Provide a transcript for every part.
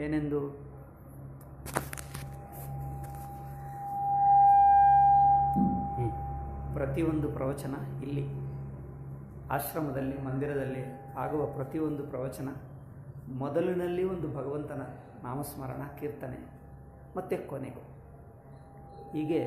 ಏನೆಂದು ಪ್ರತಿಯೊಂದು ಪ್ರವಚನ ಇಲ್ಲಿ ಆಶ್ರಮದಲ್ಲಿ ಮಂದಿರದಲ್ಲಿ ಆಗುವ ಪ್ರತಿಯೊಂದು ಪ್ರವಚನ ಮೊದಲಿನಲ್ಲಿ ಒಂದು ಭಗವಂತನ ನಾಮಸ್ಮರಣ ಕೀರ್ತನೆ ಮತ್ತು ಕೊನೆಗೂ ಹೀಗೆ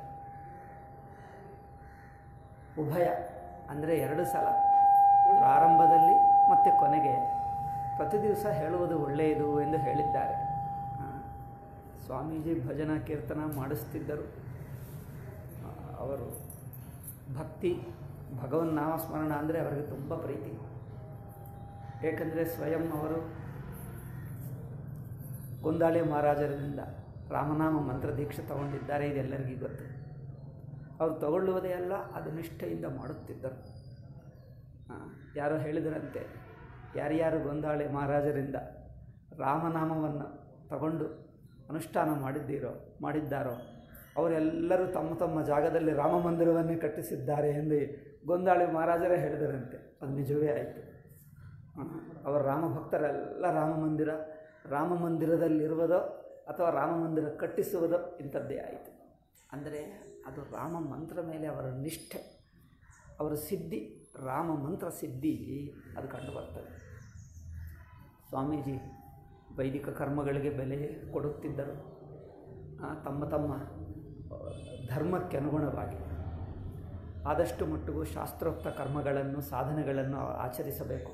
ಉಭಯ ಅಂದರೆ ಎರಡು ಸಲ ಪ್ರಾರಂಭದಲ್ಲಿ ಮತ್ತು ಕೊನೆಗೆ ಪ್ರತಿ ದಿವಸ ಹೇಳುವುದು ಒಳ್ಳೆಯದು ಎಂದು ಹೇಳಿದ್ದಾರೆ ಆ, ಸ್ವಾಮೀಜಿ ಭಜನಾ ಕೀರ್ತನ ಮಾಡಿಸ್ತಿದ್ದರು ಆ, ಅವರು ಭಕ್ತಿ ಭಗವನ್ ನಾಮಸ್ಮರಣ ಅಂದರೆ ಅವರಿಗೆ ತುಂಬ ಪ್ರೀತಿ ಏಕೆಂದರೆ ಸ್ವಯಂ ಅವರು ಗೊಂದಾಳೆ ಮಹಾರಾಜರಿಂದ ರಾಮನಾಮ ಮಂತ್ರ ದೀಕ್ಷೆ ತಗೊಂಡಿದ್ದಾರೆ ಇದೆಲ್ಲರಿಗೂ ಗೊತ್ತು ಅವರು ತಗೊಳ್ಳುವುದೇ ಅಲ್ಲ ಅದು ನಿಷ್ಠೆಯಿಂದ ಮಾಡುತ್ತಿದ್ದರು ಆ, ಯಾರೋ ಹೇಳಿದರಂತೆ ಯಾರ್ಯಾರು ಗೊಂದಾಳೆ ಮಹಾರಾಜರಿಂದ ರಾಮನಾಮವನ್ನು ತಗೊಂಡು ಅನುಷ್ಠಾನ ಮಾಡಿದ್ದೀರೋ ಮಾಡಿದ್ದಾರೋ ಅವರೆಲ್ಲರೂ ತಮ್ಮ ತಮ್ಮ ಜಾಗದಲ್ಲಿ ರಾಮ ಮಂದಿರವನ್ನೇ ಕಟ್ಟಿಸಿದ್ದಾರೆ ಎಂದು ಗೊಂದಾಳೆ ಮಹಾರಾಜರೇ ಹೇಳಿದರಂತೆ ಅದು ನಿಜವೇ ಆಯಿತು ಆ, ಅವರ ರಾಮ ಭಕ್ತರೆಲ್ಲ ರಾಮ ಮಂದಿರ ರಾಮ ಮಂದಿರದಲ್ಲಿರುವುದೋ ಅಥವಾ ರಾಮ ಮಂದಿರ ಕಟ್ಟಿಸುವುದೋ ಇಂಥದ್ದೇ ಆಯಿತು ಅಂದರೆ ಅದು ರಾಮ ಮಂತ್ರ ಮೇಲೆ ಅವರ ನಿಷ್ಠೆ ಅವರ ಸಿದ್ಧಿ ರಾಮ ಮಂತ್ರ ಸಿದ್ಧಿ ಅದು ಕಂಡುಬರ್ತದೆ ಸ್ವಾಮೀಜಿ ವೈದಿಕ ಕರ್ಮಗಳಿಗೆ ಬೆಲೆ ಕೊಡುತ್ತಿದ್ದರು ಆ, ತಮ್ಮ ತಮ್ಮ ಆ, ಧರ್ಮಕ್ಕೆ ಅನುಗುಣವಾಗಿ ಆದಷ್ಟು ಮಟ್ಟಿಗೂ ಶಾಸ್ತ್ರೋಕ್ತ ಕರ್ಮಗಳನ್ನು ಸಾಧನೆಗಳನ್ನು ಆಚರಿಸಬೇಕು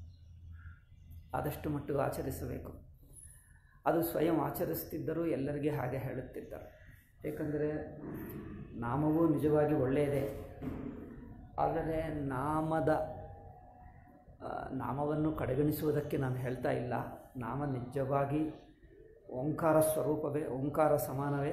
ಆದಷ್ಟು ಮಟ್ಟಿಗೂ ಆಚರಿಸಬೇಕು ಅದು ಸ್ವಯಂ ಆಚರಿಸ್ತಿದ್ದರೂ ಎಲ್ಲರಿಗೆ ಹಾಗೆ ಹೇಳುತ್ತಿದ್ದರು ಏಕೆಂದರೆ ನಾಮವೂ ನಿಜವಾಗಿ ಒಳ್ಳೆಯದೇ ಆದರೆ ನಾಮದ ಆ, ನಾಮವನ್ನು ಕಡೆಗಣಿಸುವುದಕ್ಕೆ ನಾನು ಹೇಳ್ತಾ ಇಲ್ಲ ನಾಮ ನಿಜವಾಗಿ ಓಂಕಾರ ಸ್ವರೂಪವೇ ಓಂಕಾರ ಸಮಾನವೇ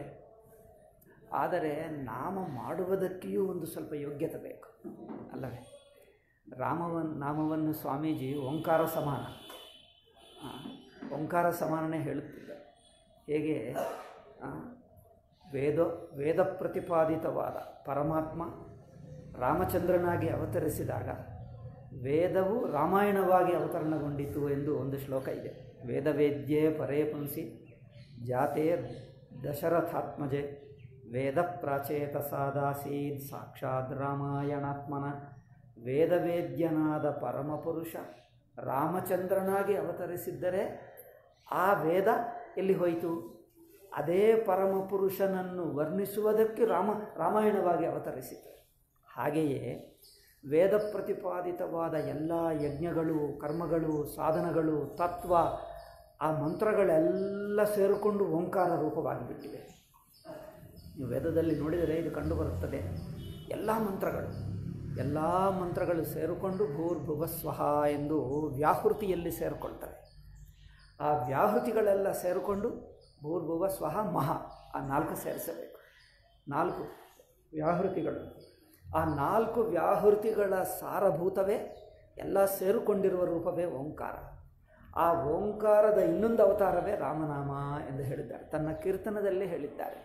ಆದರೆ ನಾಮ ಮಾಡುವುದಕ್ಕೆಯೂ ಒಂದು ಸ್ವಲ್ಪ ಯೋಗ್ಯತೆ ಬೇಕು ಅಲ್ಲವೇ ರಾಮವನ್ನು ನಾಮವನ್ನು ಸ್ವಾಮೀಜಿ ಓಂಕಾರ ಸಮಾನ ಆ, ಓಂಕಾರ ಸಮಾನನೇ ಹೇಳುತ್ತಿದ್ದ ಹೇಗೆ ಆ, ವೇದ ವೇದ ಪ್ರತಿಪಾದಿತವಾದ ಪರಮಾತ್ಮ ರಾಮಚಂದ್ರನಾಗಿ ಅವತರಿಸಿದಾಗ ವೇದವು ರಾಮಾಯಣವಾಗಿ ಅವತರಣಗೊಂಡಿತು ಎಂದು ಒಂದು ಶ್ಲೋಕ ಇದೆ ವೇದವೇದ್ಯೆ ಪರೇ ಪುಂಸಿ ಜಾತೆ ದಶರಥಾತ್ಮಜೆ ವೇದ ಪ್ರಾಚೇತ ಸಾದಾಸೀದ್ ಸಾಕ್ಷಾತ್ ರಾಮಾಯಣಾತ್ಮನ ವೇದವೇದ್ಯನಾದ ಪರಮಪುರುಷ ರಾಮಚಂದ್ರನಾಗಿ ಅವತರಿಸಿದ್ದರೆ ಆ ವೇದ ಎಲ್ಲಿ ಹೋಯಿತು ಅದೇ ಪರಮಪುರುಷನನ್ನು ವರ್ಣಿಸುವುದಕ್ಕೆ ರಾಮ ರಾಮಾಯಣವಾಗಿ ಅವತರಿಸಿತು ಹಾಗೆಯೇ ವೇದ ಪ್ರತಿಪಾದಿತವಾದ ಎಲ್ಲ ಯಜ್ಞಗಳು ಕರ್ಮಗಳು ಸಾಧನಗಳು ತತ್ವ ಆ ಮಂತ್ರಗಳೆಲ್ಲ ಸೇರಿಕೊಂಡು ಓಂಕಾರ ರೂಪವಾಗಿಬಿಟ್ಟಿವೆ ನೀವು ವೇದದಲ್ಲಿ ನೋಡಿದರೆ ಇದು ಕಂಡುಬರುತ್ತದೆ ಎಲ್ಲ ಮಂತ್ರಗಳು ಎಲ್ಲ ಮಂತ್ರಗಳು ಸೇರಿಕೊಂಡು ಭೂರ್ಭುವ ಸ್ವಹ ಎಂದು ವ್ಯಾಹೃತಿಯಲ್ಲಿ ಸೇರಿಕೊಳ್ತವೆ ಆ ವ್ಯಾಹೃತಿಗಳೆಲ್ಲ ಸೇರಿಕೊಂಡು ಭೂರ್ಭುವ ಸ್ವಹ ಮಹ ಆ ನಾಲ್ಕು ಸೇರಿಸಬೇಕು ನಾಲ್ಕು ವ್ಯಾಹೃತಿಗಳು ಆ ನಾಲ್ಕು ವ್ಯಾಹೃತಿಗಳ ಸಾರಭೂತವೇ ಎಲ್ಲ ಸೇರಿಕೊಂಡಿರುವ ರೂಪವೇ ಓಂಕಾರ ಆ ಓಂಕಾರದ ಇನ್ನೊಂದು ಅವತಾರವೇ ರಾಮನಾಮ ಎಂದು ಹೇಳಿದ್ದಾರೆ ತನ್ನ ಕೀರ್ತನದಲ್ಲಿ ಹೇಳಿದ್ದಾರೆ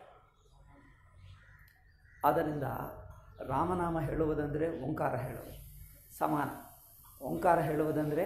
ಆದ್ದರಿಂದ ರಾಮನಾಮ ಹೇಳುವುದಂದರೆ ಓಂಕಾರ ಹೇಳುವುದು ಸಮಾನ ಓಂಕಾರ ಹೇಳುವುದಂದರೆ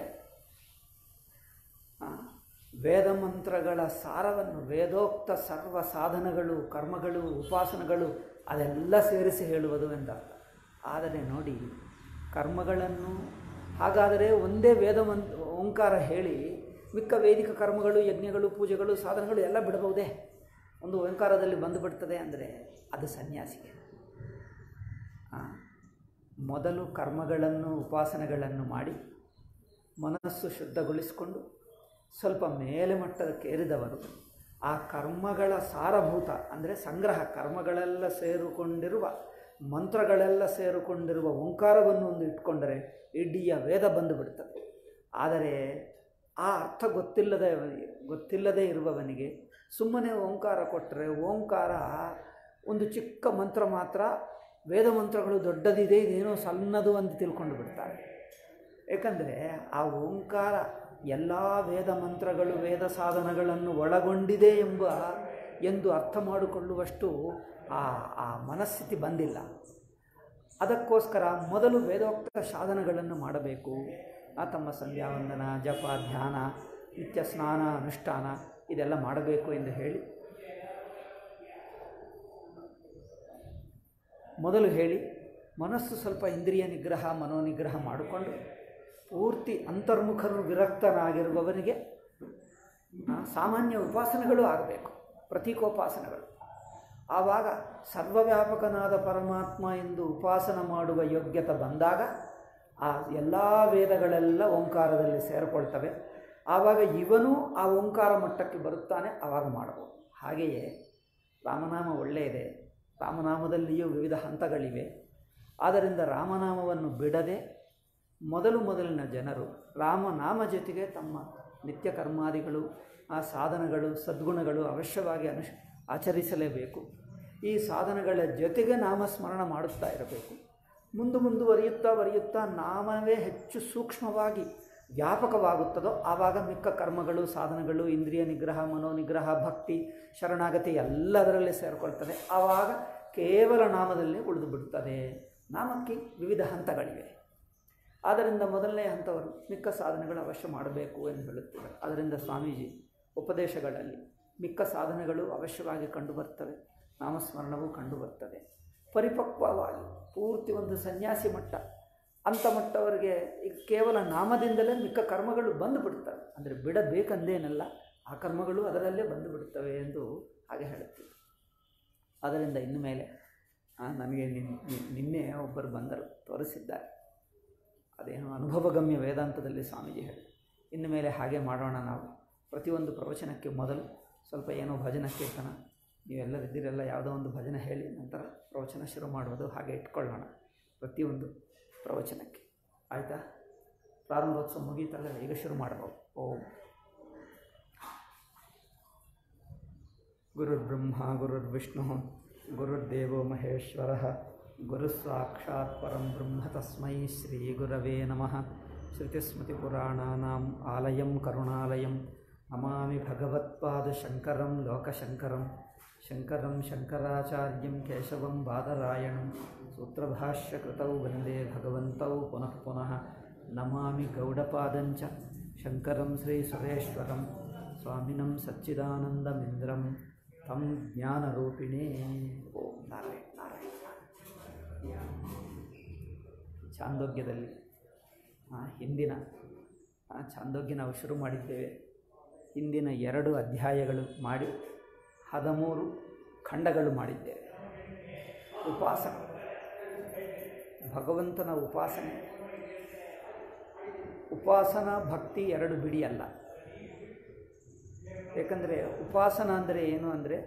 ಆ, ವೇದ ಮಂತ್ರಗಳ ಸಾರವನ್ನು ವೇದೋಕ್ತ ಸರ್ವ ಸಾಧನಗಳು ಕರ್ಮಗಳು ಉಪಾಸನೆಗಳು ಅದೆಲ್ಲ ಸೇರಿಸಿ ಹೇಳುವುದು ಎಂದರ್ಥ ಆದರೆ ನೋಡಿ ಕರ್ಮಗಳನ್ನು ಹಾಗಾದರೆ ಒಂದೇ ವೇದ ಮಂತ್ ಓಂಕಾರ ಹೇಳಿ ಮಿಕ್ಕ ವೇದಿಕ ಕರ್ಮಗಳು ಯಜ್ಞಗಳು ಪೂಜೆಗಳು ಸಾಧನಗಳು ಎಲ್ಲ ಬಿಡಬಹುದೇ ಒಂದು ಓಂಕಾರದಲ್ಲಿ ಬಂದುಬಿಡ್ತದೆ ಅಂದರೆ ಅದು ಸನ್ಯಾಸಿಗೆ ಆ, ಮೊದಲು ಕರ್ಮಗಳನ್ನು ಉಪಾಸನೆಗಳನ್ನು ಮಾಡಿ ಮನಸ್ಸು ಶುದ್ಧಗೊಳಿಸಿಕೊಂಡು ಸ್ವಲ್ಪ ಮೇಲೆ ಮಟ್ಟದಕ್ಕೇರಿದವರು ಆ ಕರ್ಮಗಳ ಸಾರಭೂತ ಅಂದರೆ ಸಂಗ್ರಹ ಕರ್ಮಗಳೆಲ್ಲ ಸೇರಿಕೊಂಡಿರುವ ಮಂತ್ರಗಳೆಲ್ಲ ಸೇರಿಕೊಂಡಿರುವ ಓಂಕಾರವನ್ನು ಒಂದು ಇಟ್ಕೊಂಡರೆ ಇಡೀ ವೇದ ಬಂದು ಬಿಡ್ತದೆ ಆದರೆ ಆ ಅರ್ಥ ಗೊತ್ತಿಲ್ಲದೆ ಗೊತ್ತಿಲ್ಲದೆ ಇರುವವನಿಗೆ ಸುಮ್ಮನೆ ಓಂಕಾರ ಕೊಟ್ಟರೆ ಓಂಕಾರ ಒಂದು ಚಿಕ್ಕ ಮಂತ್ರ ಮಾತ್ರ ವೇದ ಮಂತ್ರಗಳು ದೊಡ್ಡದಿದೆ ಇದೇನೋ ಸಣ್ಣದು ಅಂತ ತಿಳ್ಕೊಂಡು ಬಿಡ್ತಾರೆ ಏಕೆಂದರೆ ಆ ಓಂಕಾರ ಎಲ್ಲ ವೇದ ಮಂತ್ರಗಳು ವೇದ ಸಾಧನಗಳನ್ನು ಒಳಗೊಂಡಿದೆ ಎಂಬ ಎಂದು ಅರ್ಥ ಮಾಡಿಕೊಳ್ಳುವಷ್ಟು ಆ ಆ ಮನಸ್ಥಿತಿ ಬಂದಿಲ್ಲ ಅದಕ್ಕೋಸ್ಕರ ಮೊದಲು ವೇದೋಕ್ತ ಸಾಧನಗಳನ್ನು ಮಾಡಬೇಕು ಆ ತಮ್ಮ ಸಂಧ್ಯಾವಂದನ ಜಪ ಧ್ಯಾನ ನಿತ್ಯ ಸ್ನಾನ ಅನುಷ್ಠಾನ ಇದೆಲ್ಲ ಮಾಡಬೇಕು ಎಂದು ಹೇಳಿ ಮೊದಲು ಹೇಳಿ ಮನಸ್ಸು ಸ್ವಲ್ಪ ಇಂದ್ರಿಯ ನಿಗ್ರಹ ಮನೋನಿಗ್ರಹ ಮಾಡಿಕೊಂಡು ಪೂರ್ತಿ ಅಂತರ್ಮುಖರು ವಿರಕ್ತನಾಗಿರುವವನಿಗೆ ಆ, ಸಾಮಾನ್ಯ ಉಪಾಸನೆಗಳು ಆಗಬೇಕು ಪ್ರತೀಕೋಪಾಸನೆಗಳು ಆವಾಗ ಸರ್ವವ್ಯಾಪಕನಾದ ಪರಮಾತ್ಮ ಎಂದು ಉಪಾಸನ ಮಾಡುವ ಯೋಗ್ಯತೆ ಬಂದಾಗ ಆ ಎಲ್ಲ ವೇದಗಳೆಲ್ಲ ಓಂಕಾರದಲ್ಲಿ ಸೇರಿಕೊಳ್ತವೆ ಆವಾಗ ಇವನು ಆ ಓಂಕಾರ ಮಟ್ಟಕ್ಕೆ ಬರುತ್ತಾನೆ ಆವಾಗ ಮಾಡಬಹುದು ಹಾಗೆಯೇ ರಾಮನಾಮ ಒಳ್ಳೆಯದೇ ರಾಮನಾಮದಲ್ಲಿಯೂ ವಿವಿಧ ಹಂತಗಳಿವೆ ಆದ್ದರಿಂದ ರಾಮನಾಮವನ್ನು ಬಿಡದೆ ಮೊದಲು ಮೊದಲಿನ ಜನರು ರಾಮನಾಮ ಜೊತೆಗೆ ತಮ್ಮ ನಿತ್ಯ ಕರ್ಮಾದಿಗಳು ಆ ಸಾಧನಗಳು ಸದ್ಗುಣಗಳು ಅವಶ್ಯವಾಗಿ ಅನುಷ್ ಆಚರಿಸಲೇಬೇಕು ಈ ಸಾಧನಗಳ ಜೊತೆಗೆ ನಾಮಸ್ಮರಣ ಮಾಡುತ್ತಾ ಇರಬೇಕು ಮುಂದೆ ಮುಂದುವರಿಯುತ್ತಾ ಬರೆಯುತ್ತಾ ನಾಮವೇ ಹೆಚ್ಚು ಸೂಕ್ಷ್ಮವಾಗಿ ವ್ಯಾಪಕವಾಗುತ್ತದೋ ಆವಾಗ ಮಿಕ್ಕ ಕರ್ಮಗಳು ಸಾಧನಗಳು ಇಂದ್ರಿಯ ನಿಗ್ರಹ ಮನೋನಿಗ್ರಹ ಭಕ್ತಿ ಶರಣಾಗತಿ ಎಲ್ಲದರಲ್ಲಿ ಸೇರಿಕೊಳ್ತದೆ ಆವಾಗ ಕೇವಲ ನಾಮದಲ್ಲಿ ಉಳಿದು ಬಿಡುತ್ತದೆ ನಾಮಕ್ಕೆ ವಿವಿಧ ಹಂತಗಳಿವೆ ಆದ್ದರಿಂದ ಮೊದಲನೇ ಹಂತವರು ಮಿಕ್ಕ ಸಾಧನೆಗಳು ಅವಶ್ಯ ಮಾಡಬೇಕು ಎಂದು ಹೇಳುತ್ತಿದ್ದಾರೆ ಅದರಿಂದ ಸ್ವಾಮೀಜಿ ಉಪದೇಶಗಳಲ್ಲಿ ಮಿಕ್ಕ ಸಾಧನೆಗಳು ಅವಶ್ಯವಾಗಿ ಕಂಡುಬರ್ತವೆ ನಾಮಸ್ಮರಣವೂ ಕಂಡುಬರ್ತದೆ ಪರಿಪಕ್ವವಾಗಿ ಪೂರ್ತಿ ಒಂದು ಸನ್ಯಾಸಿ ಮಟ್ಟ ಅಂಥ ಮಟ್ಟವರಿಗೆ ಈಗ ಕೇವಲ ನಾಮದಿಂದಲೇ ಮಿಕ್ಕ ಕರ್ಮಗಳು ಬಂದು ಬಿಡ್ತವೆ ಅಂದರೆ ಬಿಡಬೇಕಂದೇನಲ್ಲ ಆ ಕರ್ಮಗಳು ಅದರಲ್ಲೇ ಬಂದು ಬಿಡುತ್ತವೆ ಎಂದು ಹಾಗೆ ಹೇಳುತ್ತಿದ್ದರು ಅದರಿಂದ ಇನ್ನು ಮೇಲೆ ಆ, ನನಗೆ ನಿನ್- ನಿನ್- ನಿನ್ನೆ ಒಬ್ಬರು ಬಂದರು ತೋರಿಸಿದ್ದಾರೆ ಅದೇನು ಅನುಭವಗಮ್ಯ ವೇದಾಂತದಲ್ಲಿ ಸ್ವಾಮೀಜಿ ಹೇಳಿ ಇನ್ನು ಮೇಲೆ ಹಾಗೆ ಮಾಡೋಣ ನಾವು ಪ್ರತಿಯೊಂದು ಪ್ರವಚನಕ್ಕೆ ಮೊದಲು ಸ್ವಲ್ಪ ಏನೋ ಭಜನ ಕೀರ್ತನ ನೀವೆಲ್ಲರಿದ್ದೀರೆಲ್ಲ ಯಾವುದೋ ಒಂದು ಭಜನೆ ಹೇಳಿ ನಂತರ ಪ್ರವಚನ ಶುರು ಮಾಡುವುದು ಹಾಗೆ ಇಟ್ಕೊಳ್ಳೋಣ ಪ್ರತಿಯೊಂದು ಪ್ರವಚನಕ್ಕೆ ಆಯಿತಾ ಪ್ರಾರಂಭೋತ್ಸವ ಮುಗೀತಲ್ಲ ಈಗ ಶುರು ಮಾಡಬಹುದು ಓಂ ಗುರುರ್ಬ್ರಹ್ಮ ಗುರುರ್ವಿಷ್ಣು ಗುರುರ್ದೇವೋ ಮಹೇಶ್ವರ ಗುರುಸಾಕ್ಷಾತ್ ಪರಂ ಬ್ರಹ್ಮ ತಸ್ಮೈ ಶ್ರೀ ಗುರವೇ ನಮಃ ಶ್ರುತಿಸ್ಮೃತಿಪುರಾಣಾನಾಂ ಆಲಯಂ ಕರುಣಾಲಯಂ ನಮಾಮಿ ಭಗವತ್ಪಾದಶಂಕರಂ ಲೋಕಶಂಕರಂ ಶಂಕರಂ ಶಂಕರಾಚಾರ್ಯಂ ಕೇಶವಂ ಬಾದರಾಯಣಂ ಸೂತ್ರಭಾಷ್ಯಕೃತೌ ವಂದೇ ಭಗವಂತೌ ಪುನಃ ಪುನಃ ನಮಾಮಿ ಗೌಡಪಾದಂಚ ಶಂಕರಂ ಶ್ರೀ ಸುರೇಶ್ವರಂ ಸ್ವಾಮಿನಂ ಸಚ್ಚಿದಾನಂದಮಿಂದ್ರಂ ತಂ ಜ್ಞಾನರೂಪಿಣೇ ಓಂ ನಾರಾಯಣ ನಾರಾಯಣ ಚಾಂದೋಗ್ಯದಲ್ಲಿ ಆ, ಹಿಂದಿನ ಆ, ಚಾಂದೋಗ್ಯ ನಾವು ಶುರು ಮಾಡಿದ್ದೇವೆ ಹಿಂದಿನ ಎರಡು ಅಧ್ಯಾಯಗಳು ಮಾಡಿ ಹದಿಮೂರು ಖಂಡಗಳು ಮಾಡಿದ್ದೇವೆ ಉಪಾಸನೆ ಭಗವಂತನ ಉಪಾಸನೆ ಉಪಾಸನಾ ಭಕ್ತಿ ಎರಡು ಬಿಡಿ ಅಲ್ಲ ಏಕೆಂದರೆ ಉಪಾಸನ ಅಂದರೆ ಏನು ಅಂದರೆ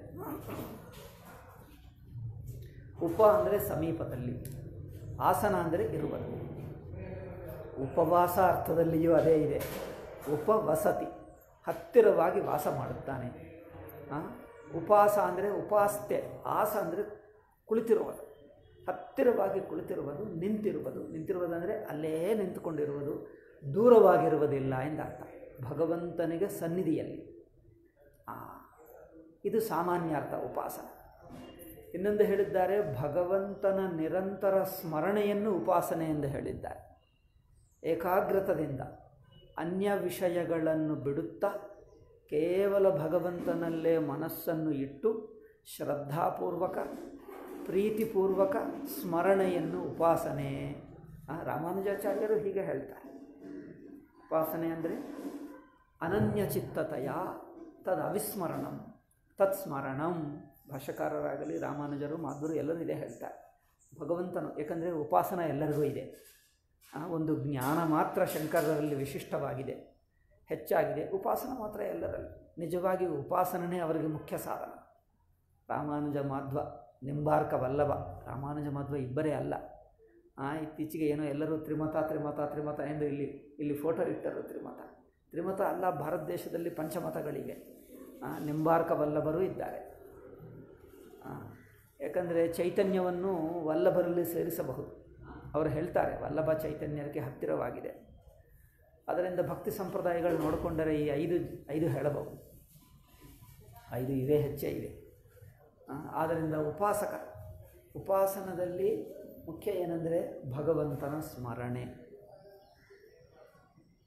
ಉಪ ಅಂದರೆ ಸಮೀಪದಲ್ಲಿ ಆಸನ ಅಂದರೆ ಇರುವುದು ಉಪವಾಸ ಅರ್ಥದಲ್ಲಿಯೂ ಅದೇ ಇದೆ ಉಪವಸತಿ ಹತ್ತಿರವಾಗಿ ವಾಸ ಮಾಡುತ್ತಾನೆ ಆ? ಉಪಾಸ ಅಂದರೆ ಉಪಾಸ್ತೆ ಆಸ ಅಂದರೆ ಕುಳಿತಿರುವುದು ಹತ್ತಿರವಾಗಿ ಕುಳಿತಿರುವುದು ನಿಂತಿರುವುದು ನಿಂತಿರುವುದಂದರೆ ಅಲ್ಲೇ ನಿಂತುಕೊಂಡಿರುವುದು ದೂರವಾಗಿರುವುದಿಲ್ಲ ಎಂದರ್ಥ ಭಗವಂತನಿಗೆ ಸನ್ನಿಧಿಯಲ್ಲಿ ಆ, ಇದು ಸಾಮಾನ್ಯ ಅರ್ಥ ಉಪಾಸನ ಇನ್ನೊಂದು ಹೇಳಿದ್ದಾರೆ ಭಗವಂತನ ನಿರಂತರ ಸ್ಮರಣೆಯನ್ನು ಉಪಾಸನೆ ಎಂದು ಹೇಳಿದ್ದಾರೆ ಏಕಾಗ್ರತದಿಂದ ಅನ್ಯ ವಿಷಯಗಳನ್ನು ಬಿಡುತ್ತಾ ಕೇವಲ ಭಗವಂತನಲ್ಲೇ ಮನಸ್ಸನ್ನು ಇಟ್ಟು ಶ್ರದ್ಧಾಪೂರ್ವಕ ಪ್ರೀತಿಪೂರ್ವಕ ಸ್ಮರಣೆಯನ್ನು ಉಪಾಸನೆ ಆ, ರಾಮಾನುಜಾಚಾರ್ಯರು ಹೀಗೆ ಹೇಳ್ತಾರೆ ಉಪಾಸನೆ ಅಂದರೆ ಅನನ್ಯಚಿತ್ತತೆಯ ತದ್ ಅವಿಸ್ಮರಣಂ ತತ್ಸ್ಮರಣಂ ಭಾಷಾಕಾರರಾಗಲಿ ರಾಮಾನುಜರು ಮಾಧುರು ಎಲ್ಲರೂ ಇದೇ ಹೇಳ್ತಾರೆ ಭಗವಂತನು ಏಕೆಂದರೆ ಉಪಾಸನ ಎಲ್ಲರಿಗೂ ಇದೆ ಆ, ಒಂದು ಜ್ಞಾನ ಮಾತ್ರ ಶಂಕರರಲ್ಲಿ ವಿಶಿಷ್ಟವಾಗಿದೆ ಹೆಚ್ಚಾಗಿದೆ ಉಪಾಸನ ಮಾತ್ರ ಎಲ್ಲರಲ್ಲಿ ನಿಜವಾಗಿ ಉಪಾಸನನೇ ಅವರಿಗೆ ಮುಖ್ಯ ಸಾಧನ ರಾಮಾನುಜ ಮಾಧ್ವ ನಿಂಬಾರ್ಕ ವಲ್ಲಭ ರಾಮಾನುಜ ಮಾಧ್ವ ಇಬ್ಬರೇ ಅಲ್ಲ ಆ, ಇತ್ತೀಚೆಗೆ ಏನೋ ಎಲ್ಲರೂ ತ್ರಿಮತ ತ್ರಿಮತ ತ್ರಿಮತ ಎಂದು ಇಲ್ಲಿ ಇಲ್ಲಿ ಫೋಟೋ ಇಟ್ಟರು ತ್ರಿಮತ ತ್ರಿಮತ ಅಲ್ಲ ಭಾರತ ದೇಶದಲ್ಲಿ ಪಂಚಮತಗಳಿವೆ ಆ, ನಿಂಬಾರ್ಕ ವಲ್ಲಭರು ಇದ್ದಾರೆ ಆ, ಯಾಕಂದರೆ ಚೈತನ್ಯವನ್ನು ವಲ್ಲಭರಲ್ಲಿ ಸೇರಿಸಬಹುದು ಅವರು ಹೇಳ್ತಾರೆ ವಲ್ಲಭ ಚೈತನ್ಯಕ್ಕೆ ಹತ್ತಿರವಾಗಿದೆ ಅದರಿಂದ ಭಕ್ತಿ ಸಂಪ್ರದಾಯಗಳು ನೋಡಿಕೊಂಡರೆ ಈ ಐದು ಐದು ಹೇಳಬಹುದು ಐದು ಇವೇ ಹೆಚ್ಚೇ ಇವೆ ಆ, ಆದ್ದರಿಂದ ಉಪಾಸಕ ಉಪಾಸನದಲ್ಲಿ ಮುಖ್ಯ ಏನೆಂದರೆ ಭಗವಂತನ ಸ್ಮರಣೆ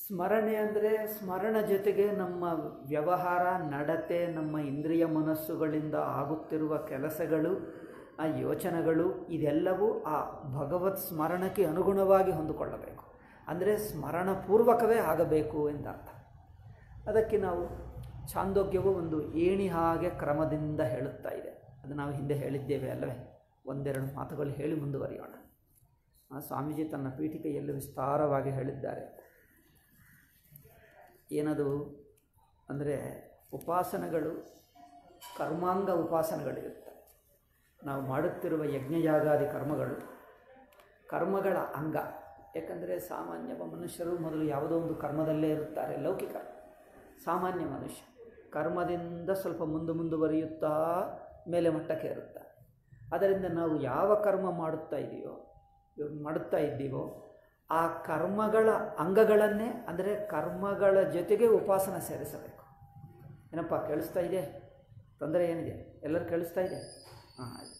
ಸ್ಮರಣೆ ಅಂದರೆ ಸ್ಮರಣ ಜೊತೆಗೆ ನಮ್ಮ ವ್ಯವಹಾರ ನಡತೆ ನಮ್ಮ ಇಂದ್ರಿಯ ಮನಸ್ಸುಗಳಿಂದ ಆಗುತ್ತಿರುವ ಕೆಲಸಗಳು ಆ ಯೋಚನೆಗಳು ಇದೆಲ್ಲವೂ ಆ ಭಗವತ್ ಸ್ಮರಣಕ್ಕೆ ಅನುಗುಣವಾಗಿ ಹೊಂದಿಕೊಳ್ಳಬೇಕು ಅಂದರೆ ಸ್ಮರಣಪೂರ್ವಕವೇ ಆಗಬೇಕು ಎಂದರ್ಥ ಅದಕ್ಕೆ ನಾವು ಛಾಂದೋಗ್ಯವು ಒಂದು ಏಣಿ ಹಾಗೆ ಕ್ರಮದಿಂದ ಹೇಳುತ್ತಾ ಇದೆ ಅದು ನಾವು ಹಿಂದೆ ಹೇಳಿದ್ದೇವೆ ಅಲ್ಲವೇ ಒಂದೆರಡು ಮಾತುಗಳು ಹೇಳಿ ಮುಂದುವರಿಯೋಣ ಆ ಸ್ವಾಮೀಜಿ ತನ್ನ ಪೀಠಿಕೆಯಲ್ಲಿ ವಿಸ್ತಾರವಾಗಿ ಹೇಳಿದ್ದಾರೆ ಏನದು ಅಂದರೆ ಉಪಾಸನೆಗಳು ಕರ್ಮಾಂಗ ಉಪಾಸನೆಗಳಿರುತ್ತೆ ನಾವು ಮಾಡುತ್ತಿರುವ ಯಜ್ಞಯಾಗಾದಿ ಕರ್ಮಗಳು ಕರ್ಮಗಳ ಅಂಗ ಯಾಕಂದರೆ ಸಾಮಾನ್ಯ ಮನುಷ್ಯರು ಮೊದಲು ಯಾವುದೋ ಒಂದು ಕರ್ಮದಲ್ಲೇ ಇರುತ್ತಾರೆ ಲೌಕಿಕ ಸಾಮಾನ್ಯ ಮನುಷ್ಯ ಕರ್ಮದಿಂದ ಸ್ವಲ್ಪ ಮುಂದೆ ಮುಂದುವರಿಯುತ್ತಾ ಮೇಲೆ ಮಟ್ಟಕ್ಕೆ ಇರುತ್ತಾರೆ ಅದರಿಂದ ನಾವು ಯಾವ ಕರ್ಮ ಮಾಡುತ್ತಾ ಇದೆಯೋ ಮಾಡುತ್ತಾ ಇದ್ದೀವೋ ಆ ಕರ್ಮಗಳ ಅಂಗಗಳನ್ನೇ ಅಂದರೆ ಕರ್ಮಗಳ ಜೊತೆಗೆ ಉಪಾಸನ ಸೇರಿಸಬೇಕು ಏನಪ್ಪ ಕೇಳಿಸ್ತಾ ಇದೆ ತೊಂದರೆ ಏನಿದೆ ಎಲ್ಲರೂ ಕೇಳಿಸ್ತಾ ಇದೆ ಹಾಂ ಆಯ್ತು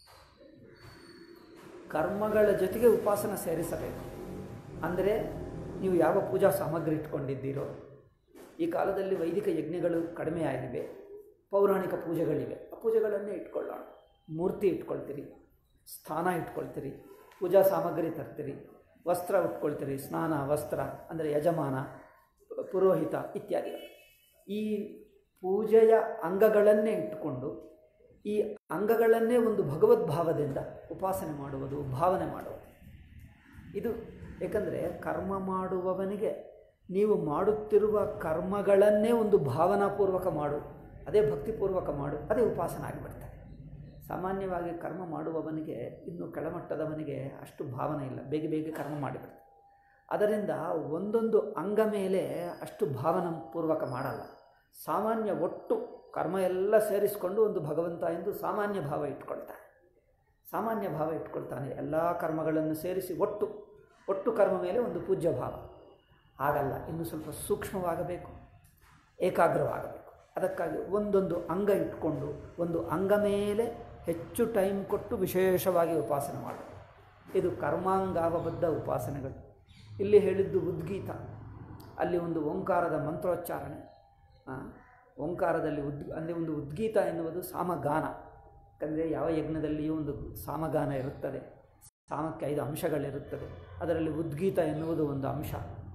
ಕರ್ಮಗಳ ಜೊತೆಗೆ ಉಪಾಸನ ಸೇರಿಸಬೇಕು ಅಂದರೆ ನೀವು ಯಾವ ಪೂಜಾ ಸಾಮಗ್ರಿ ಇಟ್ಕೊಂಡಿದ್ದೀರೋ ಈ ಕಾಲದಲ್ಲಿ ವೈದಿಕ ಯಜ್ಞಗಳು ಕಡಿಮೆ ಆಗಿವೆ ಪೌರಾಣಿಕ ಪೂಜೆಗಳಿವೆ ಆ ಪೂಜೆಗಳನ್ನೇ ಇಟ್ಕೊಳ್ಳೋಣ ಮೂರ್ತಿ ಇಟ್ಕೊಳ್ತೀರಿ ಸ್ಥಾನ ಇಟ್ಕೊಳ್ತೀರಿ ಪೂಜಾ ಸಾಮಗ್ರಿ ತರ್ತೀರಿ ವಸ್ತ್ರ ಉಟ್ಕೊಳ್ತೀರಿ ಸ್ನಾನ ವಸ್ತ್ರ ಅಂದರೆ ಯಜಮಾನ ಪುರೋಹಿತ ಇತ್ಯಾದಿಗಳು ಈ ಪೂಜೆಯ ಅಂಗಗಳನ್ನೇ ಇಟ್ಟುಕೊಂಡು ಈ ಅಂಗಗಳನ್ನೇ ಒಂದು ಭಗವದ್ಭಾವದಿಂದ ಉಪಾಸನೆ ಮಾಡುವುದು ಭಾವನೆ ಮಾಡುವುದು ಇದು ಏಕೆಂದರೆ ಕರ್ಮ ಮಾಡುವವನಿಗೆ ನೀವು ಮಾಡುತ್ತಿರುವ ಕರ್ಮಗಳನ್ನೇ ಒಂದು ಭಾವನಾಪೂರ್ವಕ ಮಾಡು ಅದೇ ಭಕ್ತಿಪೂರ್ವಕ ಮಾಡು ಅದೇ ಉಪಾಸನ ಆಗಿಬಿಡ್ತಾರೆ ಸಾಮಾನ್ಯವಾಗಿ ಕರ್ಮ ಮಾಡುವವನಿಗೆ ಇನ್ನು ಕೆಳಮಟ್ಟದವನಿಗೆ ಅಷ್ಟು ಭಾವನೆ ಇಲ್ಲ ಬೇಗ ಬೇಗ ಕರ್ಮ ಮಾಡಿಬಿಡ್ತಾರೆ ಅದರಿಂದ ಒಂದೊಂದು ಅಂಗ ಮೇಲೆ ಅಷ್ಟು ಭಾವನಾಪೂರ್ವಕ ಮಾಡಲ್ಲ ಸಾಮಾನ್ಯ ಒಟ್ಟು ಕರ್ಮ ಎಲ್ಲ ಸೇರಿಸಿಕೊಂಡು ಒಂದು ಭಗವಂತ ಎಂದು ಸಾಮಾನ್ಯ ಭಾವ ಇಟ್ಕೊಳ್ತಾನೆ ಸಾಮಾನ್ಯ ಭಾವ ಇಟ್ಕೊಳ್ತಾನೆ ಎಲ್ಲ ಕರ್ಮಗಳನ್ನು ಸೇರಿಸಿ ಒಟ್ಟು ಒಟ್ಟು ಕರ್ಮ ಮೇಲೆ ಒಂದು ಪೂಜ್ಯ ಭಾವ ಆಗಲ್ಲ ಇನ್ನು ಸ್ವಲ್ಪ ಸೂಕ್ಷ್ಮವಾಗಬೇಕು ಏಕಾಗ್ರವಾಗಬೇಕು ಅದಕ್ಕಾಗಿ ಒಂದೊಂದು ಅಂಗ ಇಟ್ಕೊಂಡು ಒಂದು ಅಂಗ ಮೇಲೆ ಹೆಚ್ಚು ಟೈಮ್ ಕೊಟ್ಟು ವಿಶೇಷವಾಗಿ ಉಪಾಸನೆ ಮಾಡು ಇದು ಕರ್ಮಾಂಗಾವಬದ್ಧ ಉಪಾಸನೆಗಳು ಇಲ್ಲಿ ಹೇಳಿದ್ದು ಉದ್ಗೀತ ಅಲ್ಲಿ ಒಂದು ಓಂಕಾರದ ಮಂತ್ರೋಚ್ಚಾರಣೆ ಓಂಕಾರದಲ್ಲಿ ಉದ್ ಅಂದರೆ ಒಂದು ಉದ್ಗೀತ ಎನ್ನುವುದು ಸಾಮಗಾನ ಯಾಕಂದರೆ ಯಾವ ಯಜ್ಞದಲ್ಲಿಯೂ ಒಂದು ಸಾಮಗಾನ ಇರುತ್ತದೆ ಸಾಮಕ್ಕೆ ಐದು ಅಂಶಗಳಿರುತ್ತದೆ ಅದರಲ್ಲಿ ಉದ್ಗೀತ ಎನ್ನುವುದು ಒಂದು ಅಂಶ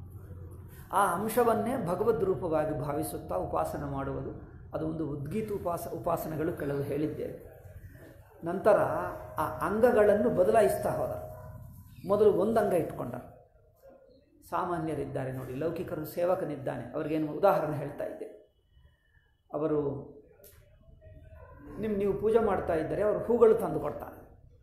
ಆ ಅಂಶವನ್ನೇ ಭಗವದ್ ರೂಪವಾಗಿ ಭಾವಿಸುತ್ತಾ ಉಪಾಸನೆ ಮಾಡುವುದು ಅದು ಒಂದು ಉದ್ಗೀತ ಉಪಾಸ ಉಪಾಸನೆಗಳು ಕೆಲವು ಹೇಳಿದ್ದೇವೆ ನಂತರ ಆ ಅಂಗಗಳನ್ನು ಬದಲಾಯಿಸ್ತಾ ಹೋದ ಮೊದಲು ಒಂದು ಅಂಗ ಇಟ್ಕೊಂಡ ಸಾಮಾನ್ಯರಿದ್ದಾರೆ ನೋಡಿ ಲೌಕಿಕರು ಸೇವಕನಿದ್ದಾನೆ ಅವ್ರಿಗೇನು ಉದಾಹರಣೆ ಹೇಳ್ತಾ ಇದ್ದೆ ಅವರು ನಿಮ್ಮ ನೀವು ಪೂಜೆ ಮಾಡ್ತಾ ಇದ್ದರೆ ಅವರು ಹೂಗಳು ತಂದು ಕೊಡ್ತಾರೆ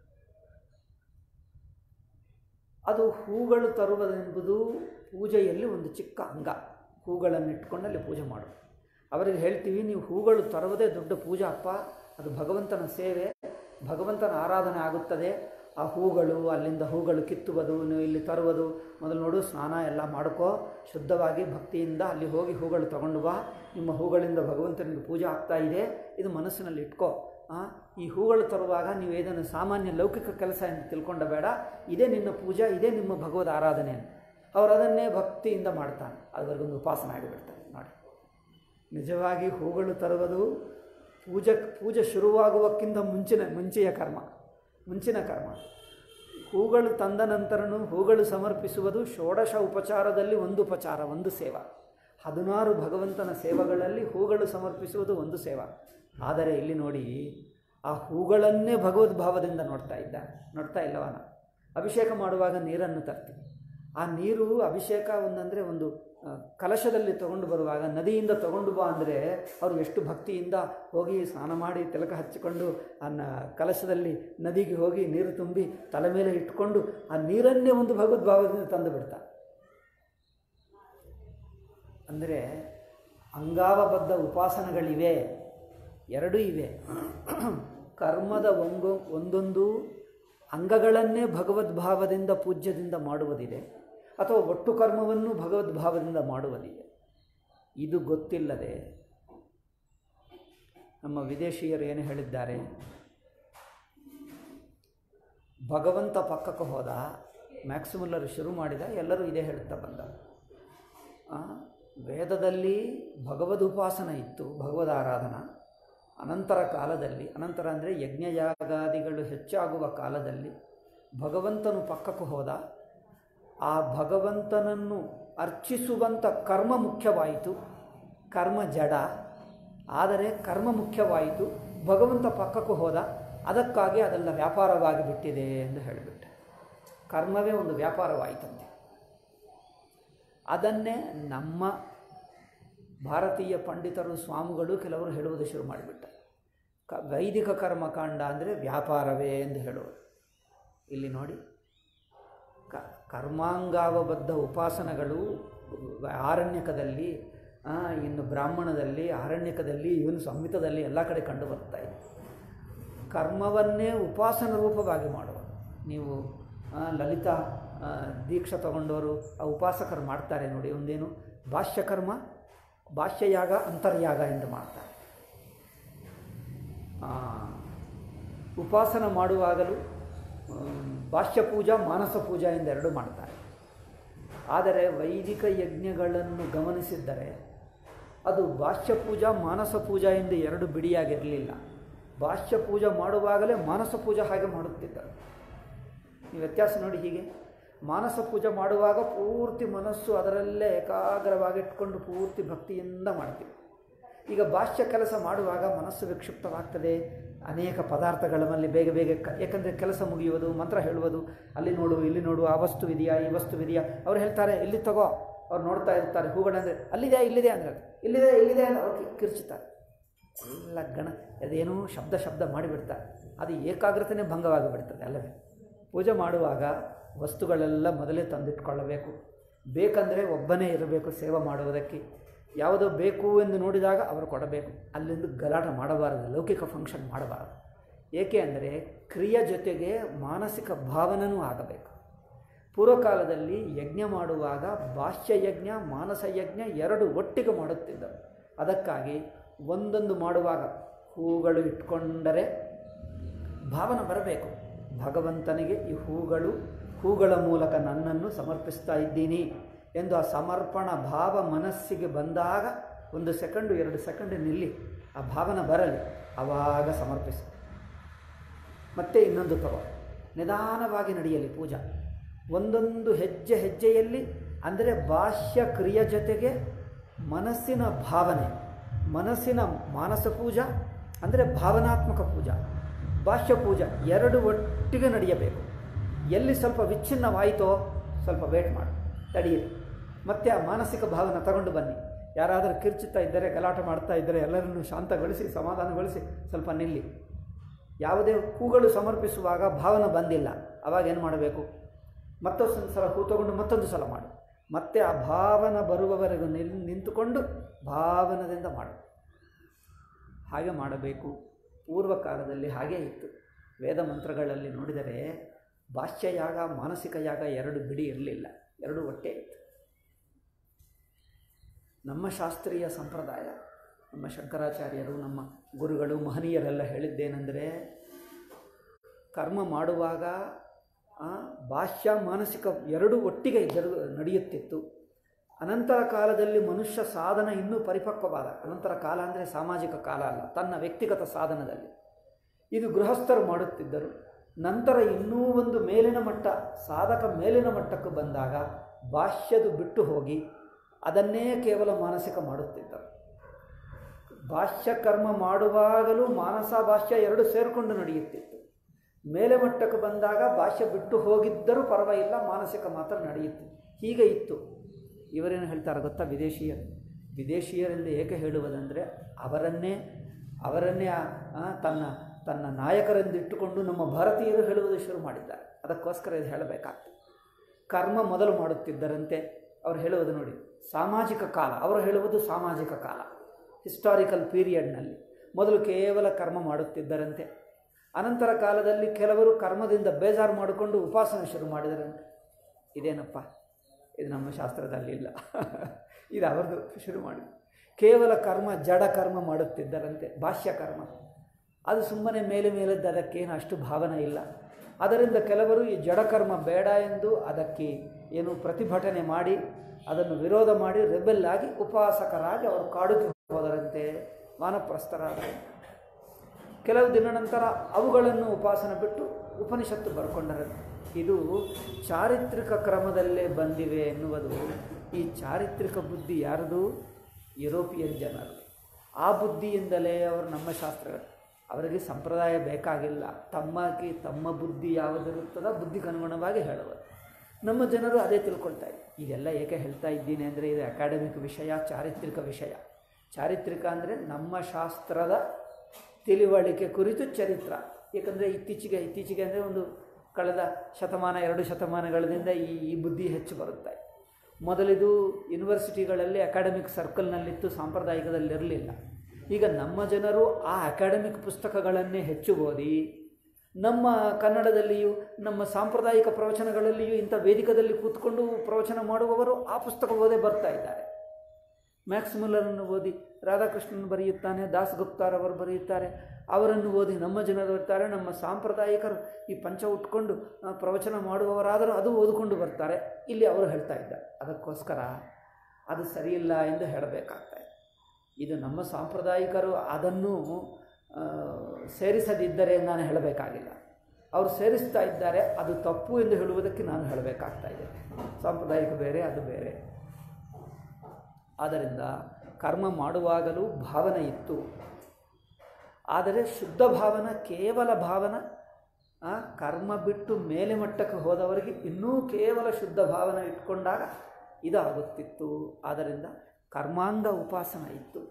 ಅದು ಹೂಗಳು ತರುವುದೆಂಬುದು ಪೂಜೆಯಲ್ಲಿ ಒಂದು ಚಿಕ್ಕ ಅಂಗ ಹೂಗಳನ್ನು ಇಟ್ಕೊಂಡಲ್ಲಿ ಪೂಜೆ ಮಾಡು ಅವರಿಗೆ ಹೇಳ್ತೀವಿ ನೀವು ಹೂಗಳು ತರುವುದೇ ದೊಡ್ಡ ಪೂಜಾ ಅಪ್ಪ ಅದು ಭಗವಂತನ ಸೇವೆ ಭಗವಂತನ ಆರಾಧನೆ ಆಗುತ್ತದೆ ಆ ಹೂಗಳು ಅಲ್ಲಿಂದ ಹೂಗಳು ಕಿತ್ತುವುದು ನೀವು ಇಲ್ಲಿ ತರುವುದು ಮೊದಲು ನೋಡು ಸ್ನಾನ ಎಲ್ಲ ಮಾಡ್ಕೋ ಶುದ್ಧವಾಗಿ ಭಕ್ತಿಯಿಂದ ಅಲ್ಲಿ ಹೋಗಿ ಹೂಗಳು ತಗೊಂಡು ಬಾ ನಿಮ್ಮ ಹೂಗಳಿಂದ ಭಗವಂತನಿಗೆ ಪೂಜೆ ಆಗ್ತಾ ಇದೆ ಇದು ಮನಸ್ಸಿನಲ್ಲಿ ಇಟ್ಕೋ ಈ ಹೂಗಳು ತರುವಾಗ ನೀವು ಇದನ್ನು ಸಾಮಾನ್ಯ ಲೌಕಿಕ ಕೆಲಸ ಎಂದು ತಿಳ್ಕೊಂಡ ಬೇಡ ಇದೇ ನಿನ್ನ ಪೂಜಾ ಇದೇ ನಿಮ್ಮ ಭಗವದ್ ಆರಾಧನೆ ಅವರು ಅದನ್ನೇ ಭಕ್ತಿಯಿಂದ ಮಾಡ್ತಾನೆ ಅದುವರೆಗೊಂದು ಉಪಾಸನೆ ಆಗಿಬಿಡ್ತಾರೆ ನೋಡಿ ನಿಜವಾಗಿ ಹೂಗಳು ತರುವುದು ಪೂಜೆ ಪೂಜೆ ಶುರುವಾಗುವಕ್ಕಿಂತ ಮುಂಚಿನ ಮುಂಚೆಯ ಕರ್ಮ ಮುಂಚಿನ ಕರ್ಮ ಹೂಗಳು ತಂದ ನಂತರನೂ ಹೂಗಳು ಸಮರ್ಪಿಸುವುದು ಷೋಡಶ ಉಪಚಾರದಲ್ಲಿ ಒಂದು ಉಪಚಾರ ಒಂದು ಸೇವಾ ಹದಿನಾರು ಭಗವಂತನ ಸೇವೆಗಳಲ್ಲಿ ಹೂಗಳು ಸಮರ್ಪಿಸುವುದು ಒಂದು ಸೇವಾ ಆದರೆ ಇಲ್ಲಿ ನೋಡಿ ಆ ಹೂಗಳನ್ನೇ ಭಗವದ್ಭಾವದಿಂದ ನೋಡ್ತಾ ಇದ್ದ ನೋಡ್ತಾ ಇಲ್ಲವನ ಅಭಿಷೇಕ ಮಾಡುವಾಗ ನೀರನ್ನು ತರ್ತೀವಿ ಆ ನೀರು ಅಭಿಷೇಕ ಒಂದಂದರೆ ಒಂದು ಕಲಶದಲ್ಲಿ ತಗೊಂಡು ಬರುವಾಗ ನದಿಯಿಂದ ತಗೊಂಡು ಬಾ ಅಂದರೆ ಅವರು ಎಷ್ಟು ಭಕ್ತಿಯಿಂದ ಹೋಗಿ ಸ್ನಾನ ಮಾಡಿ ತಿಲಕ ಹಚ್ಚಿಕೊಂಡು ಆ ಕಲಶದಲ್ಲಿ ನದಿಗೆ ಹೋಗಿ ನೀರು ತುಂಬಿ ತಲೆ ಮೇಲೆ ಇಟ್ಕೊಂಡು ಆ ನೀರನ್ನೇ ಒಂದು ಭಗವದ್ಭಾವದಿಂದ ತಂದು ಬಿಡ್ತಾರೆ ಅಂದರೆ ಅಂಗಾವಬದ್ಧ ಉಪಾಸನೆಗಳಿವೆ ಎರಡೂ ಇವೆ ಕರ್ಮದ ಒಂಗೊ ಒಂದೊಂದು ಅಂಗಗಳನ್ನೇ ಭಗವದ್ಭಾವದಿಂದ ಪೂಜ್ಯದಿಂದ ಮಾಡುವುದಿದೆ ಅಥವಾ ಒಟ್ಟು ಕರ್ಮವನ್ನು ಭಗವದ್ಭಾವದಿಂದ ಮಾಡುವುದಿದೆ ಇದು ಗೊತ್ತಿಲ್ಲದೆ ನಮ್ಮ ವಿದೇಶಿಯರು ಏನು ಹೇಳಿದ್ದಾರೆ ಭಗವಂತ ಪಕ್ಕಕ್ಕೆ ಹೋದ ಮ್ಯಾಕ್ಸಿಮಲ್ಲರು ಶುರು ಮಾಡಿದ ಎಲ್ಲರೂ ಇದೇ ಹೇಳ್ತಾ ಬಂದ ಆ, ವೇದದಲ್ಲಿ ಭಗವದುಪಾಸನ ಇತ್ತು ಭಗವದಾರಾಧನಾ ಅನಂತರ ಕಾಲದಲ್ಲಿ ಅನಂತರ ಅಂದರೆ ಯಜ್ಞಯಾಗಾದಿಗಳು ಹೆಚ್ಚಾಗುವ ಕಾಲದಲ್ಲಿ ಭಗವಂತನು ಪಕ್ಕಕ್ಕೆ ಹೋದ ಆ ಭಗವಂತನನ್ನು ಅರ್ಚಿಸುವಂಥ ಕರ್ಮ ಮುಖ್ಯವಾಯಿತು ಕರ್ಮ ಜಡ ಆದರೆ ಕರ್ಮ ಮುಖ್ಯವಾಯಿತು ಭಗವಂತ ಪಕ್ಕಕ್ಕೆ ಹೋದ ಅದಕ್ಕಾಗಿ ಅದೆಲ್ಲ ವ್ಯಾಪಾರವಾಗಿ ಬಿಟ್ಟಿದೆ ಎಂದು ಹೇಳಿಬಿಟ್ಟೆ ಕರ್ಮವೇ ಒಂದು ವ್ಯಾಪಾರವಾಯಿತಂತೆ ಅದನ್ನೇ ನಮ್ಮ ಭಾರತೀಯ ಪಂಡಿತರು ಸ್ವಾಮಿಗಳು ಕೆಲವರು ಹೇಳುವುದು ಶುರು ಮಾಡಿಬಿಟ್ಟ ಕ ವೈದಿಕ ಕರ್ಮಕಾಂಡ ಅಂದರೆ ವ್ಯಾಪಾರವೇ ಎಂದು ಹೇಳುವರು ಇಲ್ಲಿ ನೋಡಿ ಕ ಕರ್ಮಾಂಗಾವಬದ್ಧ ಉಪಾಸನಗಳು ಆರಣ್ಯಕದಲ್ಲಿ ಆ, ಇನ್ನು ಬ್ರಾಹ್ಮಣದಲ್ಲಿ ಆರಣ್ಯಕದಲ್ಲಿ ಇವನು ಸಂಹಿತದಲ್ಲಿ ಎಲ್ಲ ಕಡೆ ಕಂಡು ಬರ್ತಾ ಇದೆ ಕರ್ಮವನ್ನೇ ಉಪಾಸನ ರೂಪವಾಗಿ ಮಾಡುವ ನೀವು ಆ, ಲಲಿತಾ ಆ, ದೀಕ್ಷೆ ತಗೊಂಡವರು ಆ ಉಪಾಸಕರು ಮಾಡ್ತಾರೆ ನೋಡಿ ಒಂದೇನು ಭಾಷ್ಯಕರ್ಮ ಭಾಷ್ಯಯಾಗ ಅಂತರ್ಯಾಗ ಎಂದು ಮಾಡ್ತಾರೆ ಆ, ಉಪಾಸನ ಮಾಡುವಾಗಲೂ ಆಮ್, ಭಾಷ್ಯ ಪೂಜಾ ಮಾನಸ ಪೂಜಾ ಎಂದೆರಡು ಮಾಡ್ತಾರೆ ಆದರೆ ವೈದಿಕ ಯಜ್ಞಗಳನ್ನು ಗಮನಿಸಿದ್ದರೆ ಅದು ಭಾಷ್ಯ ಪೂಜಾ ಮಾನಸ ಪೂಜಾ ಎಂದು ಎರಡು ಬಿಡಿಯಾಗಿರಲಿಲ್ಲ ಭಾಷ್ಯ ಪೂಜಾ ಮಾಡುವಾಗಲೇ ಮಾನಸ ಪೂಜಾ ಹಾಗೆ ಮಾಡುತ್ತಿದ್ದರು ನೀವು ವ್ಯತ್ಯಾಸ ನೋಡಿ ಹೀಗೆ ಮಾನಸ ಪೂಜೆ ಮಾಡುವಾಗ ಪೂರ್ತಿ ಮನಸ್ಸು ಅದರಲ್ಲೇ ಏಕಾಗ್ರವಾಗಿಟ್ಕೊಂಡು ಪೂರ್ತಿ ಭಕ್ತಿಯಿಂದ ಮಾಡ್ತೀವಿ ಈಗ ಭಾಷ್ಯ ಕೆಲಸ ಮಾಡುವಾಗ ಮನಸ್ಸು ವಿಕ್ಷಿಪ್ತವಾಗ್ತದೆ ಅನೇಕ ಪದಾರ್ಥಗಳ ಮೇಲೆ ಬೇಗ ಬೇಗ ಕ ಯಾಕಂದರೆ ಕೆಲಸ ಮುಗಿಯುವುದು ಮಂತ್ರ ಹೇಳುವುದು ಅಲ್ಲಿ ನೋಡು ಇಲ್ಲಿ ನೋಡು ಆ ವಸ್ತು ಇದೆಯಾ ಈ ವಸ್ತು ಇದೆಯಾ ಅವ್ರು ಹೇಳ್ತಾರೆ ಇಲ್ಲಿ ತಗೋ ಅವ್ರು ನೋಡ್ತಾ ಇರ್ತಾರೆ ಹೂಗಳಂದರೆ ಅಲ್ಲಿದೆ ಇಲ್ಲಿದೆ ಅಂದರೆ ಇಲ್ಲಿದೆ ಇಲ್ಲಿದೆ ಅಂತ ಅವ್ರು ಕಿ- ಕಿರ್ಚುತ್ತಾರೆ ಎಲ್ಲ ಗಣ ಅದೇನೋ ಶಬ್ದ ಶಬ್ದ ಮಾಡಿಬಿಡ್ತಾರೆ ಅದು ಏಕಾಗ್ರತೆನೇ ಭಂಗವಾಗಿ ಬಿಡ್ತದೆ ಅಲ್ಲವೇ ಪೂಜೆ ಮಾಡುವಾಗ ವಸ್ತುಗಳೆಲ್ಲ ಮೊದಲೇ ತಂದಿಟ್ಕೊಳ್ಳಬೇಕು ಬೇಕಂದರೆ ಒಬ್ಬನೇ ಇರಬೇಕು ಸೇವೆ ಮಾಡುವುದಕ್ಕೆ ಯಾವುದೋ ಬೇಕು ಎಂದು ನೋಡಿದಾಗ ಅವರು ಕೊಡಬೇಕು ಅಲ್ಲಿಂದ ಗಲಾಟ ಮಾಡಬಾರದು ಲೌಕಿಕ ಫಂಕ್ಷನ್ ಮಾಡಬಾರದು ಏಕೆ ಅಂದರೆ ಕ್ರಿಯೆ ಜೊತೆಗೆ ಮಾನಸಿಕ ಭಾವನೂ ಆಗಬೇಕು ಪೂರ್ವಕಾಲದಲ್ಲಿ ಯಜ್ಞ ಮಾಡುವಾಗ ಭಾಷ್ಯ ಯಜ್ಞ ಮಾನಸ ಯಜ್ಞ ಎರಡು ಒಟ್ಟಿಗೆ ಮಾಡುತ್ತಿದ್ದರು ಅದಕ್ಕಾಗಿ ಒಂದೊಂದು ಮಾಡುವಾಗ ಹೂಗಳು ಇಟ್ಕೊಂಡರೆ ಭಾವನೆ ಬರಬೇಕು ಭಗವಂತನಿಗೆ ಈ ಹೂಗಳು ಹೂಗಳ ಮೂಲಕ ನನ್ನನ್ನು ಸಮರ್ಪಿಸ್ತಾ ಇದ್ದೀನಿ ಎಂದು ಆ ಸಮರ್ಪಣ ಭಾವ ಮನಸ್ಸಿಗೆ ಬಂದಾಗ ಒಂದು ಸೆಕೆಂಡು ಎರಡು ಸೆಕೆಂಡ್ ನಿಲ್ಲಿ ಆ ಭಾವನೆ ಬರಲಿ ಆವಾಗ ಸಮರ್ಪಿಸು ಮತ್ತೆ ಇನ್ನೊಂದು ತಗೋ ನಿಧಾನವಾಗಿ ನಡೆಯಲಿ ಪೂಜಾ ಒಂದೊಂದು ಹೆಜ್ಜೆ ಹೆಜ್ಜೆಯಲ್ಲಿ ಅಂದರೆ ಬಾಹ್ಯ ಕ್ರಿಯೆ ಜೊತೆಗೆ ಮನಸ್ಸಿನ ಭಾವನೆ ಮನಸ್ಸಿನ ಮಾನಸ ಪೂಜಾ ಅಂದರೆ ಭಾವನಾತ್ಮಕ ಪೂಜಾ ಬಾಹ್ಯ ಪೂಜಾ ಎರಡು ಒಟ್ಟಿಗೆ ನಡೆಯಬೇಕು ಎಲ್ಲಿ ಸ್ವಲ್ಪ ವಿಚ್ಛಿನ್ನವಾಯಿತೋ ಸ್ವಲ್ಪ ವೇಟ್ ಮಾಡಿ ತಡೆಯಿರಿ ಮತ್ತೆ ಆ ಮಾನಸಿಕ ಭಾವನೆ ತಗೊಂಡು ಬನ್ನಿ ಯಾರಾದರೂ ಕಿರ್ಚುತ್ತಾ ಇದ್ದರೆ ಗಲಾಟೆ ಮಾಡ್ತಾ ಇದ್ದರೆ ಎಲ್ಲರನ್ನು ಶಾಂತಗೊಳಿಸಿ ಸಮಾಧಾನಗೊಳಿಸಿ ಸ್ವಲ್ಪ ನಿಲ್ಲಿ ಯಾವುದೇ ಹೂಗಳು ಸಮರ್ಪಿಸುವಾಗ ಭಾವನೆ ಬಂದಿಲ್ಲ ಅವಾಗ ಏನು ಮಾಡಬೇಕು ಮತ್ತೊಂದು ಸಲ ಹೂ ತಗೊಂಡು ಮತ್ತೊಂದು ಸಲ ಮಾಡು ಮತ್ತೆ ಆ ಭಾವನ ಬರುವವರೆಗೂ ನಿಲ್ ನಿಂತುಕೊಂಡು ಭಾವನದಿಂದ ಮಾಡು ಹಾಗೆ ಮಾಡಬೇಕು ಪೂರ್ವ ಕಾಲದಲ್ಲಿ ಹಾಗೇ ಇತ್ತು ವೇದ ಮಂತ್ರಗಳಲ್ಲಿ ನೋಡಿದರೆ ಭಾಷ್ಯಯಾಗ ಮಾನಸಿಕ ಯಾಗ ಎರಡು ಬಿಡಿ ಇರಲಿಲ್ಲ ಎರಡು ಒಟ್ಟೆ ಇತ್ತು ನಮ್ಮ ಶಾಸ್ತ್ರೀಯ ಸಂಪ್ರದಾಯ ನಮ್ಮ ಶಂಕರಾಚಾರ್ಯರು ನಮ್ಮ ಗುರುಗಳು ಮಹನೀಯರೆಲ್ಲ ಹೇಳಿದ್ದೇನೆಂದರೆ ಕರ್ಮ ಮಾಡುವಾಗ ಆ, ಭಾಷ್ಯ ಮಾನಸಿಕ ಎರಡೂ ಒಟ್ಟಿಗೆ ಜರುಗ ನಡೆಯುತ್ತಿತ್ತು ಅನಂತರ ಕಾಲದಲ್ಲಿ ಮನುಷ್ಯ ಸಾಧನ ಇನ್ನೂ ಪರಿಪಕ್ವವಾದ ಅನಂತರ ಕಾಲ ಅಂದರೆ ಸಾಮಾಜಿಕ ಕಾಲ ಅಲ್ಲ ತನ್ನ ವ್ಯಕ್ತಿಗತ ಸಾಧನದಲ್ಲಿ ಇದು ಗೃಹಸ್ಥರು ಮಾಡುತ್ತಿದ್ದರು ನಂತರ ಇನ್ನೂ ಒಂದು ಮೇಲಿನ ಮಟ್ಟ ಸಾಧಕ ಮೇಲಿನ ಮಟ್ಟಕ್ಕೆ ಬಂದಾಗ ಭಾಷ್ಯದು ಬಿಟ್ಟು ಹೋಗಿ ಅದನ್ನೇ ಕೇವಲ ಮಾನಸಿಕ ಮಾಡುತ್ತಿದ್ದರು ಭಾಷ್ಯ ಕರ್ಮ ಮಾಡುವಾಗಲೂ ಮಾನಸ ಭಾಷ್ಯ ಎರಡು ಸೇರಿಕೊಂಡು ನಡೆಯುತ್ತಿತ್ತು ಮೇಲೆ ಮಟ್ಟಕ್ಕೆ ಬಂದಾಗ ಭಾಷ್ಯ ಬಿಟ್ಟು ಹೋಗಿದ್ದರೂ ಪರವಾಗಿಲ್ಲ ಮಾನಸಿಕ ಮಾತ್ರ ನಡೆಯುತ್ತೆ ಹೀಗೆ ಇತ್ತು ಇವರೇನು ಹೇಳ್ತಾರೆ ಗೊತ್ತಾ ವಿದೇಶಿಯರು ವಿದೇಶಿಯರೆಂದು ಏಕೆ ಹೇಳುವುದಂದರೆ ಅವರನ್ನೇ ಅವರನ್ನೇ ಆ- ಆ, ತನ್ನ ತನ್ನ ನಾಯಕರೆಂದಿಟ್ಟುಕೊಂಡು ನಮ್ಮ ಭಾರತೀಯರು ಹೇಳುವುದು ಶುರು ಮಾಡಿದ್ದಾರೆ ಅದಕ್ಕೋಸ್ಕರ ಇದು ಹೇಳಬೇಕಾಗ್ತದೆ ಕರ್ಮ ಮೊದಲು ಮಾಡುತ್ತಿದ್ದರಂತೆ ಅವರು ಹೇಳುವುದು ನೋಡಿ ಸಾಮಾಜಿಕ ಕಾಲ ಅವರು ಹೇಳುವುದು ಸಾಮಾಜಿಕ ಕಾಲ ಹಿಸ್ಟಾರಿಕಲ್ ಪೀರಿಯಡ್ನಲ್ಲಿ ಮೊದಲು ಕೇವಲ ಕರ್ಮ ಮಾಡುತ್ತಿದ್ದರಂತೆ ಅನಂತರ ಕಾಲದಲ್ಲಿ ಕೆಲವರು ಕರ್ಮದಿಂದ ಬೇಜಾರು ಮಾಡಿಕೊಂಡು ಉಪಾಸನೆ ಶುರು ಮಾಡಿದರಂತೆ ಇದೇನಪ್ಪ ಇದು ನಮ್ಮ ಶಾಸ್ತ್ರದಲ್ಲಿ ಇಲ್ಲ ಇದು ಅವ್ರದ್ದು ಶುರು ಮಾಡಿ ಕೇವಲ ಕರ್ಮ ಜಡ ಕರ್ಮ ಮಾಡುತ್ತಿದ್ದರಂತೆ ಭಾಷ್ಯ ಕರ್ಮ ಅದು ಸುಮ್ಮನೆ ಮೇಲೆ ಮೇಲದ್ದು ಅದಕ್ಕೇನು ಅಷ್ಟು ಭಾವನೆ ಇಲ್ಲ ಅದರಿಂದ ಕೆಲವರು ಈ ಜಡಕರ್ಮ ಬೇಡ ಎಂದು ಅದಕ್ಕೆ ಏನು ಪ್ರತಿಭಟನೆ ಮಾಡಿ ಅದನ್ನು ವಿರೋಧ ಮಾಡಿ ರೆಬೆಲ್ ಆಗಿ ಉಪಾಸಕರಾಗಿ ಅವರು ಕಾಡುಗೆ ಹೋದರಂತೆ ವಾನಪ್ರಸ್ಥರಾದರು ಕೆಲವು ದಿನ ನಂತರ ಅವುಗಳನ್ನು ಉಪಾಸನ ಬಿಟ್ಟು ಉಪನಿಷತ್ತು ಬರ್ಕೊಂಡರಂತೆ ಇದು ಚಾರಿತ್ರಿಕ ಕ್ರಮದಲ್ಲೇ ಬಂದಿವೆ ಎನ್ನುವುದು ಈ ಚಾರಿತ್ರಿಕ ಬುದ್ಧಿ ಯಾರದು ಯುರೋಪಿಯನ್ ಜನರು ಆ ಬುದ್ಧಿಯಿಂದಲೇ ಅವರು ನಮ್ಮ ಶಾಸ್ತ್ರಗಳು ಅವರಿಗೆ ಸಂಪ್ರದಾಯ ಬೇಕಾಗಿಲ್ಲ ತಮ್ಮಕ್ಕೆ ತಮ್ಮ ಬುದ್ಧಿ ಯಾವುದಿರುತ್ತದೋ ಬುದ್ಧಿಗೆ ಅನುಗುಣವಾಗಿ ಹೇಳುವರು ನಮ್ಮ ಜನರು ಅದೇ ತಿಳ್ಕೊಳ್ತಾರೆ ಇದೆಲ್ಲ ಏಕೆ ಹೇಳ್ತಾ ಇದ್ದೀನಿ ಅಂದರೆ ಇದು ಅಕಾಡೆಮಿಕ್ ವಿಷಯ ಚಾರಿತ್ರಿಕ ವಿಷಯ ಚಾರಿತ್ರಿಕ ಅಂದರೆ ನಮ್ಮ ಶಾಸ್ತ್ರದ ತಿಳಿವಳಿಕೆ ಕುರಿತು ಚರಿತ್ರ ಏಕೆಂದರೆ ಇತ್ತೀಚೆಗೆ ಇತ್ತೀಚೆಗೆ ಅಂದರೆ ಒಂದು ಕಳೆದ ಶತಮಾನ ಎರಡು ಶತಮಾನಗಳಿಂದ ಈ ಈ ಬುದ್ಧಿ ಹೆಚ್ಚು ಬರುತ್ತೆ ಮೊದಲಿದು ಯೂನಿವರ್ಸಿಟಿಗಳಲ್ಲಿ ಅಕಾಡೆಮಿಕ್ ಸರ್ಕಲ್ನಲ್ಲಿತ್ತು ಸಾಂಪ್ರದಾಯಿಕದಲ್ಲಿರಲಿಲ್ಲ ಈಗ ನಮ್ಮ ಜನರು ಆ ಅಕಾಡೆಮಿಕ್ ಪುಸ್ತಕಗಳನ್ನೇ ಹೆಚ್ಚು ಓದಿ ನಮ್ಮ ಕನ್ನಡದಲ್ಲಿಯೂ ನಮ್ಮ ಸಾಂಪ್ರದಾಯಿಕ ಪ್ರವಚನಗಳಲ್ಲಿಯೂ ಇಂಥ ವೇದಿಕದಲ್ಲಿ ಕೂತ್ಕೊಂಡು ಪ್ರವಚನ ಮಾಡುವವರು ಆ ಪುಸ್ತಕ ಓದೇ ಬರ್ತಾ ಇದ್ದಾರೆ ಮ್ಯಾಕ್ಸ್ ಮುಲ್ಲರನ್ನು ಓದಿ ರಾಧಾಕೃಷ್ಣನ್ ಬರೆಯುತ್ತಾನೆ ದಾಸ್ ಗುಪ್ತಾರವರು ಬರೆಯುತ್ತಾರೆ ಅವರನ್ನು ಓದಿ ನಮ್ಮ ಜನರು ಇರ್ತಾರೆ ನಮ್ಮ ಸಾಂಪ್ರದಾಯಿಕರು ಈ ಪಂಚ ಉಟ್ಕೊಂಡು ಆ, ಪ್ರವಚನ ಮಾಡುವವರಾದರೂ ಅದು ಓದಿಕೊಂಡು ಬರ್ತಾರೆ ಇಲ್ಲಿ ಅವರು ಹೇಳ್ತಾ ಇದ್ದಾರೆ ಅದಕ್ಕೋಸ್ಕರ ಅದು ಸರಿಯಿಲ್ಲ ಎಂದು ಹೇಳಬೇಕಾಗ್ತದೆ ಇದು ನಮ್ಮ ಸಾಂಪ್ರದಾಯಿಕರು ಅದನ್ನು ಆ, ಸೇರಿಸದಿದ್ದರೆ ನಾನು ಹೇಳಬೇಕಾಗಿಲ್ಲ ಅವರು ಸೇರಿಸ್ತಾ ಇದ್ದಾರೆ ಅದು ತಪ್ಪು ಎಂದು ಹೇಳುವುದಕ್ಕೆ ನಾನು ಹೇಳಬೇಕಾಗ್ತಾ ಇದೆ ಸಾಂಪ್ರದಾಯಿಕ ಬೇರೆ ಅದು ಬೇರೆ ಆದ್ದರಿಂದ ಕರ್ಮ ಮಾಡುವಾಗಲೂ ಭಾವನೆ ಇತ್ತು ಆದರೆ ಶುದ್ಧ ಭಾವನ ಕೇವಲ ಭಾವನ ಆ, ಕರ್ಮ ಬಿಟ್ಟು ಮೇಲೆ ಮಟ್ಟಕ್ಕೆ ಹೋದವರಿಗೆ ಇನ್ನೂ ಕೇವಲ ಶುದ್ಧ ಭಾವನ ಇಟ್ಕೊಂಡಾಗ ಇದಾಗುತ್ತಿತ್ತು ಆದ್ದರಿಂದ ಕರ್ಮಾಂಗ ಉಪಾಸನ ಇತ್ತು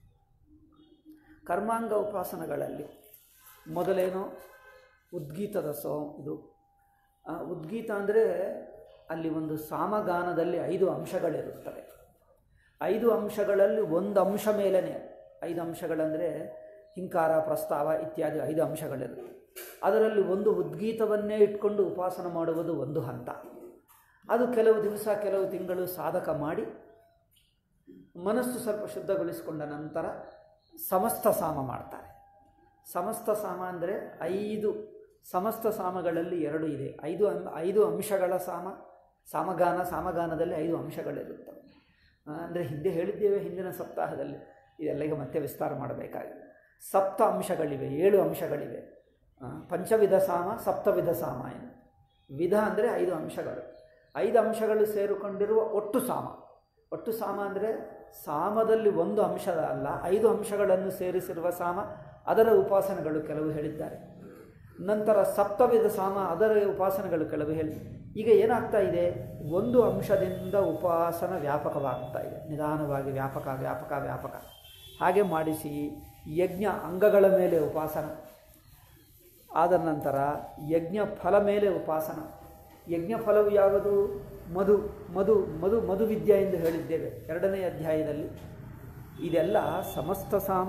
ಕರ್ಮಾಂಗ ಉಪಾಸನಗಳಲ್ಲಿ ಮೊದಲೇನೋ ಉದ್ಗೀತದ ಸೋ ಇದು ಆ, ಉದ್ಗೀತ ಅಂದರೆ ಅಲ್ಲಿ ಒಂದು ಸಾಮಗಾನದಲ್ಲಿ ಐದು ಅಂಶಗಳಿರುತ್ತವೆ ಐದು ಅಂಶಗಳಲ್ಲಿ ಒಂದು ಅಂಶ ಮೇಲೇ ಐದು ಅಂಶಗಳಂದರೆ ಹಿಂಕಾರ ಪ್ರಸ್ತಾವ ಇತ್ಯಾದಿ ಐದು ಅಂಶಗಳಿರುತ್ತೆ ಅದರಲ್ಲಿ ಒಂದು ಉದ್ಗೀತವನ್ನೇ ಇಟ್ಕೊಂಡು ಉಪಾಸನ ಮಾಡುವುದು ಒಂದು ಹಂತ ಅದು ಕೆಲವು ದಿವಸ ಕೆಲವು ತಿಂಗಳು ಸಾಧಕ ಮಾಡಿ ಮನಸ್ಸು ಸ್ವಲ್ಪ ಶುದ್ಧಗೊಳಿಸಿಕೊಂಡ ನಂತರ ಸಮಸ್ತ ಸಾಮ ಮಾಡ್ತಾರೆ ಸಮಸ್ತ ಸಾಮ ಅಂದರೆ ಐದು ಸಮಸ್ತ ಸಾಮಗಳಲ್ಲಿ ಎರಡು ಇದೆ ಐದು ಅಂ ಐದು ಅಂಶಗಳ ಸಾಮ ಸಾಮಗಾನ ಸಾಮಗಾನದಲ್ಲಿ ಐದು ಅಂಶಗಳಿರುತ್ತವೆ ಅಂದರೆ ಹಿಂದೆ ಹೇಳಿದ್ದೇವೆ ಹಿಂದಿನ ಸಪ್ತಾಹದಲ್ಲಿ ಇದೆಲ್ಲಗೆ ಮತ್ತೆ ವಿಸ್ತಾರ ಮಾಡಬೇಕಾಗಿದೆ ಸಪ್ತ ಅಂಶಗಳಿವೆ ಏಳು ಅಂಶಗಳಿವೆ ಆ, ಪಂಚವಿಧ ಸಾಮ ಸಪ್ತವಿಧ ಸಾಮ ಏನು ವಿಧ ಅಂದರೆ ಐದು ಅಂಶಗಳು ಐದು ಅಂಶಗಳು ಸೇರಿಕೊಂಡಿರುವ ಒಟ್ಟು ಸಾಮ ಒಟ್ಟು ಸಾಮ ಅಂದರೆ ಸಾಮದಲ್ಲಿ ಒಂದು ಅಂಶದ ಅಲ್ಲ ಐದು ಅಂಶಗಳನ್ನು ಸೇರಿಸಿರುವ ಸಾಮ ಅದರ ಉಪಾಸನೆಗಳು ಕೆಲವು ಹೇಳಿದ್ದಾರೆ ನಂತರ ಸಪ್ತವಿಧ ಸಾಮ ಅದರ ಉಪಾಸನೆಗಳು ಕೆಲವು ಹೇಳಿ ಈಗ ಏನಾಗ್ತಾ ಇದೆ ಒಂದು ಅಂಶದಿಂದ ಉಪಾಸನ ವ್ಯಾಪಕವಾಗ್ತಾ ಇದೆ ನಿಧಾನವಾಗಿ ವ್ಯಾಪಕ ವ್ಯಾಪಕ ವ್ಯಾಪಕ ಹಾಗೆ ಮಾಡಿಸಿ ಯಜ್ಞ ಅಂಗಗಳ ಮೇಲೆ ಉಪಾಸನ ಆದ ನಂತರ ಯಜ್ಞ ಫಲ ಮೇಲೆ ಉಪಾಸನ ಯಜ್ಞ ಫಲವು ಯಾವುದು ಮಧು ಮಧು ಮಧು ಮಧುವಿದ್ಯೆ ಎಂದು ಹೇಳಿದ್ದೇವೆ ಎರಡನೇ ಅಧ್ಯಾಯದಲ್ಲಿ ಇದೆಲ್ಲ ಸಮಸ್ತ ಸಾಮ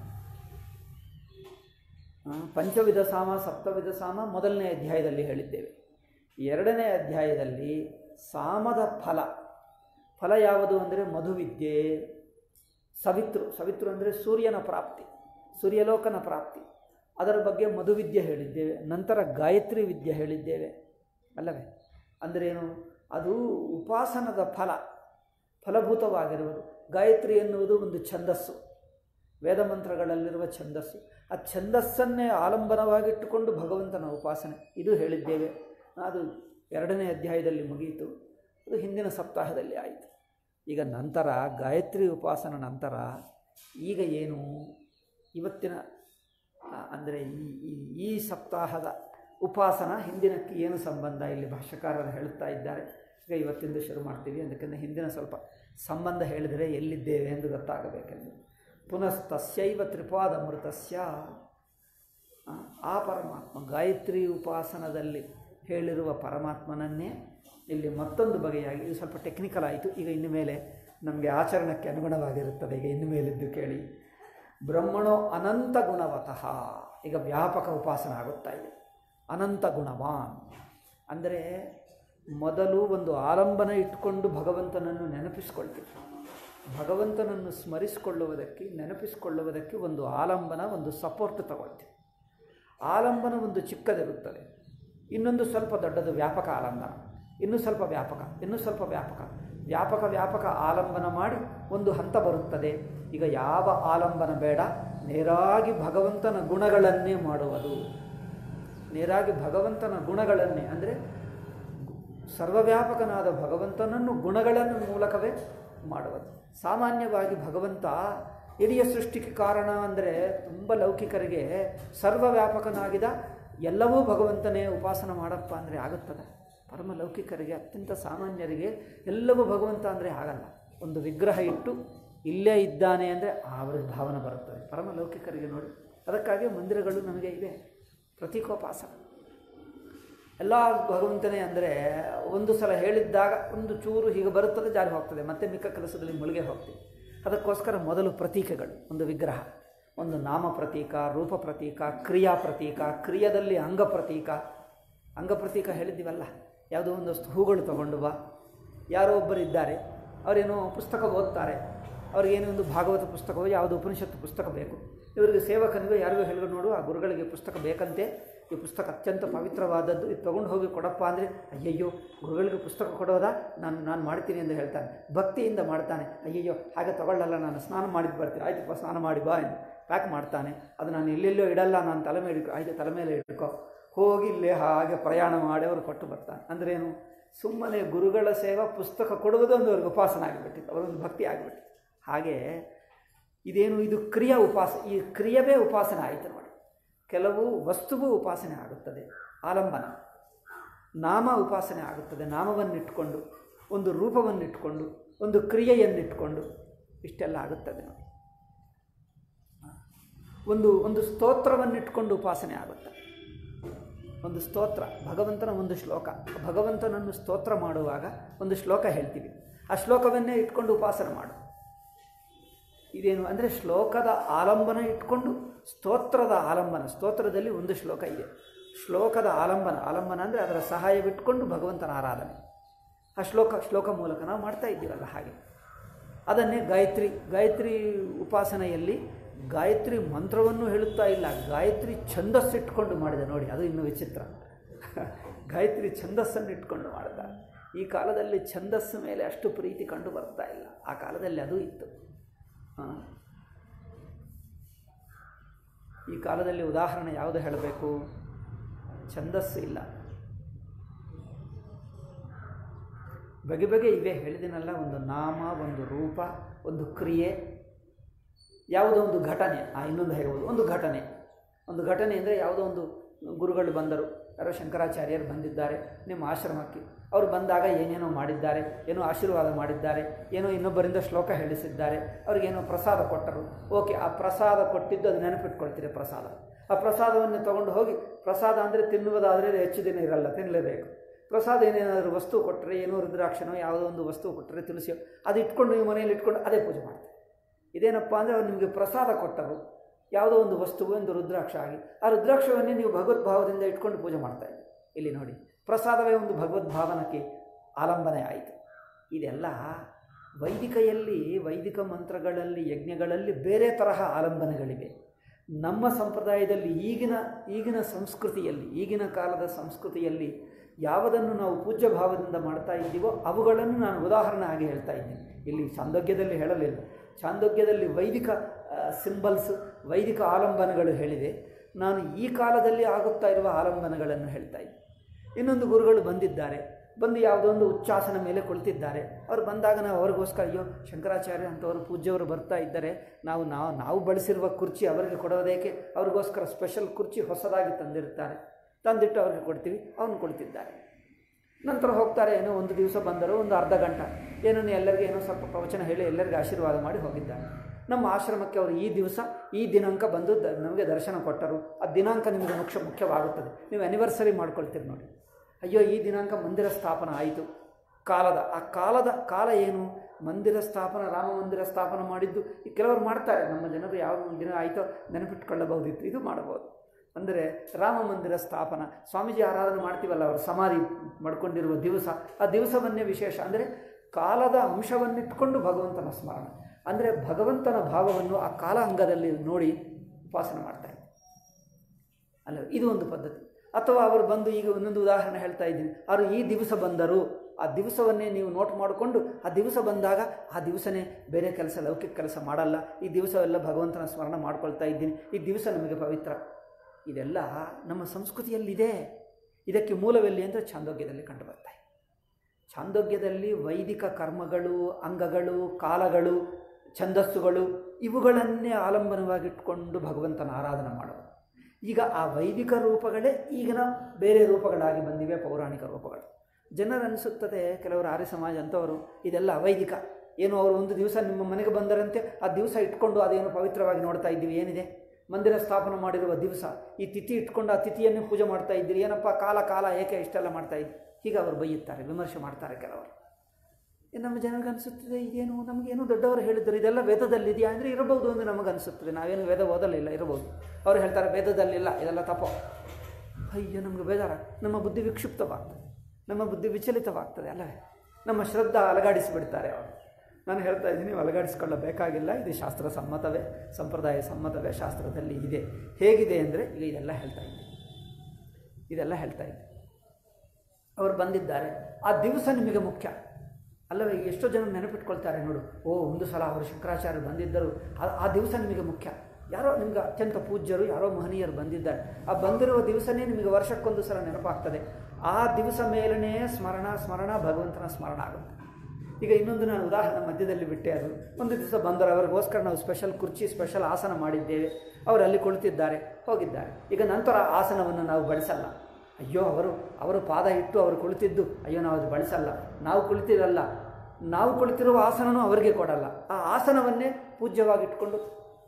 ಆ, ಪಂಚವಿಧ ಸಾಮ ಸಪ್ತವಿಧ ಸಾಮ ಮೊದಲನೇ ಅಧ್ಯಾಯದಲ್ಲಿ ಹೇಳಿದ್ದೇವೆ ಎರಡನೇ ಅಧ್ಯಾಯದಲ್ಲಿ ಸಾಮದ ಫಲ ಫಲ ಯಾವುದು ಅಂದರೆ ಮಧುವಿದ್ಯೆ ಸವಿತೃ ಸವಿತೃ ಅಂದರೆ ಸೂರ್ಯನ ಪ್ರಾಪ್ತಿ ಸೂರ್ಯಲೋಕನ ಪ್ರಾಪ್ತಿ ಅದರ ಬಗ್ಗೆ ಮಧುವಿದ್ಯೆ ಹೇಳಿದ್ದೇವೆ ನಂತರ ಗಾಯತ್ರಿ ವಿದ್ಯೆ ಹೇಳಿದ್ದೇವೆ ಅಲ್ಲವೇ ಅಂದ್ರೇನು ಅದು ಉಪಾಸನದ ಫಲ ಫಲಭೂತವಾಗಿರುವುದು ಗಾಯತ್ರಿ ಎನ್ನುವುದು ಒಂದು ಛಂದಸ್ಸು ವೇದ ಮಂತ್ರಗಳಲ್ಲಿರುವ ಛಂದಸ್ಸು ಆ ಛಂದಸ್ಸನ್ನೇ ಆಲಂಬನವಾಗಿಟ್ಟುಕೊಂಡು ಭಗವಂತನ ಉಪಾಸನೆ ಇದು ಹೇಳಿದ್ದೇವೆ ಅದು ಎರಡನೇ ಅಧ್ಯಾಯದಲ್ಲಿ ಮುಗಿಯಿತು ಅದು ಹಿಂದಿನ ಸಪ್ತಾಹದಲ್ಲಿ ಆಯಿತು ಈಗ ನಂತರ ಗಾಯತ್ರಿ ಉಪಾಸನ ನಂತರ ಈಗ ಏನು ಇವತ್ತಿನ ಅಂದರೆ ಈ ಈ ಈ ಸಪ್ತಾಹದ ಉಪಾಸನ ಹಿಂದಿನಕ್ಕೆ ಏನು ಸಂಬಂಧ ಇಲ್ಲಿ ಭಾಷ್ಯಕಾರರು ಹೇಳುತ್ತಾ ಇದ್ದಾರೆ ಈಗ ಇವತ್ತಿಂದ ಶುರು ಮಾಡ್ತೀವಿ ಅದಕ್ಕಿಂತ ಹಿಂದಿನ ಸ್ವಲ್ಪ ಸಂಬಂಧ ಹೇಳಿದರೆ ಎಲ್ಲಿದ್ದೇವೆ ಎಂದು ಗೊತ್ತಾಗಬೇಕೆಂದು ಪುನಸ್ತಸ್ಯೈವ ತ್ರಿಪಾದಮೃತಸ್ಯ ಆ, ಆ ಪರಮಾತ್ಮ ಗಾಯತ್ರಿ ಉಪಾಸನದಲ್ಲಿ ಹೇಳಿರುವ ಪರಮಾತ್ಮನನ್ನೇ ಇಲ್ಲಿ ಮತ್ತೊಂದು ಬಗೆಯಾಗಿ ಇದು ಸ್ವಲ್ಪ ಟೆಕ್ನಿಕಲ್ ಆಯಿತು ಈಗ ಇನ್ನು ಮೇಲೆ ನಮಗೆ ಆಚರಣಕ್ಕೆ ಅನುಗುಣವಾಗಿರುತ್ತದೆ ಈಗ ಇನ್ನು ಮೇಲಿದ್ದು ಕೇಳಿ ಬ್ರಹ್ಮಣೋ ಅನಂತ ಗುಣವತಃ ಈಗ ವ್ಯಾಪಕ ಉಪಾಸನ ಆಗುತ್ತಾ ಇದೆ ಅನಂತ ಗುಣವಾನ್ ಅಂದರೆ ಮೊದಲು ಒಂದು ಆಲಂಬನ ಇಟ್ಕೊಂಡು ಭಗವಂತನನ್ನು ನೆನಪಿಸ್ಕೊಳ್ತೀವಿ ಭಗವಂತನನ್ನು ಸ್ಮರಿಸಿಕೊಳ್ಳುವುದಕ್ಕೆ ನೆನಪಿಸಿಕೊಳ್ಳುವುದಕ್ಕೆ ಒಂದು ಆಲಂಬನ ಒಂದು ಸಪೋರ್ಟ್ ತಗೊಳ್ತೀವಿ ಆಲಂಬನ ಒಂದು ಚಿಕ್ಕದಿರುತ್ತದೆ ಇನ್ನೊಂದು ಸ್ವಲ್ಪ ದೊಡ್ಡದು ವ್ಯಾಪಕ ಆಲಂಬನ ಇನ್ನೂ ಸ್ವಲ್ಪ ವ್ಯಾಪಕ ಇನ್ನೂ ಸ್ವಲ್ಪ ವ್ಯಾಪಕ ವ್ಯಾಪಕ ವ್ಯಾಪಕ ಆಲಂಬನ ಮಾಡಿ ಒಂದು ಹಂತ ಬರುತ್ತದೆ ಈಗ ಯಾವ ಆಲಂಬನ ಬೇಡ ನೇರಾಗಿ ಭಗವಂತನ ಗುಣಗಳನ್ನೇ ಮಾಡುವುದು ನೇರಾಗಿ ಭಗವಂತನ ಗುಣಗಳನ್ನೇ ಅಂದರೆ ಸರ್ವವ್ಯಾಪಕನಾದ ಭಗವಂತನನ್ನು ಗುಣಗಳನ್ನು ಮೂಲಕವೇ ಮಾಡುವುದು ಸಾಮಾನ್ಯವಾಗಿ ಭಗವಂತ ಇಡೀ ಸೃಷ್ಟಿಗೆ ಕಾರಣ ಅಂದರೆ ತುಂಬ ಲೌಕಿಕರಿಗೆ ಸರ್ವವ್ಯಾಪಕನಾಗಿದ ಎಲ್ಲವೂ ಭಗವಂತನೇ ಉಪಾಸನ ಮಾಡಪ್ಪ ಅಂದರೆ ಆಗುತ್ತದೆ ಪರಮ ಲೌಕಿಕರಿಗೆ ಅತ್ಯಂತ ಸಾಮಾನ್ಯರಿಗೆ ಎಲ್ಲವೂ ಭಗವಂತ ಅಂದರೆ ಆಗಲ್ಲ ಒಂದು ವಿಗ್ರಹ ಇಟ್ಟು ಇಲ್ಲೇ ಇದ್ದಾನೆ ಅಂದರೆ ಅವ್ರಿಗೆ ಭಾವನೆ ಬರುತ್ತದೆ ಪರಮ ಲೌಕಿಕರಿಗೆ ನೋಡಿ ಅದಕ್ಕಾಗಿ ಮಂದಿರಗಳು ನಮಗೆ ಇವೆ ಪ್ರತೀಕೋಪಾಸನ ಎಲ್ಲ ಭಗವಂತನೇ ಅಂದರೆ ಒಂದು ಸಲ ಹೇಳಿದ್ದಾಗ ಒಂದು ಚೂರು ಹೀಗೆ ಬರುತ್ತದೆ ಜಾರಿ ಹೋಗ್ತದೆ ಮತ್ತೆ ಮಿಕ್ಕ ಕೆಲಸದಲ್ಲಿ ಮುಳುಗೆ ಹೋಗ್ತೀವಿ ಅದಕ್ಕೋಸ್ಕರ ಮೊದಲು ಪ್ರತೀಕಗಳು ಒಂದು ವಿಗ್ರಹ ಒಂದು ನಾಮ ಪ್ರತೀಕ ರೂಪ ಪ್ರತೀಕ ಕ್ರಿಯಾ ಪ್ರತೀಕ ಕ್ರಿಯದಲ್ಲಿ ಅಂಗ ಪ್ರತೀಕ ಅಂಗ ಪ್ರತೀಕ ಹೇಳಿದ್ದೀವಲ್ಲ ಯಾವುದೋ ಒಂದಷ್ಟು ಹೂಗಳು ತಗೊಂಡು ಬಾ ಯಾರೋ ಒಬ್ಬರು ಇದ್ದಾರೆ ಅವರೇನೋ ಪುಸ್ತಕ ಓದ್ತಾರೆ ಅವ್ರಿಗೇನೋ ಒಂದು ಭಾಗವತ ಪುಸ್ತಕವೋ ಯಾವುದೋ ಉಪನಿಷತ್ತು ಪುಸ್ತಕ ಬೇಕು ಇವರಿಗೆ ಸೇವಕನಿಗೂ ಯಾರಿಗೂ ಹೇಳಿದ್ರು ನೋಡು ಆ ಗುರುಗಳಿಗೆ ಪುಸ್ತಕ ಬೇಕಂತೆ ಈ ಪುಸ್ತಕ ಅತ್ಯಂತ ಪವಿತ್ರವಾದದ್ದು ಇದು ತೊಗೊಂಡು ಹೋಗಿ ಕೊಡಪ್ಪ ಅಂದರೆ ಅಯ್ಯಯ್ಯೋ ಗುರುಗಳಿಗೆ ಪುಸ್ತಕ ಕೊಡೋದಾ ನಾನು ನಾನು ಮಾಡ್ತೀನಿ ಎಂದು ಹೇಳ್ತಾನೆ ಭಕ್ತಿಯಿಂದ ಮಾಡ್ತಾನೆ ಅಯ್ಯಯ್ಯೋ ಹಾಗೆ ತಗೊಳ್ಳಲ್ಲ ನಾನು ಸ್ನಾನ ಮಾಡಿದ್ದು ಬರ್ತೀನಿ ಆಯ್ತಪ್ಪ ಸ್ನಾನ ಮಾಡಿ ಬಾ ಎಂದು ಪ್ಯಾಕ್ ಮಾಡ್ತಾನೆ ಅದು ನಾನು ಎಲ್ಲೆಲ್ಲೋ ಇಡಲ್ಲ ನಾನು ತಲೆ ಮೇಲೆ ಇಟ್ಕೊ ಆಯ್ತು ತಲೆ ಮೇಲೆ ಇಟ್ಕೊ ಹೋಗಿ ಇಲ್ಲೇ ಹಾಗೆ ಪ್ರಯಾಣ ಮಾಡಿ ಅವರು ಕೊಟ್ಟು ಬರ್ತಾನೆ ಅಂದ್ರೇನು ಸುಮ್ಮನೆ ಗುರುಗಳ ಸೇವಾ ಪುಸ್ತಕ ಕೊಡುವುದೊಂದು ಅವ್ರಿಗೆ ಉಪಾಸನ ಆಗಿಬಿಟ್ಟಿತ್ತು ಅವರೊಂದು ಭಕ್ತಿ ಆಗಿಬಿಟ್ಟಿತ್ತು ಹಾಗೆ ಇದೇನು ಇದು ಕ್ರಿಯಾ ಉಪಾಸ ಈ ಕ್ರಿಯವೇ ಉಪಾಸನೆ ಆಯಿತು ನೋಡಿ ಕೆಲವು ವಸ್ತುವು ಉಪಾಸನೆ ಆಗುತ್ತದೆ ಆಲಂಬನ ನಾಮ ಉಪಾಸನೆ ಆಗುತ್ತದೆ ನಾಮವನ್ನಿಟ್ಕೊಂಡು ಒಂದು ರೂಪವನ್ನಿಟ್ಕೊಂಡು ಒಂದು ಕ್ರಿಯೆಯನ್ನಿಟ್ಕೊಂಡು ಇಷ್ಟೆಲ್ಲ ಆಗುತ್ತದೆ ನೋಡಿ ಒಂದು ಒಂದು ಸ್ತೋತ್ರವನ್ನಿಟ್ಕೊಂಡು ಉಪಾಸನೆ ಆಗುತ್ತೆ ಒಂದು ಸ್ತೋತ್ರ ಭಗವಂತನ ಒಂದು ಶ್ಲೋಕ ಭಗವಂತನನ್ನು ಸ್ತೋತ್ರ ಮಾಡುವಾಗ ಒಂದು ಶ್ಲೋಕ ಹೇಳ್ತೀವಿ ಆ ಶ್ಲೋಕವನ್ನೇ ಇಟ್ಕೊಂಡು ಉಪಾಸನೆ ಮಾಡು ಇದೇನು ಅಂದರೆ ಶ್ಲೋಕದ ಆಲಂಬನ ಇಟ್ಕೊಂಡು ಸ್ತೋತ್ರದ ಆಲಂಬನ ಸ್ತೋತ್ರದಲ್ಲಿ ಒಂದು ಶ್ಲೋಕ ಇದೆ ಶ್ಲೋಕದ ಆಲಂಬನ ಆಲಂಬನ ಅಂದರೆ ಅದರ ಸಹಾಯವಿಟ್ಕೊಂಡು ಭಗವಂತನ ಆರಾಧನೆ ಆ ಶ್ಲೋಕ ಶ್ಲೋಕ ಮೂಲಕ ನಾವು ಮಾಡ್ತಾ ಇದ್ದೀವಲ್ಲ ಹಾಗೆ ಅದನ್ನೇ ಗಾಯತ್ರಿ ಗಾಯತ್ರಿ ಉಪಾಸನೆಯಲ್ಲಿ ಗಾಯತ್ರಿ ಮಂತ್ರವನ್ನು ಹೇಳುತ್ತಾ ಇಲ್ಲ ಗಾಯತ್ರಿ ಛಂದಸ್ಸಿಟ್ಕೊಂಡು ಮಾಡಿದೆ ನೋಡಿ ಅದು ಇನ್ನೂ ವಿಚಿತ್ರ ಗಾಯತ್ರಿ ಛಂದಸ್ಸನ್ನು ಇಟ್ಕೊಂಡು ಮಾಡ್ತಾರೆ ಈ ಕಾಲದಲ್ಲಿ ಛಂದಸ್ಸು ಮೇಲೆ ಅಷ್ಟು ಪ್ರೀತಿ ಕಂಡು ಬರ್ತಾ ಇಲ್ಲ ಆ ಕಾಲದಲ್ಲಿ ಅದು ಇತ್ತು ಹಾಂ ಈ ಕಾಲದಲ್ಲಿ ಉದಾಹರಣೆ ಯಾವುದು ಹೇಳಬೇಕು ಛಂದಸ್ಸು ಇಲ್ಲ ಬಗೆ ಬಗೆ ಇವೆ ಹೇಳಿದಿನಲ್ಲ ಒಂದು ನಾಮ ಒಂದು ರೂಪ ಒಂದು ಕ್ರಿಯೆ ಯಾವುದೋ ಒಂದು ಘಟನೆ ಆ ಇನ್ನೊಂದು ಹೇಳ್ಬೋದು ಒಂದು ಘಟನೆ ಒಂದು ಘಟನೆ ಅಂದರೆ ಯಾವುದೋ ಒಂದು ಗುರುಗಳು ಬಂದರು ಯಾರೋ ಶಂಕರಾಚಾರ್ಯರು ಬಂದಿದ್ದಾರೆ ನಿಮ್ಮ ಆಶ್ರಮಕ್ಕೆ ಅವರು ಬಂದಾಗ ಏನೇನೋ ಮಾಡಿದ್ದಾರೆ ಏನೋ ಆಶೀರ್ವಾದ ಮಾಡಿದ್ದಾರೆ ಏನೋ ಇನ್ನೊಬ್ಬರಿಂದ ಶ್ಲೋಕ ಹೇಳಿಸಿದ್ದಾರೆ ಅವ್ರಿಗೇನೋ ಪ್ರಸಾದ ಕೊಟ್ಟರು ಓಕೆ ಆ ಪ್ರಸಾದ ಕೊಟ್ಟಿದ್ದು ಅದು ನೆನಪಿಟ್ಕೊಳ್ತೀರಿ ಪ್ರಸಾದ ಆ ಪ್ರಸಾದವನ್ನು ತೊಗೊಂಡು ಹೋಗಿ ಪ್ರಸಾದ ಅಂದರೆ ತಿನ್ನುವುದಾದರೆ ಅದು ಹೆಚ್ಚು ದಿನ ಇರಲ್ಲ ತಿನ್ನಲೇಬೇಕು ಪ್ರಸಾದ ಏನೇನಾದರೂ ವಸ್ತು ಕೊಟ್ಟರೆ ಏನೋ ರುದ್ರಾಕ್ಷನೋ ಯಾವುದೋ ಒಂದು ವಸ್ತು ಕೊಟ್ಟರೆ ತುಳಸಿಯೋ ಅದು ಇಟ್ಕೊಂಡು ನೀವು ಮನೆಯಲ್ಲಿ ಇಟ್ಕೊಂಡು ಅದೇ ಪೂಜೆ ಮಾಡ್ತೀವಿ ಇದೇನಪ್ಪ ಅಂದರೆ ಅವ್ರು ನಿಮಗೆ ಪ್ರಸಾದ ಕೊಟ್ಟರು ಯಾವುದೋ ಒಂದು ವಸ್ತುವು ಒಂದು ರುದ್ರಾಕ್ಷ ಆಗಿ ಆ ರುದ್ರಾಕ್ಷವನ್ನೇ ನೀವು ಭಗವದ್ಭಾವದಿಂದ ಇಟ್ಕೊಂಡು ಪೂಜೆ ಮಾಡ್ತಾ ಇದ್ದೀವಿ ಇಲ್ಲಿ ನೋಡಿ ಪ್ರಸಾದವೇ ಒಂದು ಭಗವದ್ಭಾವನಕ್ಕೆ ಆಲಂಬನೆ ಆಯಿತು ಇದೆಲ್ಲ ವೈದಿಕೆಯಲ್ಲಿ ವೈದಿಕ ಮಂತ್ರಗಳಲ್ಲಿ ಯಜ್ಞಗಳಲ್ಲಿ ಬೇರೆ ತರಹ ಆಲಂಬನೆಗಳಿವೆ ನಮ್ಮ ಸಂಪ್ರದಾಯದಲ್ಲಿ ಈಗಿನ ಈಗಿನ ಸಂಸ್ಕೃತಿಯಲ್ಲಿ ಈಗಿನ ಕಾಲದ ಸಂಸ್ಕೃತಿಯಲ್ಲಿ ಯಾವುದನ್ನು ನಾವು ಪೂಜ್ಯ ಭಾವದಿಂದ ಮಾಡ್ತಾ ಇದ್ದೀವೋ ಅವುಗಳನ್ನು ನಾನು ಉದಾಹರಣೆ ಆಗಿ ಹೇಳ್ತಾ ಇದ್ದೀನಿ ಇಲ್ಲಿ ಚಾಂದೋಗ್ಯದಲ್ಲಿ ಹೇಳಲಿಲ್ಲ ಚಾಂದೋಗ್ಯದಲ್ಲಿ ವೈದಿಕ ಸಿಂಬಲ್ಸ್ ವೈದಿಕ ಆಲಂಬನಗಳು ಹೇಳಿದೆ ನಾನು ಈ ಕಾಲದಲ್ಲಿ ಆಗುತ್ತಾ ಇರುವ ಆಲಂಬನಗಳನ್ನು ಹೇಳ್ತಾ ಇದ್ದೆ ಇನ್ನೊಂದು ಗುರುಗಳು ಬಂದಿದ್ದಾರೆ ಬಂದು ಯಾವುದೋ ಒಂದು ಉಚ್ಚಾಸನ ಮೇಲೆ ಕುಳಿತಿದ್ದಾರೆ ಅವ್ರು ಬಂದಾಗ ನಾವು ಅವ್ರಿಗೋಸ್ಕರ ಅಯ್ಯೋ ಶಂಕರಾಚಾರ್ಯ ಅಂತವರು ಪೂಜ್ಯವರು ಬರ್ತಾ ಇದ್ದಾರೆ ನಾವು ನಾವು ನಾವು ಬಳಸಿರುವ ಕುರ್ಚಿ ಅವರಿಗೆ ಕೊಡೋದೇಕೆ ಅವ್ರಿಗೋಸ್ಕರ ಸ್ಪೆಷಲ್ ಕುರ್ಚಿ ಹೊಸದಾಗಿ ತಂದಿರ್ತಾರೆ ತಂದಿಟ್ಟು ಅವ್ರಿಗೆ ಕೊಡ್ತೀವಿ ಅವನು ಕೊಡ್ತಿದ್ದಾರೆ ನಂತರ ಹೋಗ್ತಾರೆ ಏನೋ ಒಂದು ದಿವಸ ಬಂದರು ಒಂದು ಅರ್ಧ ಗಂಟೆ ಏನೋ ಎಲ್ಲರಿಗೂ ಏನೋ ಸ್ವಲ್ಪ ಪ್ರವಚನ ಹೇಳಿ ಎಲ್ಲರಿಗೂ ಆಶೀರ್ವಾದ ಮಾಡಿ ಹೋಗಿದ್ದಾರೆ ನಮ್ಮ ಆಶ್ರಮಕ್ಕೆ ಅವರು ಈ ದಿವಸ ಈ ದಿನಾಂಕ ಬಂದು ದ ನಮಗೆ ದರ್ಶನ ಕೊಟ್ಟರು ಆ ದಿನಾಂಕ ನಿಮಗೆ ಮುಖ್ಯ ಮುಖ್ಯವಾಗುತ್ತದೆ ನೀವು ಆ್ಯನಿವರ್ಸರಿ ಮಾಡ್ಕೊಳ್ತೀರಿ ನೋಡಿ ಅಯ್ಯೋ ಈ ದಿನಾಂಕ ಮಂದಿರ ಸ್ಥಾಪನ ಆಯಿತು ಕಾಲದ ಆ ಕಾಲದ ಕಾಲ ಏನು ಮಂದಿರ ಸ್ಥಾಪನ ರಾಮ ಮಂದಿರ ಸ್ಥಾಪನ ಮಾಡಿದ್ದು ಈ ಕೆಲವರು ಮಾಡ್ತಾರೆ ನಮ್ಮ ಜನರು ಯಾವ ದಿನ ಆಯಿತೋ ನೆನಪಿಟ್ಕೊಳ್ಳಬಹುದಿತ್ತು ಇದು ಮಾಡಬಹುದು ಅಂದರೆ ರಾಮ ಮಂದಿರ ಸ್ಥಾಪನ ಸ್ವಾಮೀಜಿ ಆರಾಧನೆ ಮಾಡ್ತೀವಲ್ಲ ಅವರು ಸಮಾಧಿ ಮಾಡ್ಕೊಂಡಿರುವ ದಿವಸ ಆ ದಿವಸವನ್ನೇ ವಿಶೇಷ ಅಂದರೆ ಕಾಲದ ಅಂಶವನ್ನಿಟ್ಕೊಂಡು ಭಗವಂತನ ಸ್ಮರಣ ಅಂದರೆ ಭಗವಂತನ ಭಾವವನ್ನು ಆ ಕಾಲ ಅಂಗದಲ್ಲಿ ನೋಡಿ ಉಪಾಸನೆ ಮಾಡ್ತಾರೆ ಅಲ್ಲ ಇದು ಒಂದು ಪದ್ಧತಿ ಅಥವಾ ಅವರು ಬಂದು ಈಗ ಒಂದೊಂದು ಉದಾಹರಣೆ ಹೇಳ್ತಾ ಇದ್ದೀನಿ ಅವರು ಈ ದಿವಸ ಬಂದರು ಆ ದಿವಸವನ್ನೇ ನೀವು ನೋಟ್ ಮಾಡಿಕೊಂಡು ಆ ದಿವಸ ಬಂದಾಗ ಆ ದಿವಸನೇ ಬೇರೆ ಕೆಲಸ ಲೌಕಿಕ ಕೆಲಸ ಮಾಡಲ್ಲ ಈ ದಿವಸವೆಲ್ಲ ಭಗವಂತನ ಸ್ಮರಣ ಮಾಡ್ಕೊಳ್ತಾ ಇದ್ದೀನಿ ಈ ದಿವಸ ನಮಗೆ ಪವಿತ್ರ ಇದೆಲ್ಲ ನಮ್ಮ ಸಂಸ್ಕೃತಿಯಲ್ಲಿದೆ ಇದಕ್ಕೆ ಮೂಲವೆಲ್ಲಿ ಅಂದರೆ ಛಾಂದೋಗ್ಯದಲ್ಲಿ ಕಂಡು ಬರ್ತಾ ಇದೆ ಛಾಂದೋಗ್ಯದಲ್ಲಿ ವೈದಿಕ ಕರ್ಮಗಳು ಅಂಗಗಳು ಕಾಲಗಳು ಛಂದಸ್ಸುಗಳು ಇವುಗಳನ್ನೇ ಆಲಂಬನವಾಗಿಟ್ಕೊಂಡು ಭಗವಂತನ ಆರಾಧನೆ ಮಾಡೋದು ಈಗ ಆ ವೈದಿಕ ರೂಪಗಳೇ ಈಗಿನ ಬೇರೆ ರೂಪಗಳಾಗಿ ಬಂದಿವೆ ಪೌರಾಣಿಕ ರೂಪಗಳು ಜನರನಿಸುತ್ತದೆ ಕೆಲವರು ಆರ್ಯ ಸಮಾಜ ಅಂಥವರು ಇದೆಲ್ಲ ಅವೈದಿಕ ಏನು ಅವರು ಒಂದು ದಿವಸ ನಿಮ್ಮ ಮನೆಗೆ ಬಂದರಂತೆ ಆ ದಿವಸ ಇಟ್ಕೊಂಡು ಅದೇನು ಪವಿತ್ರವಾಗಿ ನೋಡ್ತಾ ಇದ್ದೀವಿ ಏನಿದೆ ಮಂದಿರ ಸ್ಥಾಪನೆ ಮಾಡಿರುವ ದಿವಸ ಈ ತಿಥಿ ಇಟ್ಕೊಂಡು ಆ ತಿಥಿಯನ್ನು ಪೂಜೆ ಮಾಡ್ತಾ ಇದ್ದೀರಿ ಏನಪ್ಪ ಕಾಲ ಕಾಲ ಏಕೆ ಇಷ್ಟೆಲ್ಲ ಮಾಡ್ತಾ ಇದ್ದೀರಿ ಹೀಗೆ ಅವರು ಬೈಯುತ್ತಾರೆ ವಿಮರ್ಶೆ ಮಾಡ್ತಾರೆ ಕೆಲವರು ಇನ್ನು ನಮ್ಮ ಜನರಿಗೆ ಅನಿಸುತ್ತದೆ ಇದೇನು ನಮಗೇನು ದೊಡ್ಡವರು ಹೇಳಿದ್ರು ಇದೆಲ್ಲ ವೇದದಲ್ಲಿದೆಯಾ ಅಂದರೆ ಇರಬಹುದು ಎಂದು ನಮಗೆ ಅನಿಸುತ್ತದೆ ನಾವೇನು ವೇದ ಓದಲಿಲ್ಲ ಇರಬಹುದು ಅವ್ರು ಹೇಳ್ತಾರೆ ವೇದದಲ್ಲಿಲ್ಲ ಇದೆಲ್ಲ ತಪ್ಪೋ ಅಯ್ಯೋ ನಮಗೆ ಬೇಜಾರ ನಮ್ಮ ಬುದ್ಧಿ ವಿಕ್ಷಿಪ್ತವಾಗ್ತದೆ ನಮ್ಮ ಬುದ್ಧಿ ವಿಚಲಿತವಾಗ್ತದೆ ಅಲ್ಲವೇ ನಮ್ಮ ಶ್ರದ್ಧಾ ಅಲಗಾಡಿಸಿಬಿಡ್ತಾರೆ ಅವರು ನಾನು ಹೇಳ್ತಾ ಇದ್ದೀನಿ ನೀವು ಅಲಗಾಡಿಸ್ಕೊಳ್ಳಬೇಕಾಗಿಲ್ಲ ಇದು ಶಾಸ್ತ್ರ ಸಮ್ಮತವೇ ಸಂಪ್ರದಾಯ ಸಮ್ಮತವೇ ಶಾಸ್ತ್ರದಲ್ಲಿ ಇದೆ ಹೇಗಿದೆ ಅಂದರೆ ಈಗ ಇದೆಲ್ಲ ಹೇಳ್ತಾ ಇದ್ದೀನಿ ಇದೆಲ್ಲ ಹೇಳ್ತಾ ಇದ್ದೀನಿ ಅವರು ಬಂದಿದ್ದಾರೆ ಆ ದಿವಸ ನಿಮಗೆ ಮುಖ್ಯ ಅಲ್ಲವೇ ಈಗ ಎಷ್ಟೋ ಜನ ನೆನಪಿಟ್ಕೊಳ್ತಾರೆ ನೋಡು ಓ ಒಂದು ಸಲ ಅವರು ಶಂಕರಾಚಾರ್ಯರು ಬಂದಿದ್ದರು ಆ- ಆ ದಿವಸ ನಿಮಗೆ ಮುಖ್ಯ ಯಾರೋ ನಿಮ್ಗೆ ಅತ್ಯಂತ ಪೂಜ್ಯರು ಯಾರೋ ಮಹನೀಯರು ಬಂದಿದ್ದಾರೆ ಆ ಬಂದಿರುವ ದಿವಸನೇ ನಿಮಗೆ ವರ್ಷಕ್ಕೊಂದು ಸಲ ನೆನಪಾಗ್ತದೆ ಆ ದಿವಸ ಮೇಲನೇ ಸ್ಮರಣ ಸ್ಮರಣ ಭಗವಂತನ ಸ್ಮರಣ ಆಗುತ್ತೆ ಈಗ ಇನ್ನೊಂದು ನಾನು ಉದಾಹರಣೆ ಮಧ್ಯದಲ್ಲಿ ಬಿಟ್ಟೆ ಅದು ಒಂದು ದಿವಸ ಬಂದರು ಅವರಿಗೋಸ್ಕರ ನಾವು ಸ್ಪೆಷಲ್ ಕುರ್ಚಿ ಸ್ಪೆಷಲ್ ಆಸನ ಮಾಡಿದ್ದೇವೆ ಅವರು ಅಲ್ಲಿ ಕುಳಿತಿದ್ದಾರೆ ಹೋಗಿದ್ದಾರೆ ಈಗ ನಂತರ ಆ ಆಸನವನ್ನು ನಾವು ಬಳಸಲ್ಲ ಅಯ್ಯೋ ಅವರು ಅವರು ಪಾದ ಇಟ್ಟು ಅವರು ಕುಳಿತಿದ್ದು ಅಯ್ಯೋ ನಾವು ಅದು ಬಳಸಲ್ಲ ನಾವು ಕುಳಿತಿರಲ್ಲ ನಾವು ಕುಳಿತಿರುವ ಆಸನನೂ ಅವರಿಗೆ ಕೊಡಲ್ಲ ಆ ಆಸನವನ್ನೇ ಪೂಜ್ಯವಾಗಿಟ್ಕೊಂಡು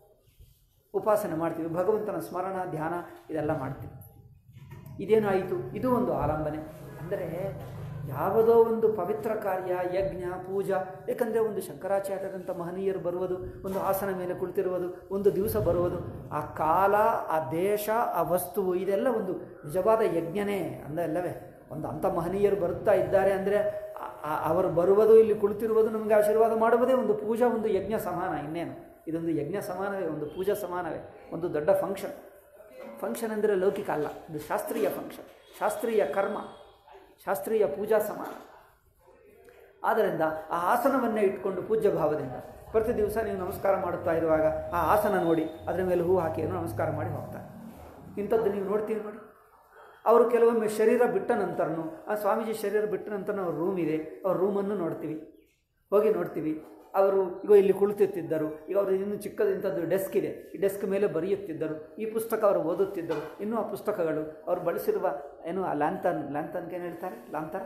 ಉಪಾಸನೆ ಮಾಡ್ತೀವಿ ಭಗವಂತನ ಸ್ಮರಣ ಧ್ಯಾನ ಇದೆಲ್ಲ ಮಾಡ್ತೀವಿ ಇದೇನಾಯಿತು ಇದು ಒಂದು ಆಲಂಬನೆ ಅಂದರೆ ಯಾವುದೋ ಒಂದು ಪವಿತ್ರ ಕಾರ್ಯ ಯಜ್ಞ ಪೂಜಾ ಏಕೆಂದರೆ ಒಂದು ಶಂಕರಾಚಾರ್ಯರಂಥ ಮಹನೀಯರು ಬರುವುದು ಒಂದು ಆಸನ ಮೇಲೆ ಕುಳಿತಿರುವುದು ಒಂದು ದಿವಸ ಬರುವುದು ಆ ಕಾಲ ಆ ದೇಶ ಆ ವಸ್ತುವು ಇದೆಲ್ಲ ಒಂದು ನಿಜವಾದ ಯಜ್ಞನೇ ಅಂದಲ್ಲವೇ ಒಂದು ಅಂಥ ಮಹನೀಯರು ಬರುತ್ತಾ ಇದ್ದಾರೆ ಅಂದರೆ ಅವರು ಬರುವುದು ಇಲ್ಲಿ ಕುಳಿತಿರುವುದು ನಮಗೆ ಆಶೀರ್ವಾದ ಮಾಡುವುದೇ ಒಂದು ಪೂಜಾ ಒಂದು ಯಜ್ಞ ಸಮಾನ ಇನ್ನೇನು ಇದೊಂದು ಯಜ್ಞ ಸಮಾನವೇ ಒಂದು ಪೂಜಾ ಸಮಾನವೇ ಒಂದು ದೊಡ್ಡ ಫಂಕ್ಷನ್ ಫಂಕ್ಷನ್ ಅಂದರೆ ಲೌಕಿಕ ಅಲ್ಲ ಇದು ಶಾಸ್ತ್ರೀಯ ಫಂಕ್ಷನ್ ಶಾಸ್ತ್ರೀಯ ಕರ್ಮ ಶಾಸ್ತ್ರೀಯ ಪೂಜಾ ಸಮಾನ ಆದ್ದರಿಂದ ಆ ಆಸನವನ್ನೇ ಇಟ್ಕೊಂಡು ಪೂಜ್ಯ ಭಾವದಿಂದ ಪ್ರತಿ ದಿವಸ ನೀವು ನಮಸ್ಕಾರ ಮಾಡುತ್ತಾ ಇರುವಾಗ ಆ ಆಸನ ನೋಡಿ ಅದರ ಮೇಲೆ ಹೂ ಹಾಕಿ ಏನು ನಮಸ್ಕಾರ ಮಾಡಿ ಹೋಗ್ತಾರೆ ಇಂಥದ್ದು ನೀವು ನೋಡ್ತೀವಿ ನೋಡಿ ಅವರು ಕೆಲವೊಮ್ಮೆ ಶರೀರ ಬಿಟ್ಟ ನಂತರನು ಆ ಸ್ವಾಮೀಜಿ ಶರೀರ ಬಿಟ್ಟ ನಂತರ ಅವ್ರ ರೂಮ್ ಇದೆ ಅವ್ರ ರೂಮನ್ನು ನೋಡ್ತೀವಿ ಹೋಗಿ ನೋಡ್ತೀವಿ ಅವರು ಈಗ ಇಲ್ಲಿ ಕುಳಿತುತ್ತಿದ್ದರು ಈಗ ಅವರು ಇನ್ನೂ ಚಿಕ್ಕದಿಂಥದ್ದು ಡೆಸ್ಕ್ ಇದೆ ಈ ಡೆಸ್ಕ್ ಮೇಲೆ ಬರೆಯುತ್ತಿದ್ದರು ಈ ಪುಸ್ತಕ ಅವರು ಓದುತ್ತಿದ್ದರು ಇನ್ನೂ ಆ ಪುಸ್ತಕಗಳು ಅವರು ಬಳಸಿರುವ ಏನು ಆ ಲ್ಯಾಂತನ್ ಲ್ಯಾಂತನ್ಗೆ ಏನು ಹೇಳ್ತಾರೆ ಲಾಂತರ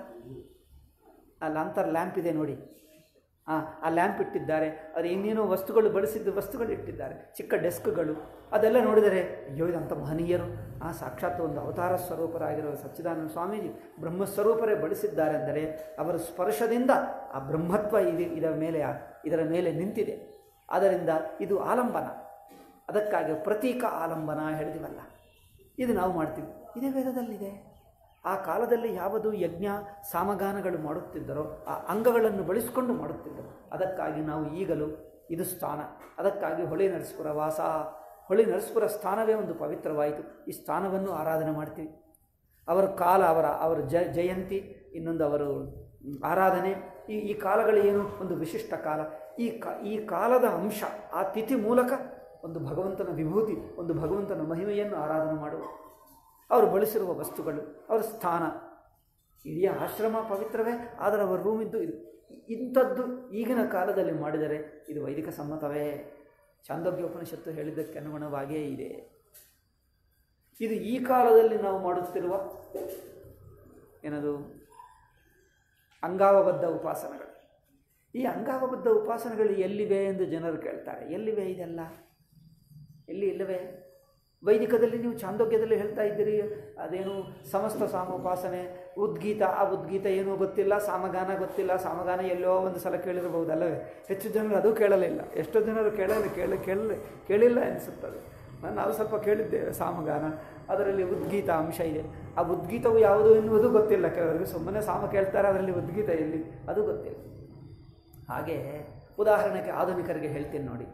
ಆ ಲಾಂತರ್ ಲ್ಯಾಂಪ್ ಇದೆ ನೋಡಿ ಆ ಆ ಲ್ಯಾಂಪ್ ಇಟ್ಟಿದ್ದಾರೆ ಅದು ಇನ್ನೇನೋ ವಸ್ತುಗಳು ಬಳಸಿದ್ದು ವಸ್ತುಗಳು ಇಟ್ಟಿದ್ದಾರೆ ಚಿಕ್ಕ ಡೆಸ್ಕ್ಗಳು ಅದೆಲ್ಲ ನೋಡಿದರೆ ಅಯ್ಯೋ ಇದಂಥ ಮಹನೀಯರು ಆ ಸಾಕ್ಷಾತ್ ಒಂದು ಅವತಾರ ಸ್ವರೂಪರಾಗಿರುವ ಸಚ್ಚಿದಾನಂದ ಸ್ವಾಮೀಜಿ ಬ್ರಹ್ಮಸ್ವರೂಪರೇ ಬಳಸಿದ್ದಾರೆ ಅಂದರೆ ಅವರ ಸ್ಪರ್ಶದಿಂದ ಆ ಬ್ರಹ್ಮತ್ವ ಇದೆ ಇದರ ಮೇಲೆ ಇದರ ಮೇಲೆ ನಿಂತಿದೆ ಆದ್ದರಿಂದ ಇದು ಆಲಂಬನ ಅದಕ್ಕಾಗಿ ಪ್ರತೀಕ ಆಲಂಬನ ಹೇಳಿದಿವಲ್ಲ ಇದು ನಾವು ಮಾಡ್ತೀವಿ ಇದೇ ವೇದದಲ್ಲಿದೆ ಆ ಕಾಲದಲ್ಲಿ ಯಾವುದು ಯಜ್ಞ ಸಾಮಗಾನಗಳು ಮಾಡುತ್ತಿದ್ದರೋ ಆ ಅಂಗಗಳನ್ನು ಬಳಸಿಕೊಂಡು ಮಾಡುತ್ತಿದ್ದರು ಅದಕ್ಕಾಗಿ ನಾವು ಈಗಲೂ ಇದು ಸ್ಥಾನ ಅದಕ್ಕಾಗಿ ಹೊಳೆ ನರಸಪುರ ವಾಸ ಹೊಳೆ ನರಸಪುರ ಸ್ಥಾನವೇ ಒಂದು ಪವಿತ್ರವಾಯಿತು ಈ ಸ್ಥಾನವನ್ನು ಆರಾಧನೆ ಮಾಡ್ತೀವಿ ಅವರ ಕಾಲ ಅವರ ಅವರ ಜ ಜಯಂತಿ ಇನ್ನೊಂದು ಅವರು ಆರಾಧನೆ ಈ ಈ ಕಾಲಗಳು ಏನು ಒಂದು ವಿಶಿಷ್ಟ ಕಾಲ ಈ ಕಾ ಈ ಕಾಲದ ಅಂಶ ಆ ತಿಥಿ ಮೂಲಕ ಒಂದು ಭಗವಂತನ ವಿಭೂತಿ ಒಂದು ಭಗವಂತನ ಮಹಿಮೆಯನ್ನು ಆರಾಧನೆ ಮಾಡುವ ಅವರು ಬಳಸಿರುವ ವಸ್ತುಗಳು ಅವರ ಸ್ಥಾನ ಇಡೀ ಆಶ್ರಮ ಪವಿತ್ರವೇ ಆದರೆ ಅವರ ರೂಮ್ ಇದ್ದು ಇದು ಇಂಥದ್ದು ಈಗಿನ ಕಾಲದಲ್ಲಿ ಮಾಡಿದರೆ ಇದು ವೈದಿಕ ಸಮ್ಮತವೇ ಚಾಂದೋಗ್ಯ ಉಪನಿಷತ್ತು ಹೇಳಿದ್ದಕ್ಕೆ ಅನುಗುಣವಾಗಿಯೇ ಇದೆ ಇದು ಈ ಕಾಲದಲ್ಲಿ ನಾವು ಮಾಡುತ್ತಿರುವ ಏನದು ಅಂಗಾವಬದ್ಧ ಉಪಾಸನೆಗಳು ಈ ಅಂಗಾವಬದ್ಧ ಉಪಾಸನೆಗಳು ಎಲ್ಲಿವೆ ಎಂದು ಜನರು ಕೇಳ್ತಾರೆ ಎಲ್ಲಿವೆ ಇದೆಲ್ಲ ಎಲ್ಲಿ ಇಲ್ಲವೇ ವೈದಿಕದಲ್ಲಿ ನೀವು ಚಾಂದೋಗ್ಯದಲ್ಲಿ ಹೇಳ್ತಾ ಇದ್ದೀರಿ ಅದೇನು ಸಮಸ್ತ ಸಾಮೋಪಾಸನೆ ಉದ್ಗೀತ ಆ ಉದ್ಗೀತ ಏನೂ ಗೊತ್ತಿಲ್ಲ ಸಾಮಗಾನ ಗೊತ್ತಿಲ್ಲ ಸಾಮಗಾನ ಎಲ್ಲೋ ಒಂದು ಸಲ ಕೇಳಿರಬಹುದಲ್ಲವೇ ಹೆಚ್ಚು ಜನರು ಅದು ಕೇಳಲಿಲ್ಲ ಎಷ್ಟೋ ಜನರು ಕೇಳಲಿ ಕೇಳ ಕೇಳಲಿ ಕೇಳಿಲ್ಲ ಅನಿಸುತ್ತದೆ ನಾನು ನಾವು ಸ್ವಲ್ಪ ಕೇಳಿದ್ದೇವೆ ಸಾಮಗಾನ ಅದರಲ್ಲಿ ಉದ್ಗೀತ ಅಂಶ ಇದೆ ಆ ಉದ್ಗೀತವು ಯಾವುದು ಎನ್ನುವುದು ಗೊತ್ತಿಲ್ಲ ಕೆಲವರಿಗೆ ಸುಮ್ಮನೆ ಸಾಮ ಕೇಳ್ತಾರೆ ಅದರಲ್ಲಿ ಉದ್ಗೀತ ಎಲ್ಲಿ ಅದು ಗೊತ್ತಿಲ್ಲ ಹಾಗೆ ಉದಾಹರಣೆಗೆ ಆಧುನಿಕರಿಗೆ ಹೇಳ್ತೀನಿ ನೋಡಿ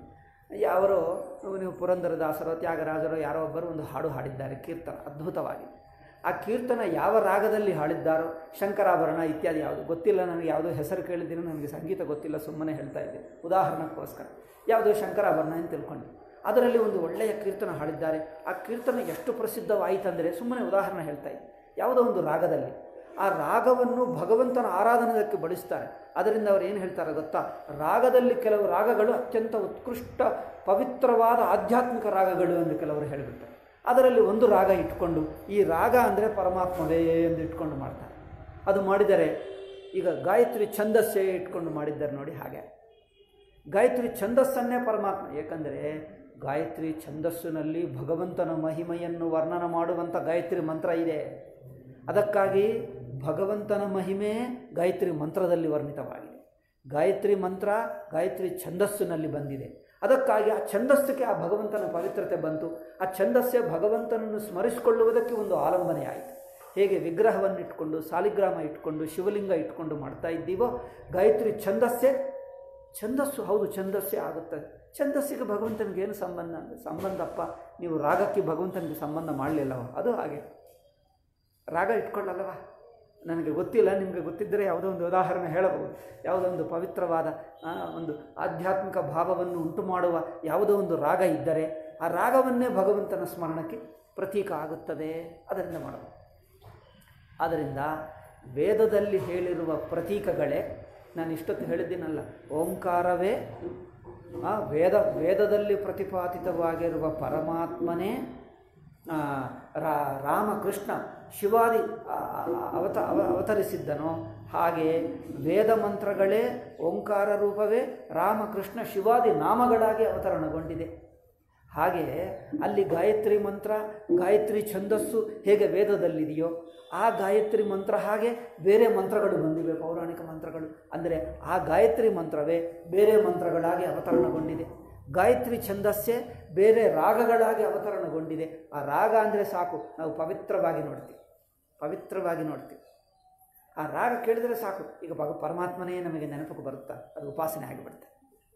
ಯಾರೋ ನೀವು ಪುರಂದರದಾಸರೋ ತ್ಯಾಗರಾಜರೋ ಯಾರೋ ಒಬ್ಬರು ಒಂದು ಹಾಡು ಹಾಡಿದ್ದಾರೆ ಕೀರ್ತನ ಅದ್ಭುತವಾಗಿ ಆ ಕೀರ್ತನ ಯಾವ ರಾಗದಲ್ಲಿ ಹಾಡಿದ್ದಾರೋ ಶಂಕರಾಭರಣ ಇತ್ಯಾದಿ ಯಾವುದು ಗೊತ್ತಿಲ್ಲ ನನಗೆ ಯಾವುದೋ ಹೆಸರು ಕೇಳಿದ್ದೀನೋ ನನಗೆ ಸಂಗೀತ ಗೊತ್ತಿಲ್ಲ ಸುಮ್ಮನೆ ಹೇಳ್ತಾ ಇದ್ದೆ ಉದಾಹರಣಕ್ಕೋಸ್ಕರ ಯಾವುದೋ ಶಂಕರಾಭರಣ ಅಂತ ತಿಳ್ಕೊಂಡು ಅದರಲ್ಲಿ ಒಂದು ಒಳ್ಳೆಯ ಕೀರ್ತನ ಹಾಡಿದ್ದಾರೆ ಆ ಕೀರ್ತನ ಎಷ್ಟು ಪ್ರಸಿದ್ಧವಾಯಿತಂದರೆ ಸುಮ್ಮನೆ ಉದಾಹರಣೆ ಹೇಳ್ತಾ ಇದ್ದೆ ಯಾವುದೋ ಒಂದು ರಾಗದಲ್ಲಿ ಆ ರಾಗವನ್ನು ಭಗವಂತನ ಆರಾಧನೆಗೆ ಬಳಸ್ತಾರೆ ಅದರಿಂದ ಅವರು ಏನು ಹೇಳ್ತಾರೆ ಗೊತ್ತಾ ರಾಗದಲ್ಲಿ ಕೆಲವು ರಾಗಗಳು ಅತ್ಯಂತ ಉತ್ಕೃಷ್ಟ ಪವಿತ್ರವಾದ ಆಧ್ಯಾತ್ಮಿಕ ರಾಗಗಳು ಎಂದು ಕೆಲವರು ಹೇಳಿಬಿಡ್ತಾರೆ ಅದರಲ್ಲಿ ಒಂದು ರಾಗ ಇಟ್ಕೊಂಡು ಈ ರಾಗ ಅಂದರೆ ಪರಮಾತ್ಮವೇ ಎಂದು ಇಟ್ಕೊಂಡು ಮಾಡ್ತಾರೆ ಅದು ಮಾಡಿದರೆ ಈಗ ಗಾಯತ್ರಿ ಛಂದಸ್ಸೇ ಇಟ್ಕೊಂಡು ಮಾಡಿದ್ದಾರೆ ನೋಡಿ ಹಾಗೆ ಗಾಯತ್ರಿ ಛಂದಸ್ಸನ್ನೇ ಪರಮಾತ್ಮ ಏಕೆಂದರೆ ಗಾಯತ್ರಿ ಛಂದಸ್ಸಿನಲ್ಲಿ ಭಗವಂತನ ಮಹಿಮೆಯನ್ನು ವರ್ಣನ ಮಾಡುವಂಥ ಗಾಯತ್ರಿ ಮಂತ್ರ ಇದೆ ಅದಕ್ಕಾಗಿ ಭಗವಂತನ ಮಹಿಮೆ ಗಾಯತ್ರಿ ಮಂತ್ರದಲ್ಲಿ ವರ್ಣಿತವಾಗಿದೆ ಗಾಯತ್ರಿ ಮಂತ್ರ ಗಾಯತ್ರಿ ಛಂದಸ್ಸಿನಲ್ಲಿ ಬಂದಿದೆ ಅದಕ್ಕಾಗಿ ಆ ಛಂದಸ್ಸಿಗೆ ಆ ಭಗವಂತನ ಪವಿತ್ರತೆ ಬಂತು ಆ ಛಂದಸ್ಸೇ ಭಗವಂತನನ್ನು ಸ್ಮರಿಸಿಕೊಳ್ಳುವುದಕ್ಕೆ ಒಂದು ಆಲಂಬನೆ ಆಯಿತು ಹೇಗೆ ವಿಗ್ರಹವನ್ನು ಇಟ್ಕೊಂಡು ಸಾಲಿಗ್ರಾಮ ಇಟ್ಕೊಂಡು ಶಿವಲಿಂಗ ಇಟ್ಕೊಂಡು ಮಾಡ್ತಾ ಇದ್ದೀವೋ ಗಾಯತ್ರಿ ಛಂದಸ್ಸೇ ಛಂದಸ್ಸು ಹೌದು ಛಂದಸ್ಸೇ ಆಗುತ್ತದೆ ಛಂದಸ್ಸಿಗೆ ಭಗವಂತನಿಗೆ ಏನು ಸಂಬಂಧ ಅಂದರೆ ಸಂಬಂಧಪ್ಪ ನೀವು ರಾಗಕ್ಕೆ ಭಗವಂತನಿಗೆ ಸಂಬಂಧ ಮಾಡಲಿಲ್ಲವ ಅದು ಹಾಗೆ ರಾಗ ಇಟ್ಕೊಳ್ಳಲ್ಲವ ನನಗೆ ಗೊತ್ತಿಲ್ಲ ನಿಮಗೆ ಗೊತ್ತಿದ್ದರೆ ಯಾವುದೋ ಒಂದು ಉದಾಹರಣೆ ಹೇಳಬಹುದು ಯಾವುದೋ ಒಂದು ಪವಿತ್ರವಾದ ಆ, ಒಂದು ಆಧ್ಯಾತ್ಮಿಕ ಭಾವವನ್ನು ಉಂಟು ಮಾಡುವ ಯಾವುದೋ ಒಂದು ರಾಗ ಇದ್ದರೆ ಆ ರಾಗವನ್ನೇ ಭಗವಂತನ ಸ್ಮರಣಕ್ಕೆ ಪ್ರತೀಕ ಆಗುತ್ತದೆ ಅದರಿಂದ ಮಾಡಬಹುದು ಆದ್ದರಿಂದ ವೇದದಲ್ಲಿ ಹೇಳಿರುವ ಪ್ರತೀಕಗಳೇ ನಾನು ಇಷ್ಟೊತ್ತು ಹೇಳಿದ್ದೀನಲ್ಲ ಓಂಕಾರವೇ ಆ, ವೇದ ವೇದದಲ್ಲಿ ಪ್ರತಿಪಾದಿತವಾಗಿರುವ ಪರಮಾತ್ಮನೇ ಆ, ರಾ- ರಾಮಕೃಷ್ಣ ಶಿವಾದಿ ಆ, ಆ, ಅವತ ಅವ ಅವತರಿಸಿದ್ದನೋ ಹಾಗೆ ವೇದ ಮಂತ್ರಗಳೇ ಓಂಕಾರ ರೂಪವೇ ರಾಮಕೃಷ್ಣ ಶಿವಾದಿ ನಾಮಗಳಾಗಿ ಅವತರಣಗೊಂಡಿದೆ ಹಾಗೆ ಅಲ್ಲಿ ಗಾಯತ್ರಿ ಮಂತ್ರ ಗಾಯತ್ರಿ ಛಂದಸ್ಸು ಹೇಗೆ ವೇದದಲ್ಲಿದೆಯೋ ಆ ಗಾಯತ್ರಿ ಮಂತ್ರ ಹಾಗೆ ಬೇರೆ ಮಂತ್ರಗಳು ಬಂದಿವೆ ಪೌರಾಣಿಕ ಮಂತ್ರಗಳು ಅಂದರೆ ಆ ಗಾಯತ್ರಿ ಮಂತ್ರವೇ ಬೇರೆ ಮಂತ್ರಗಳಾಗಿ ಅವತರಣಗೊಂಡಿದೆ ಗಾಯತ್ರಿ ಛಂದಸ್ಸೇ ಬೇರೆ ರಾಗಗಳಾಗಿ ಅವತರಣಗೊಂಡಿದೆ ಆ ರಾಗ ಅಂದರೆ ಸಾಕು ನಾವು ಪವಿತ್ರವಾಗಿ ನೋಡ್ತೀವಿ ಪವಿತ್ರವಾಗಿ ನೋಡ್ತೀವಿ ಆ ರಾಗ ಕೇಳಿದರೆ ಸಾಕು ಈಗ ಭಗ ಪರಮಾತ್ಮನೇ ನಮಗೆ ನೆನಪಕ್ಕೆ ಬರುತ್ತಾ ಅದು ಉಪಾಸನೆ ಆಗಿಬಿಡುತ್ತೆ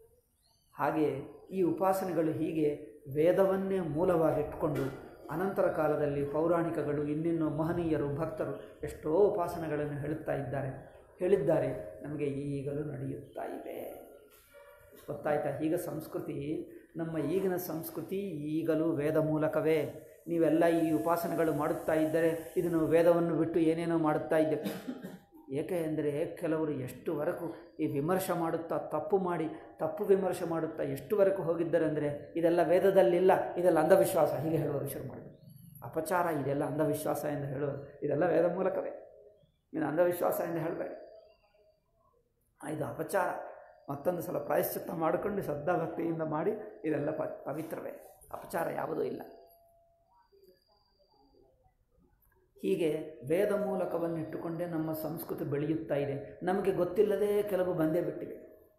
ಹಾಗೆ ಈ ಉಪಾಸನೆಗಳು ಹೀಗೆ ವೇದವನ್ನೇ ಮೂಲವಾಗಿಟ್ಕೊಂಡು ಅನಂತರ ಕಾಲದಲ್ಲಿ ಪೌರಾಣಿಕಗಳು ಇನ್ನಿನ್ನು ಮಹನೀಯರು ಭಕ್ತರು ಎಷ್ಟೋ ಉಪಾಸನೆಗಳನ್ನು ಹೇಳುತ್ತಾ ಇದ್ದಾರೆ ಹೇಳಿದ್ದಾರೆ ನಮಗೆ ಈಗಲೂ ನಡೆಯುತ್ತಾ ಇವೆ ಗೊತ್ತಾಯ್ತಾ ಈಗ ಸಂಸ್ಕೃತಿ ನಮ್ಮ ಈಗಿನ ಸಂಸ್ಕೃತಿ ಈಗಲೂ ವೇದ ಮೂಲಕವೇ ನೀವೆಲ್ಲ ಈ ಉಪಾಸನೆಗಳು ಮಾಡುತ್ತಾ ಇದ್ದರೆ ಇದನ್ನು ವೇದವನ್ನು ಬಿಟ್ಟು ಏನೇನೋ ಮಾಡುತ್ತಾ ಇದ್ದೇವೆ ಏಕೆ ಅಂದರೆ ಕೆಲವರು ಎಷ್ಟುವರೆಗೂ ಈ ವಿಮರ್ಶೆ ಮಾಡುತ್ತಾ ತಪ್ಪು ಮಾಡಿ ತಪ್ಪು ವಿಮರ್ಶೆ ಮಾಡುತ್ತಾ ಎಷ್ಟುವರೆಗೂ ಹೋಗಿದ್ದಾರೆ ಅಂದರೆ ಇದೆಲ್ಲ ವೇದದಲ್ಲಿಲ್ಲ ಇದೆಲ್ಲ ಅಂಧವಿಶ್ವಾಸ ಹೀಗೆ ಹೇಳುವರು ಶುರು ಮಾಡಿ ಅಪಚಾರ ಇದೆಲ್ಲ ಅಂಧವಿಶ್ವಾಸ ಎಂದು ಹೇಳುವರು ಇದೆಲ್ಲ ವೇದ ಮೂಲಕವೇ ನೀನು ಅಂಧವಿಶ್ವಾಸ ಎಂದು ಹೇಳಬೇಡಿ ಇದು ಅಪಚಾರ ಮತ್ತೊಂದು ಸಲ ಪ್ರಾಯಶ್ಚಿತ್ತ ಮಾಡಿಕೊಂಡು ಶ್ರದ್ಧಾಭಕ್ತಿಯಿಂದ ಮಾಡಿ ಇದೆಲ್ಲ ಪ ಪವಿತ್ರವೇ ಅಪಚಾರ ಯಾವುದೂ ಇಲ್ಲ ಹೀಗೆ ವೇದ ಮೂಲಕವನ್ನಿಟ್ಟುಕೊಂಡೇ ನಮ್ಮ ಸಂಸ್ಕೃತಿ ಬೆಳೆಯುತ್ತಾ ಇದೆ ನಮಗೆ ಗೊತ್ತಿಲ್ಲದೆ ಕೆಲವು ಬಂದೇ ಬಿಟ್ಟಿವೆ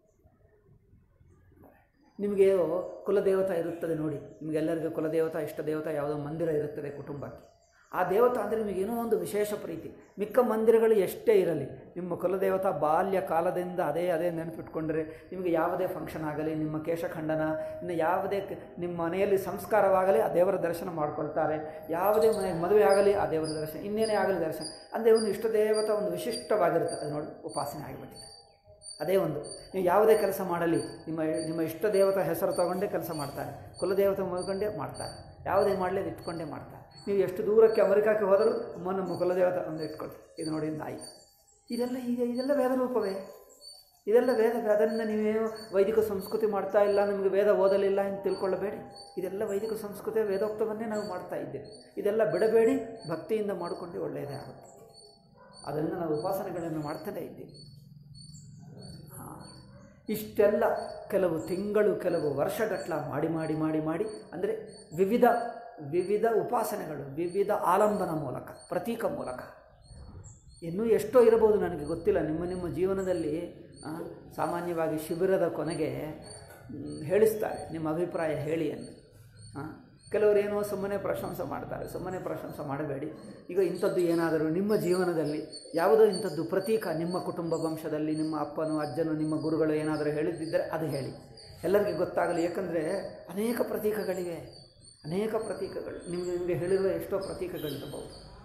ನಿಮಗೆ ಕುಲದೇವತಾ ಇರುತ್ತದೆ ನೋಡಿ ನಿಮಗೆಲ್ಲರಿಗೂ ಕುಲದೇವತಾ ಇಷ್ಟ ದೇವತಾ ಯಾವುದೋ ಮಂದಿರ ಇರುತ್ತದೆ ಕುಟುಂಬಕ್ಕೆ ಆ ದೇವತಾ ಅಂದರೆ ನಿಮಗೇನೋ ಒಂದು ವಿಶೇಷ ಪ್ರೀತಿ ಮಿಕ್ಕ ಮಂದಿರಗಳು ಎಷ್ಟೇ ಇರಲಿ ನಿಮ್ಮ ಕುಲದೇವತಾ ಬಾಲ್ಯ ಕಾಲದಿಂದ ಅದೇ ಅದೇ ನೆನಪಿಟ್ಕೊಂಡ್ರೆ ನಿಮಗೆ ಯಾವುದೇ ಫಂಕ್ಷನ್ ಆಗಲಿ ನಿಮ್ಮ ಕೇಶಖಂಡನ ಇನ್ನು ಯಾವುದೇ ಕ- ನಿಮ್ಮ ಮನೆಯಲ್ಲಿ ಸಂಸ್ಕಾರವಾಗಲಿ ಆ ದೇವರ ದರ್ಶನ ಮಾಡ್ಕೊಳ್ತಾರೆ ಯಾವುದೇ ಮನೆ ಮದುವೆ ಆಗಲಿ ಆ ದೇವರ ದರ್ಶನ ಇನ್ನೇನೇ ಆಗಲಿ ದರ್ಶನ ಅಂದರೆ ಒಂದು ಇಷ್ಟ ದೇವತಾ ಒಂದು ವಿಶಿಷ್ಟವಾಗಿರುತ್ತೆ ಅದು ನೋಡಿ ಉಪಾಸನೆ ಆಗಿಬಿಟ್ಟಿದೆ ಅದೇ ಒಂದು ನೀವು ಯಾವುದೇ ಕೆಲಸ ಮಾಡಲಿ ನಿಮ್ಮ ನಿಮ್ಮ ಇಷ್ಟ ದೇವತಾ ಹೆಸರು ತಗೊಂಡೇ ಕೆಲಸ ಮಾಡ್ತಾರೆ ಕುಲದೇವತೆ ಮುಗಿಕೊಂಡೇ ಮಾಡ್ತಾರೆ ಯಾವುದೇ ಮಾಡಲಿ ಅದು ಇಟ್ಕೊಂಡೇ ಮಾಡ್ತಾರೆ ನೀವು ಎಷ್ಟು ದೂರಕ್ಕೆ ಅಮೆರಿಕಕ್ಕೆ ಹೋದರೂ ಅಮ್ಮ ನಮ್ಮ ಕುಲದೇವತೆ ಒಂದು ಇಟ್ಕೊಳ್ಳಿ ಇದು ನೋಡಿ ನಾಯಿ ಇದೆಲ್ಲ ಈಗ ಇದೆಲ್ಲ ವೇದ ರೂಪವೇ ಇದೆಲ್ಲ ವೇದ ಅದರಿಂದ ನೀವೇನು ವೈದಿಕ ಸಂಸ್ಕೃತಿ ಮಾಡ್ತಾ ಇಲ್ಲ ನಿಮಗೆ ವೇದ ಓದಲಿಲ್ಲ ಅಂತ ತಿಳ್ಕೊಳ್ಳಬೇಡಿ ಇದೆಲ್ಲ ವೈದಿಕ ಸಂಸ್ಕೃತಿ ವೇದೋಕ್ತವನ್ನೇ ನಾವು ಮಾಡ್ತಾ ಇದ್ದೇವೆ ಇದೆಲ್ಲ ಬಿಡಬೇಡಿ ಭಕ್ತಿಯಿಂದ ಮಾಡಿಕೊಂಡು ಒಳ್ಳೆಯದೇ ಆಗುತ್ತೆ ಅದರಿಂದ ನಾವು ಉಪಾಸನೆಗಳನ್ನು ಮಾಡ್ತಾನೇ ಇದ್ದೀವಿ ಹಾ. ಇಷ್ಟೆಲ್ಲ ಕೆಲವು ತಿಂಗಳು ಕೆಲವು ವರ್ಷಗಟ್ಟಲ ಮಾಡಿ ಮಾಡಿ ಮಾಡಿ ಮಾಡಿ ಅಂದರೆ ವಿವಿಧ ವಿವಿಧ ಉಪಾಸನೆಗಳು ವಿವಿಧ ಆಲಂಬನ ಮೂಲಕ ಪ್ರತೀಕ ಮೂಲಕ ಇನ್ನೂ ಎಷ್ಟೋ ಇರಬಹುದು ನನಗೆ ಗೊತ್ತಿಲ್ಲ ನಿಮ್ಮ ನಿಮ್ಮ ಜೀವನದಲ್ಲಿ ಆ, ಸಾಮಾನ್ಯವಾಗಿ ಶಿಬಿರದ ಕೊನೆಗೆ ಮ್, ಹೇಳಿಸ್ತಾರೆ ನಿಮ್ಮ ಅಭಿಪ್ರಾಯ ಹೇಳಿ ಎಂದು ಆ, ಕೆಲವರು ಏನೋ ಸುಮ್ಮನೆ ಪ್ರಶಂಸೆ ಮಾಡ್ತಾರೆ ಸುಮ್ಮನೆ ಪ್ರಶಂಸೆ ಮಾಡಬೇಡಿ ಈಗ ಇಂಥದ್ದು ಏನಾದರೂ ನಿಮ್ಮ ಜೀವನದಲ್ಲಿ ಯಾವುದೋ ಇಂಥದ್ದು ಪ್ರತೀಕ ನಿಮ್ಮ ಕುಟುಂಬ ವಂಶದಲ್ಲಿ ನಿಮ್ಮ ಅಪ್ಪನು ಅಜ್ಜನು ನಿಮ್ಮ ಗುರುಗಳು ಏನಾದರೂ ಹೇಳಿದ್ದಿದ್ದರೆ ಅದು ಹೇಳಿ ಎಲ್ಲರಿಗೂ ಗೊತ್ತಾಗಲಿ ಏಕೆಂದರೆ ಅನೇಕ ಪ್ರತೀಕಗಳಿವೆ ಅನೇಕ ಪ್ರತೀಕಗಳು ನಿಮಗೆ ನಿಮಗೆ ಹೇಳಿರುವ ಎಷ್ಟೋ ಪ್ರತೀಕಗಳಿರಬಹುದು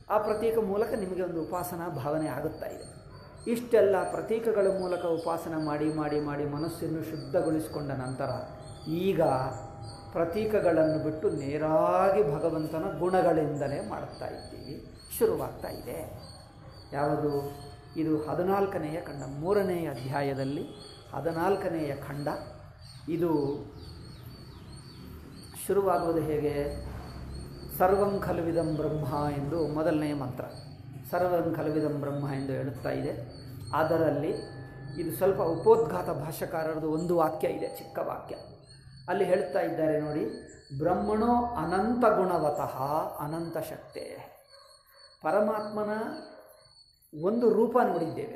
ಆ ಪ್ರತೀಕ ಮೂಲಕ ನಿಮಗೆ ಒಂದು ಉಪಾಸನಾ ಭಾವನೆ ಆಗುತ್ತಾ ಇದೆ ಇಷ್ಟೆಲ್ಲ ಪ್ರತೀಕಗಳ ಮೂಲಕ ಉಪಾಸನ ಮಾಡಿ ಮಾಡಿ ಮಾಡಿ ಮನಸ್ಸನ್ನು ಶುದ್ಧಗೊಳಿಸಿಕೊಂಡ ನಂತರ ಈಗ ಪ್ರತೀಕಗಳನ್ನು ಬಿಟ್ಟು ನೇರಾಗಿ ಭಗವಂತನ ಗುಣಗಳಿಂದಲೇ ಮಾಡುತ್ತಾ ಇದ್ದೀವಿ ಶುರುವಾಗ್ತಾ ಇದೆ ಯಾವುದು ಇದು ಹದಿನಾಲ್ಕನೆಯ ಖಂಡ ಮೂರನೆಯ ಅಧ್ಯಾಯದಲ್ಲಿ ಹದಿನಾಲ್ಕನೆಯ ಖಂಡ ಇದು ಶುರುವಾಗುವುದು ಹೇಗೆ ಸರ್ವಂ ಖಲುವಿದಂ ಬ್ರಹ್ಮ ಎಂದು ಮೊದಲನೆಯ ಮಂತ್ರ ಸರ್ವಂ ಖಲುವಿದಂ ಬ್ರಹ್ಮ ಎಂದು ಹೇಳುತ್ತಾ ಇದೆ ಅದರಲ್ಲಿ ಇದು ಸ್ವಲ್ಪ ಉಪೋದ್ಘಾತ ಭಾಷ್ಯಕಾರರದು ಒಂದು ವಾಕ್ಯ ಇದೆ ಚಿಕ್ಕ ವಾಕ್ಯ ಅಲ್ಲಿ ಹೇಳ್ತಾ ಇದ್ದಾರೆ ನೋಡಿ ಬ್ರಹ್ಮಣೋ ಅನಂತ ಗುಣವತಃ ಅನಂತ ಶಕ್ತೆ ಪರಮಾತ್ಮನ ಒಂದು ರೂಪ ನೋಡಿದ್ದೇವೆ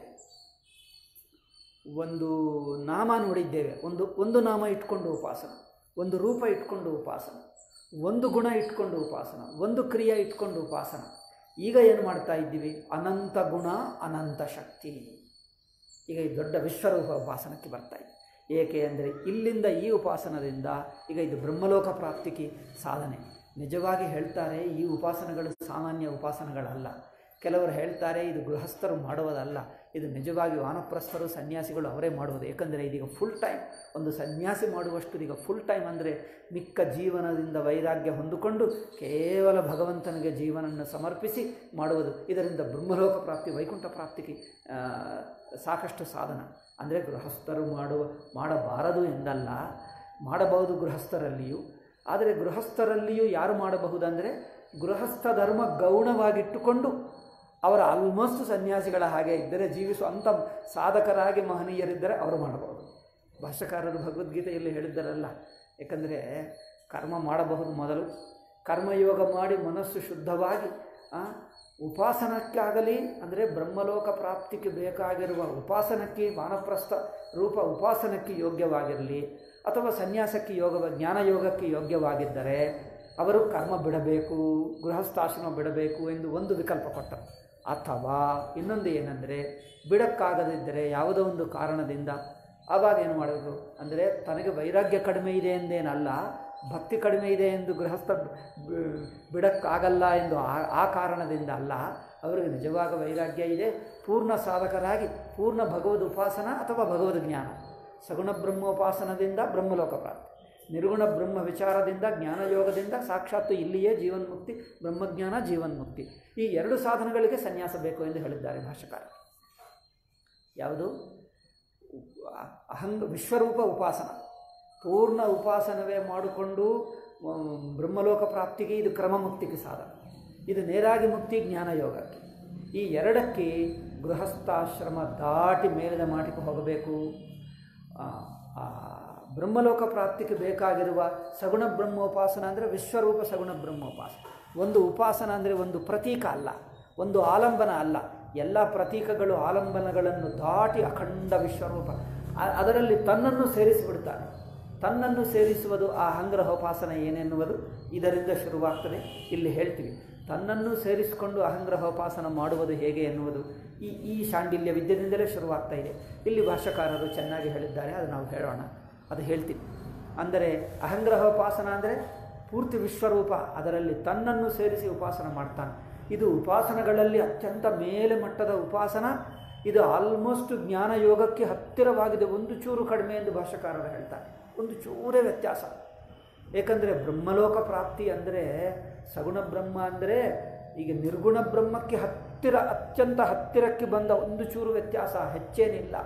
ಒಂದು ನಾಮ ನೋಡಿದ್ದೇವೆ ಒಂದು ಒಂದು ನಾಮ ಇಟ್ಕೊಂಡು ಉಪಾಸನ ಒಂದು ರೂಪ ಇಟ್ಕೊಂಡು ಉಪಾಸನ ಒಂದು ಗುಣ ಇಟ್ಕೊಂಡು ಉಪಾಸನ ಒಂದು ಕ್ರಿಯೆ ಇಟ್ಕೊಂಡು ಉಪಾಸನ ಈಗ ಏನು ಮಾಡ್ತಾ ಇದ್ದೀವಿ ಅನಂತ ಗುಣ ಅನಂತ ಶಕ್ತಿ ಈಗ ಈ ದೊಡ್ಡ ವಿಶ್ವರೂಪ ಉಪಾಸನಕ್ಕೆ ಬರ್ತಾ ಇದೆ ಏಕೆ ಅಂದರೆ ಇಲ್ಲಿಂದ ಈ ಉಪಾಸನದಿಂದ ಈಗ ಇದು ಬ್ರಹ್ಮಲೋಕ ಪ್ರಾಪ್ತಿಗೆ ಸಾಧನೆ ನಿಜವಾಗಿ ಹೇಳ್ತಾರೆ ಈ ಉಪಾಸನೆಗಳು ಸಾಮಾನ್ಯ ಉಪಾಸನೆಗಳಲ್ಲ ಕೆಲವರು ಹೇಳ್ತಾರೆ ಇದು ಗೃಹಸ್ಥರು ಮಾಡುವುದಲ್ಲ ಇದು ನಿಜವಾಗಿ ವಾನಪ್ರಸ್ಥರು ಸನ್ಯಾಸಿಗಳು ಅವರೇ ಮಾಡುವುದು ಏಕೆಂದರೆ ಇದೀಗ ಫುಲ್ ಟೈಮ್ ಒಂದು ಸನ್ಯಾಸಿ ಮಾಡುವಷ್ಟು ಈಗ ಫುಲ್ ಟೈಮ್ ಅಂದರೆ ಮಿಕ್ಕ ಜೀವನದಿಂದ ವೈರಾಗ್ಯ ಹೊಂದಿಕೊಂಡು ಕೇವಲ ಭಗವಂತನಿಗೆ ಜೀವನವನ್ನು ಸಮರ್ಪಿಸಿ ಮಾಡುವುದು ಇದರಿಂದ ಬ್ರಹ್ಮಲೋಕ ಪ್ರಾಪ್ತಿ ವೈಕುಂಠ ಪ್ರಾಪ್ತಿಗೆ ಆ, ಸಾಕಷ್ಟು ಸಾಧನ ಅಂದರೆ ಗೃಹಸ್ಥರು ಮಾಡುವ ಮಾಡಬಾರದು ಎಂದಲ್ಲ ಮಾಡಬಹುದು ಗೃಹಸ್ಥರಲ್ಲಿಯೂ ಆದರೆ ಗೃಹಸ್ಥರಲ್ಲಿಯೂ ಯಾರು ಮಾಡಬಹುದಂದರೆ ಗೃಹಸ್ಥ ಧರ್ಮ ಗೌಣವಾಗಿಟ್ಟುಕೊಂಡು ಅವರ ಆಲ್ಮೋಸ್ಟ್ ಸನ್ಯಾಸಿಗಳ ಹಾಗೆ ಇದ್ದರೆ ಜೀವಿಸುವ ಅಂಥ ಸಾಧಕರಾಗಿ ಮಹನೀಯರಿದ್ದರೆ ಅವರು ಮಾಡಬಹುದು ಭಾಷ್ಯಕಾರರು ಭಗವದ್ಗೀತೆಯಲ್ಲಿ ಹೇಳಿದ್ದಾರಲ್ಲ ಏಕೆಂದರೆ ಕರ್ಮ ಮಾಡಬಹುದು ಮೊದಲು ಕರ್ಮಯೋಗ ಮಾಡಿ ಮನಸ್ಸು ಶುದ್ಧವಾಗಿ ಆ, ಉಪಾಸನಕ್ಕಾಗಲಿ ಅಂದರೆ ಬ್ರಹ್ಮಲೋಕ ಪ್ರಾಪ್ತಿಗೆ ಬೇಕಾಗಿರುವ ಉಪಾಸನಕ್ಕೆ ವಾನಪ್ರಸ್ಥ ರೂಪ ಉಪಾಸನಕ್ಕೆ ಯೋಗ್ಯವಾಗಿರಲಿ ಅಥವಾ ಸನ್ಯಾಸಕ್ಕೆ ಯೋಗ ಜ್ಞಾನಯೋಗಕ್ಕೆ ಯೋಗ್ಯವಾಗಿದ್ದರೆ ಅವರು ಕರ್ಮ ಬಿಡಬೇಕು ಗೃಹಸ್ಥಾಶ್ರಮ ಬಿಡಬೇಕು ಎಂದು ಒಂದು ವಿಕಲ್ಪ ಕೊಟ್ಟರು ಅಥವಾ ಇನ್ನೊಂದು ಏನಂದರೆ ಬಿಡಕ್ಕಾಗದಿದ್ದರೆ ಯಾವುದೋ ಒಂದು ಕಾರಣದಿಂದ ಆವಾಗ ಏನು ಮಾಡಬೇಕು ಅಂದರೆ ತನಗೆ ವೈರಾಗ್ಯ ಕಡಿಮೆ ಇದೆ ಎಂದೇನಲ್ಲ ಭಕ್ತಿ ಕಡಿಮೆ ಇದೆ ಎಂದು ಗೃಹಸ್ಥ ಬಿ- ಬಿಡಕ್ಕಾಗಲ್ಲ ಎಂದು ಆ ಆ ಕಾರಣದಿಂದ ಅಲ್ಲ ಅವರಿಗೆ ನಿಜವಾಗ ವೈರಾಗ್ಯ ಇದೆ ಪೂರ್ಣ ಸಾಧಕರಾಗಿ ಪೂರ್ಣ ಭಗವದ್ ಉಪಾಸನ ಅಥವಾ ಭಗವದ್ ಜ್ಞಾನ ಸಗುಣ ಬ್ರಹ್ಮೋಪಾಸನದಿಂದ ಬ್ರಹ್ಮಲೋಕ ಪ್ರಾಪ್ತಿ ನಿರ್ಗುಣ ಬ್ರಹ್ಮ ವಿಚಾರದಿಂದ ಜ್ಞಾನಯೋಗದಿಂದ ಸಾಕ್ಷಾತ್ತು ಇಲ್ಲಿಯೇ ಜೀವನ್ಮುಕ್ತಿ ಬ್ರಹ್ಮಜ್ಞಾನ ಜೀವನ್ಮುಕ್ತಿ ಈ ಎರಡು ಸಾಧನಗಳಿಗೆ ಸನ್ಯಾಸ ಬೇಕು ಎಂದು ಹೇಳಿದ್ದಾರೆ ಭಾಷಾಕಾರ ಯಾವುದು ಅಹಂಗ ವಿಶ್ವರೂಪ ಉಪಾಸನ ಪೂರ್ಣ ಉಪಾಸನವೇ ಮಾಡಿಕೊಂಡು ಮ್, ಬ್ರಹ್ಮಲೋಕ ಪ್ರಾಪ್ತಿಗೆ ಇದು ಕ್ರಮಮುಕ್ತಿಗೆ ಸಾಧನ ಇದು ನೇರಾಗಿ ಮುಕ್ತಿ ಜ್ಞಾನಯೋಗಕ್ಕೆ ಈ ಎರಡಕ್ಕೆ ಗೃಹಸ್ಥಾಶ್ರಮ ದಾಟಿ ಮೇಲಿನ ಮಾಟಿಗೆ ಹೋಗಬೇಕು ಆ, ಆ, ಬ್ರಹ್ಮಲೋಕ ಪ್ರಾಪ್ತಿಗೆ ಬೇಕಾಗಿರುವ ಸಗುಣ ಬ್ರಹ್ಮೋಪಾಸನ ಅಂದರೆ ವಿಶ್ವರೂಪ ಸಗುಣ ಬ್ರಹ್ಮೋಪಾಸನ ಒಂದು ಉಪಾಸನ ಅಂದರೆ ಒಂದು ಪ್ರತೀಕ ಅಲ್ಲ ಒಂದು ಆಲಂಬನ ಅಲ್ಲ ಎಲ್ಲ ಪ್ರತೀಕಗಳು ಆಲಂಬನಗಳನ್ನು ದಾಟಿ ಅಖಂಡ ವಿಶ್ವರೂಪ ಅ- ಅದರಲ್ಲಿ ತನ್ನನ್ನು ಸೇರಿಸಿಬಿಡ್ತಾನೆ ತನ್ನನ್ನು ಸೇರಿಸುವುದು ಆ ಅಹಂಗ್ರಹೋಪಾಸನ ಏನೆನ್ನುವುದು ಇದರಿಂದ ಶುರುವಾಗ್ತದೆ ಇಲ್ಲಿ ಹೇಳ್ತೀವಿ ತನ್ನನ್ನು ಸೇರಿಸಿಕೊಂಡು ಅಹಂಗ್ರಹೋಪಾಸನ ಮಾಡುವುದು ಹೇಗೆ ಎನ್ನುವುದು ಈ ಈ ಶಾಂಡಿಲ್ಯ ವಿದ್ಯೆಯಿಂದಲೇ ಶುರುವಾಗ್ತಾ ಇದೆ ಇಲ್ಲಿ ಭಾಷಾಕಾರರು ಚೆನ್ನಾಗಿ ಹೇಳಿದ್ದಾರೆ ಅದು ನಾವು ಹೇಳೋಣ ಅದು ಹೇಳ್ತೀನಿ ಅಂದರೆ ಅಹಂಗ್ರಹೋಪಾಸನ ಅಂದರೆ ಪೂರ್ತಿ ವಿಶ್ವರೂಪ ಅದರಲ್ಲಿ ತನ್ನನ್ನು ಸೇರಿಸಿ ಉಪಾಸನ ಮಾಡ್ತಾನೆ ಇದು ಉಪಾಸನಗಳಲ್ಲಿ ಅತ್ಯಂತ ಮೇಲೆ ಮಟ್ಟದ ಉಪಾಸನ ಇದು ಆಲ್ಮೋಸ್ಟ್ ಜ್ಞಾನಯೋಗಕ್ಕೆ ಹತ್ತಿರವಾಗಿದೆ ಒಂದು ಚೂರು ಕಡಿಮೆ ಎಂದು ಭಾಷಾಕಾರರು ಹೇಳ್ತಾರೆ ಒಂದು ಚೂರೇ ವ್ಯತ್ಯಾಸ ಏಕೆಂದರೆ ಬ್ರಹ್ಮಲೋಕ ಪ್ರಾಪ್ತಿ ಅಂದರೆ ಸಗುಣ ಬ್ರಹ್ಮ ಅಂದರೆ ಈಗ ನಿರ್ಗುಣ ಬ್ರಹ್ಮಕ್ಕೆ ಹತ್ತಿರ ಅತ್ಯಂತ ಹತ್ತಿರಕ್ಕೆ ಬಂದ ಒಂದು ಚೂರು ವ್ಯತ್ಯಾಸ ಹೆಚ್ಚೇನಿಲ್ಲ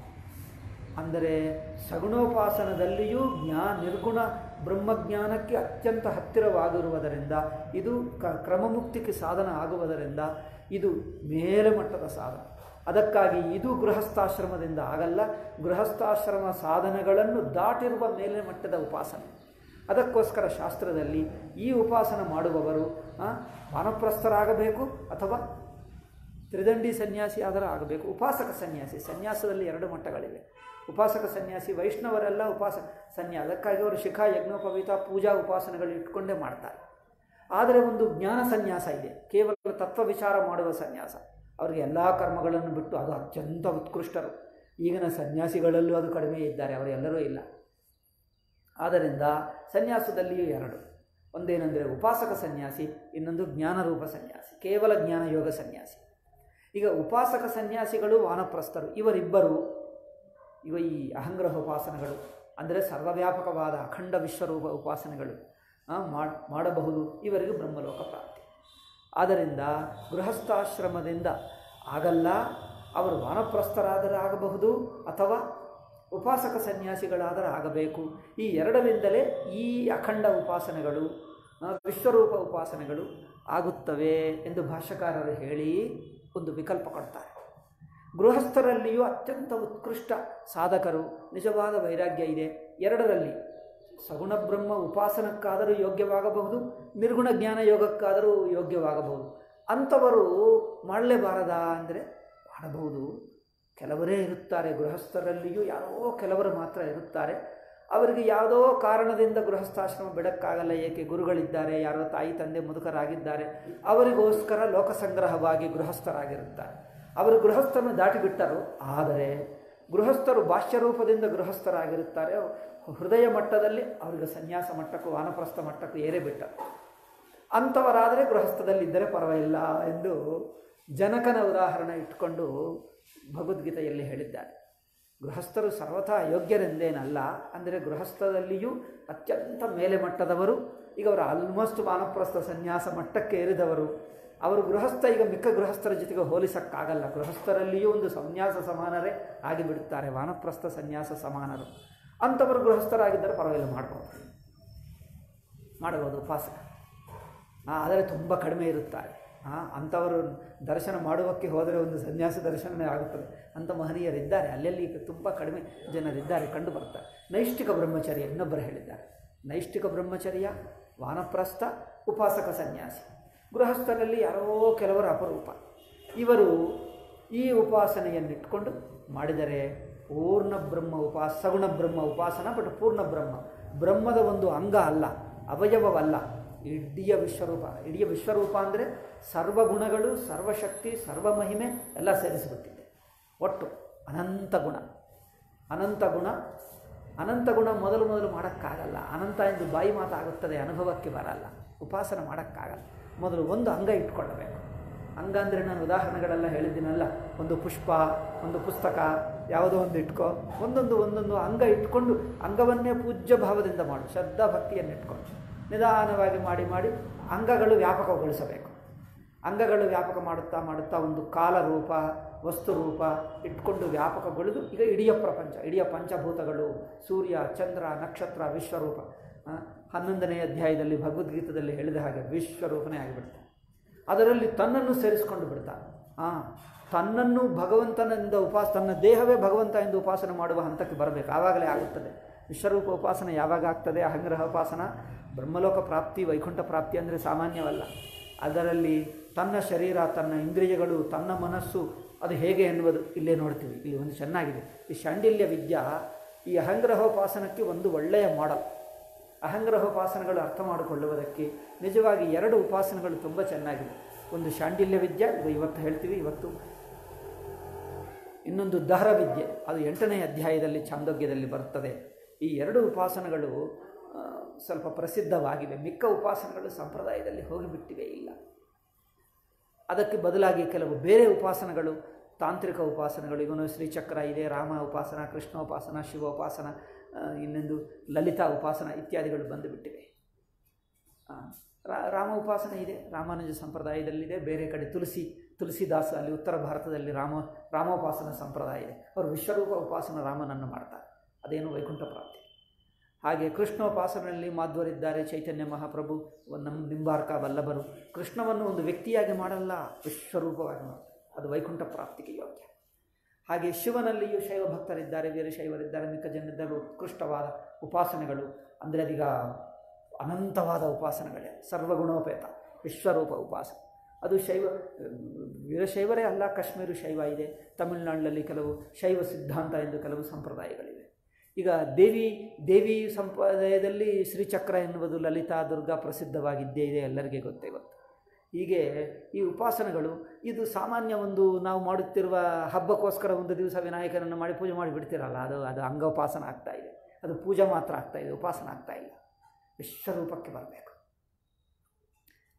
ಅಂದರೆ ಸಗುಣೋಪಾಸನದಲ್ಲಿಯೂ ಜ್ಞಾ ನಿರ್ಗುಣ ಬ್ರಹ್ಮಜ್ಞಾನಕ್ಕೆ ಅತ್ಯಂತ ಹತ್ತಿರವಾಗಿರುವುದರಿಂದ ಇದು ಕ ಕ್ರಮಮುಕ್ತಿಗೆ ಸಾಧನ ಆಗುವುದರಿಂದ ಇದು ಮೇಲೆ ಮಟ್ಟದ ಸಾಧನ ಅದಕ್ಕಾಗಿ ಇದು ಗೃಹಸ್ಥಾಶ್ರಮದಿಂದ ಆಗಲ್ಲ ಗೃಹಸ್ಥಾಶ್ರಮ ಸಾಧನಗಳನ್ನು ದಾಟಿರುವ ಮೇಲೆ ಮಟ್ಟದ ಉಪಾಸನೆ ಅದಕ್ಕೋಸ್ಕರ ಶಾಸ್ತ್ರದಲ್ಲಿ ಈ ಉಪಾಸನ ಮಾಡುವವರು ಆ, ವಾನಪ್ರಸ್ಥರಾಗಬೇಕು ಅಥವಾ ತ್ರಿದಂಡಿ ಸನ್ಯಾಸಿ ಆದರೆ ಆಗಬೇಕು ಉಪಾಸಕ ಸನ್ಯಾಸಿ ಸನ್ಯಾಸದಲ್ಲಿ ಎರಡು ಮಟ್ಟಗಳಿವೆ ಉಪಾಸಕ ಸನ್ಯಾಸಿ ವೈಷ್ಣವರೆಲ್ಲ ಉಪಾಸ ಸನ್ಯಾಸ ಅದಕ್ಕಾಗಿ ಅವರು ಶಿಖಾ ಯಜ್ಞೋಪವೀತ ಪೂಜಾ ಉಪಾಸನೆಗಳು ಇಟ್ಕೊಂಡೇ ಮಾಡ್ತಾರೆ ಆದರೆ ಒಂದು ಜ್ಞಾನ ಸನ್ಯಾಸ ಇದೆ ಕೇವಲ ತತ್ವ ವಿಚಾರ ಮಾಡುವ ಸನ್ಯಾಸ ಅವರಿಗೆ ಎಲ್ಲ ಕರ್ಮಗಳನ್ನು ಬಿಟ್ಟು ಅದು ಅತ್ಯಂತ ಉತ್ಕೃಷ್ಟರು ಈಗಿನ ಸನ್ಯಾಸಿಗಳಲ್ಲೂ ಅದು ಕಡಿಮೆ ಇದ್ದಾರೆ ಅವರೆಲ್ಲರೂ ಇಲ್ಲ ಆದ್ದರಿಂದ ಸನ್ಯಾಸದಲ್ಲಿಯೂ ಎರಡು ಒಂದೇನೆಂದರೆ ಉಪಾಸಕ ಸನ್ಯಾಸಿ ಇನ್ನೊಂದು ಜ್ಞಾನರೂಪ ಸನ್ಯಾಸಿ ಕೇವಲ ಜ್ಞಾನಯೋಗ ಸನ್ಯಾಸಿ ಈಗ ಉಪಾಸಕ ಸನ್ಯಾಸಿಗಳು ವಾನಪ್ರಸ್ಥರು ಇವರಿಬ್ಬರು ಇವ ಈ ಅಹಂಗ್ರಹ ಉಪಾಸನೆಗಳು ಅಂದರೆ ಸರ್ವವ್ಯಾಪಕವಾದ ಅಖಂಡ ವಿಶ್ವರೂಪ ಉಪಾಸನೆಗಳು ಆ, ಮಾಡ್- ಮಾಡಬಹುದು ಇವರಿಗೆ ಬ್ರಹ್ಮಲೋಕ ಪ್ರಾಪ್ತಿ ಆದ್ದರಿಂದ ಗೃಹಸ್ಥಾಶ್ರಮದಿಂದ ಆಗಲ್ಲ ಅವರು ವಾನಪ್ರಸ್ಥರಾದರೆ ಆಗಬಹುದು ಅಥವಾ ಉಪಾಸಕ ಸನ್ಯಾಸಿಗಳಾದರೆ ಆಗಬೇಕು ಈ ಎರಡರಿಂದಲೇ ಈ ಅಖಂಡ ಉಪಾಸನೆಗಳು ಆ, ವಿಶ್ವರೂಪ ಉಪಾಸನೆಗಳು ಆಗುತ್ತವೆ ಎಂದು ಭಾಷ್ಯಕಾರರು ಹೇಳಿ ಒಂದು ವಿಕಲ್ಪ ಕೊಡ್ತಾರೆ ಗೃಹಸ್ಥರಲ್ಲಿಯೂ ಅತ್ಯಂತ ಉತ್ಕೃಷ್ಟ ಸಾಧಕರು ನಿಜವಾದ ವೈರಾಗ್ಯ ಇದೆ ಎರಡರಲ್ಲಿ ಸಗುಣ ಬ್ರಹ್ಮ ಉಪಾಸನಕ್ಕಾದರೂ ಯೋಗ್ಯವಾಗಬಹುದು ನಿರ್ಗುಣ ಜ್ಞಾನ ಯೋಗಕ್ಕಾದರೂ ಯೋಗ್ಯವಾಗಬಹುದು ಅಂಥವರು ಮಾಡಲೇಬಾರದಾ ಅಂದರೆ ಮಾಡಬಹುದು ಕೆಲವರೇ ಇರುತ್ತಾರೆ ಗೃಹಸ್ಥರಲ್ಲಿಯೂ ಯಾರೋ ಕೆಲವರು ಮಾತ್ರ ಇರುತ್ತಾರೆ ಅವರಿಗೆ ಯಾವುದೋ ಕಾರಣದಿಂದ ಗೃಹಸ್ಥಾಶ್ರಮ ಬಿಡಕ್ಕಾಗಲ್ಲ ಏಕೆ ಗುರುಗಳಿದ್ದಾರೆ ಯಾರೋ ತಾಯಿ ತಂದೆ ಮುದುಕರಾಗಿದ್ದಾರೆ ಅವರಿಗೋಸ್ಕರ ಲೋಕಸಂಗ್ರಹವಾಗಿ ಗೃಹಸ್ಥರಾಗಿರುತ್ತಾರೆ ಅವರು ಗೃಹಸ್ಥರನ್ನು ದಾಟಿಬಿಟ್ಟರು ಆದರೆ ಗೃಹಸ್ಥರು ಬಾಹ್ಯರೂಪದಿಂದ ಗೃಹಸ್ಥರಾಗಿರುತ್ತಾರೆ ಹೃದಯ ಮಟ್ಟದಲ್ಲಿ ಅವರಿಗೆ ಸನ್ಯಾಸ ಮಟ್ಟಕ್ಕೂ ವಾನಪ್ರಸ್ಥ ಮಟ್ಟಕ್ಕೂ ಏರೇ ಬಿಟ್ಟರು ಅಂಥವರಾದರೆ ಗೃಹಸ್ಥದಲ್ಲಿದ್ದರೆ ಪರವಾಗಿಲ್ಲ ಎಂದು ಜನಕನ ಉದಾಹರಣೆ ಇಟ್ಟುಕೊಂಡು ಭಗವದ್ಗೀತೆಯಲ್ಲಿ ಹೇಳಿದ್ದಾರೆ ಗೃಹಸ್ಥರು ಸರ್ವಥಾ ಅಯೋಗ್ಯರೆಂದೇನಲ್ಲ ಅಂದರೆ ಗೃಹಸ್ಥದಲ್ಲಿಯೂ ಅತ್ಯಂತ ಮೇಲೆ ಮಟ್ಟದವರು ಈಗ ಅವರು ಆಲ್ಮೋಸ್ಟ್ ವಾನಪ್ರಸ್ಥ ಸನ್ಯಾಸ ಮಟ್ಟಕ್ಕೆ ಏರಿದವರು ಅವರು ಗೃಹಸ್ಥ ಈಗ ಮಿಕ್ಕ ಗೃಹಸ್ಥರ ಜೊತೆಗೆ ಹೋಲಿಸಕ್ಕಾಗಲ್ಲ ಗೃಹಸ್ಥರಲ್ಲಿಯೂ ಒಂದು ಸನ್ಯಾಸ ಸಮಾನರೇ ಆಗಿಬಿಡುತ್ತಾರೆ ವಾನಪ್ರಸ್ಥ ಸನ್ಯಾಸ ಸಮಾನರು ಅಂಥವರು ಗೃಹಸ್ಥರಾಗಿದ್ದರೆ ಪರವಾಗಿಲ್ಲ ಮಾಡ್ಬೋದು ಮಾಡಬಹುದು ಉಪಾಸಕ ಆ, ಆದರೆ ತುಂಬ ಕಡಿಮೆ ಇರುತ್ತಾರೆ ಆ, ಅಂಥವರು ದರ್ಶನ ಮಾಡುವಕ್ಕೆ ಹೋದರೆ ಒಂದು ಸನ್ಯಾಸ ದರ್ಶನವೇ ಆಗುತ್ತದೆ ಅಂಥ ಮಹನೀಯರಿದ್ದಾರೆ ಅಲ್ಲಲ್ಲಿ ತುಂಬ ಕಡಿಮೆ ಜನರಿದ್ದಾರೆ ಕಂಡು ಬರ್ತಾರೆ ನೈಷ್ಠಿಕ ಬ್ರಹ್ಮಚರ್ಯ ಇನ್ನೊಬ್ಬರು ಹೇಳಿದ್ದಾರೆ ನೈಷ್ಠಿಕ ಬ್ರಹ್ಮಚರ್ಯ ವಾನಪ್ರಸ್ಥ ಉಪಾಸಕ ಸನ್ಯಾಸಿ ಗೃಹಸ್ಥರಲ್ಲಿ ಯಾರೋ ಕೆಲವರು ಅಪರೂಪ ಇವರು ಈ ಉಪಾಸನೆಯನ್ನಿಟ್ಕೊಂಡು ಮಾಡಿದರೆ ಪೂರ್ಣ ಬ್ರಹ್ಮ ಉಪಾಸ ಸಗುಣ ಬ್ರಹ್ಮ ಉಪಾಸನ ಬಟ್ ಪೂರ್ಣ ಬ್ರಹ್ಮ ಬ್ರಹ್ಮದ ಒಂದು ಅಂಗ ಅಲ್ಲ ಅವಯವವಲ್ಲ ಇಡೀ ವಿಶ್ವರೂಪ ಇಡೀ ವಿಶ್ವರೂಪ ಅಂದರೆ ಸರ್ವಗುಣಗಳು ಸರ್ವಶಕ್ತಿ ಸರ್ವಮಹಿಮೆ ಎಲ್ಲ ಸೇರಿಸಿಬಿಟ್ಟಿದೆ ಒಟ್ಟು ಅನಂತ ಗುಣ ಅನಂತ ಗುಣ ಅನಂತ ಗುಣ ಮೊದಲು ಮೊದಲು ಮಾಡೋಕ್ಕಾಗಲ್ಲ ಅನಂತ ಎಂದು ಬಾಯಿ ಮಾತಾಗುತ್ತದೆ ಅನುಭವಕ್ಕೆ ಬರಲ್ಲ ಉಪಾಸನೆ ಮಾಡೋಕ್ಕಾಗಲ್ಲ ಮೊದಲು ಒಂದು ಅಂಗ ಇಟ್ಕೊಳ್ಳಬೇಕು ಅಂಗ ಅಂದರೆ ನಾನು ಉದಾಹರಣೆಗಳೆಲ್ಲ ಹೇಳಿದ್ದೀನಲ್ಲ ಒಂದು ಪುಷ್ಪ ಒಂದು ಪುಸ್ತಕ ಯಾವುದೋ ಒಂದು ಇಟ್ಕೋ ಒಂದೊಂದು ಒಂದೊಂದು ಅಂಗ ಇಟ್ಕೊಂಡು ಅಂಗವನ್ನೇ ಪೂಜ್ಯ ಭಾವದಿಂದ ಮಾಡು ಶ್ರದ್ಧಾ ಭಕ್ತಿಯನ್ನು ಇಟ್ಕೊಂಡು ನಿಧಾನವಾಗಿ ಮಾಡಿ ಮಾಡಿ ಅಂಗಗಳು ವ್ಯಾಪಕಗೊಳಿಸಬೇಕು ಅಂಗಗಳು ವ್ಯಾಪಕ ಮಾಡುತ್ತಾ ಮಾಡುತ್ತಾ ಒಂದು ಕಾಲ ರೂಪ ವಸ್ತು ರೂಪ ಇಟ್ಕೊಂಡು ವ್ಯಾಪಕಗೊಳಿದು ಈಗ ಇಡೀ ಪ್ರಪಂಚ ಇಡೀ ಪಂಚಭೂತಗಳು ಸೂರ್ಯ ಚಂದ್ರ ನಕ್ಷತ್ರ ವಿಶ್ವರೂಪ ಆ, ಹನ್ನೊಂದನೇ ಅಧ್ಯಾಯದಲ್ಲಿ ಭಗವದ್ಗೀತದಲ್ಲಿ ಹೇಳಿದ ಹಾಗೆ ವಿಶ್ವರೂಪನೇ ಆಗಿಬಿಡ್ತಾನೆ ಅದರಲ್ಲಿ ತನ್ನನ್ನು ಸೇರಿಸ್ಕೊಂಡು ಬಿಡ್ತಾನೆ ಹಾಂ ತನ್ನನ್ನು ಭಗವಂತನಿಂದ ಉಪಾಸ ತನ್ನ ದೇಹವೇ ಭಗವಂತ ಎಂದು ಉಪಾಸನೆ ಮಾಡುವ ಹಂತಕ್ಕೆ ಬರಬೇಕು ಆವಾಗಲೇ ಆಗುತ್ತದೆ ವಿಶ್ವರೂಪ ಉಪಾಸನೆ ಯಾವಾಗ ಆಗ್ತದೆ ಅಹಂಗ್ರಹ ಉಪಾಸನ ಬ್ರಹ್ಮಲೋಕ ಪ್ರಾಪ್ತಿ ವೈಕುಂಠ ಪ್ರಾಪ್ತಿ ಅಂದರೆ ಸಾಮಾನ್ಯವಲ್ಲ ಅದರಲ್ಲಿ ತನ್ನ ಶರೀರ ತನ್ನ ಇಂದ್ರಿಯಗಳು ತನ್ನ ಮನಸ್ಸು ಅದು ಹೇಗೆ ಎನ್ನುವುದು ಇಲ್ಲೇ ನೋಡ್ತೀವಿ ಇಲ್ಲಿ ಒಂದು ಚೆನ್ನಾಗಿದೆ ಈ ಶಾಂಡಿಲ್ಯ ವಿದ್ಯಾ ಈ ಅಹಂಗ್ರಹೋಪಾಸನಕ್ಕೆ ಒಂದು ಒಳ್ಳೆಯ ಮಾಡೆಲ್ ಅಹಂಗ್ರಹೋಪಾಸನೆಗಳು ಅರ್ಥ ಮಾಡಿಕೊಳ್ಳುವುದಕ್ಕೆ ನಿಜವಾಗಿ ಎರಡು ಉಪಾಸನೆಗಳು ತುಂಬ ಚೆನ್ನಾಗಿದೆ ಒಂದು ಶಾಂಡಿಲ್ಯ ವಿದ್ಯೆ ಇದು ಇವತ್ತು ಹೇಳ್ತೀವಿ ಇವತ್ತು ಇನ್ನೊಂದು ದಹರ ವಿದ್ಯೆ ಅದು ಎಂಟನೇ ಅಧ್ಯಾಯದಲ್ಲಿ ಛಾಂದೋಗ್ಯದಲ್ಲಿ ಬರುತ್ತದೆ ಈ ಎರಡು ಉಪಾಸನೆಗಳು ಆ, ಸ್ವಲ್ಪ ಪ್ರಸಿದ್ಧವಾಗಿವೆ ಮಿಕ್ಕ ಉಪಾಸನೆಗಳು ಸಂಪ್ರದಾಯದಲ್ಲಿ ಹೋಗಿಬಿಟ್ಟಿವೆ ಇಲ್ಲ ಅದಕ್ಕೆ ಬದಲಾಗಿ ಕೆಲವು ಬೇರೆ ಉಪಾಸನೆಗಳು ತಾಂತ್ರಿಕ ಉಪಾಸನೆಗಳು ಇವನು ಶ್ರೀಚಕ್ರ ಇದೆ ರಾಮ ಉಪಾಸನ ಕೃಷ್ಣ ಉಪಾಸನ ಶಿವ ಉಪಾಸನ ಆ, ಇನ್ನೊಂದು ಲಲಿತಾ ಉಪಾಸನ ಇತ್ಯಾದಿಗಳು ಬಂದುಬಿಟ್ಟಿವೆ ಆ, ರಾ- ರಾಮ ಉಪಾಸನೆ ಇದೆ ರಾಮಾನುಜ ಸಂಪ್ರದಾಯದಲ್ಲಿದೆ ಬೇರೆ ಕಡೆ ತುಳಸಿ ತುಳಸಿದಾಸ ಅಲ್ಲಿ ಉತ್ತರ ಭಾರತದಲ್ಲಿ ರಾಮ ರಾಮೋಪಾಸನ ಸಂಪ್ರದಾಯ ಇದೆ ಅವರು ವಿಶ್ವರೂಪ ಉಪಾಸನ ರಾಮನನ್ನು ಮಾಡ್ತಾರೆ ಅದೇನು ವೈಕುಂಠ ಪ್ರಾಪ್ತಿ ಹಾಗೆ ಕೃಷ್ಣೋಪಾಸನೆಯಲ್ಲಿ ಮಾಧ್ವರಿದ್ದಾರೆ ಚೈತನ್ಯ ಮಹಾಪ್ರಭು ನಮ್ಮ ನಿಂಬಾರ್ಕ ವಲ್ಲಭರು ಕೃಷ್ಣವನ್ನು ಒಂದು ವ್ಯಕ್ತಿಯಾಗಿ ಮಾಡಲ್ಲ ವಿಶ್ವರೂಪವಾಗಿ ಮಾಡ್ತಾರೆ ಅದು ವೈಕುಂಠ ಪ್ರಾಪ್ತಿಗೆ ಯೋಗ್ಯ ಹಾಗೆ ಶಿವನಲ್ಲಿಯೂ ಶೈವ ಭಕ್ತರಿದ್ದಾರೆ ವೀರಶೈವರಿದ್ದಾರೆ ಮಿಕ್ಕ ಜನರಿದ್ದರು ಉತ್ಕೃಷ್ಟವಾದ ಉಪಾಸನೆಗಳು ಅಂದರೆ ಅದೀಗ ಅನಂತವಾದ ಉಪಾಸನೆಗಳೇ ಸರ್ವಗುಣೋಪೇತ ವಿಶ್ವರೂಪ ಉಪಾಸನೆ ಅದು ಶೈವ ವೀರಶೈವರೇ ಅಲ್ಲ ಕಾಶ್ಮೀರ ಶೈವ ಇದೆ ತಮಿಳುನಾಡಿನಲ್ಲಿ ಕೆಲವು ಶೈವ ಸಿದ್ಧಾಂತ ಎಂದು ಕೆಲವು ಸಂಪ್ರದಾಯಗಳಿವೆ ಈಗ ದೇವಿ ದೇವಿ ಸಂಪ್ರದಾಯದಲ್ಲಿ ಶ್ರೀಚಕ್ರ ಎನ್ನುವುದು ಲಲಿತಾ ದುರ್ಗಾ ಪ್ರಸಿದ್ಧವಾಗಿದ್ದೇ ಇದೆ ಎಲ್ಲರಿಗೆ ಗೊತ್ತೇ ಗೊತ್ತು ಹೀಗೆ ಈ ಉಪಾಸನೆಗಳು ಇದು ಸಾಮಾನ್ಯ ಒಂದು ನಾವು ಮಾಡುತ್ತಿರುವ ಹಬ್ಬಕ್ಕೋಸ್ಕರ ಒಂದು ದಿವಸ ವಿನಾಯಕನನ್ನು ಮಾಡಿ ಪೂಜೆ ಮಾಡಿ ಬಿಡ್ತಿರಲ್ಲ ಅದು ಅದು ಅಂಗೋಪಾಸನ ಆಗ್ತಾ ಇದೆ ಅದು ಪೂಜೆ ಮಾತ್ರ ಆಗ್ತಾ ಇದೆ ಉಪಾಸನ ಆಗ್ತಾ ಇಲ್ಲ ವಿಶ್ವರೂಪಕ್ಕೆ ಬರಬೇಕು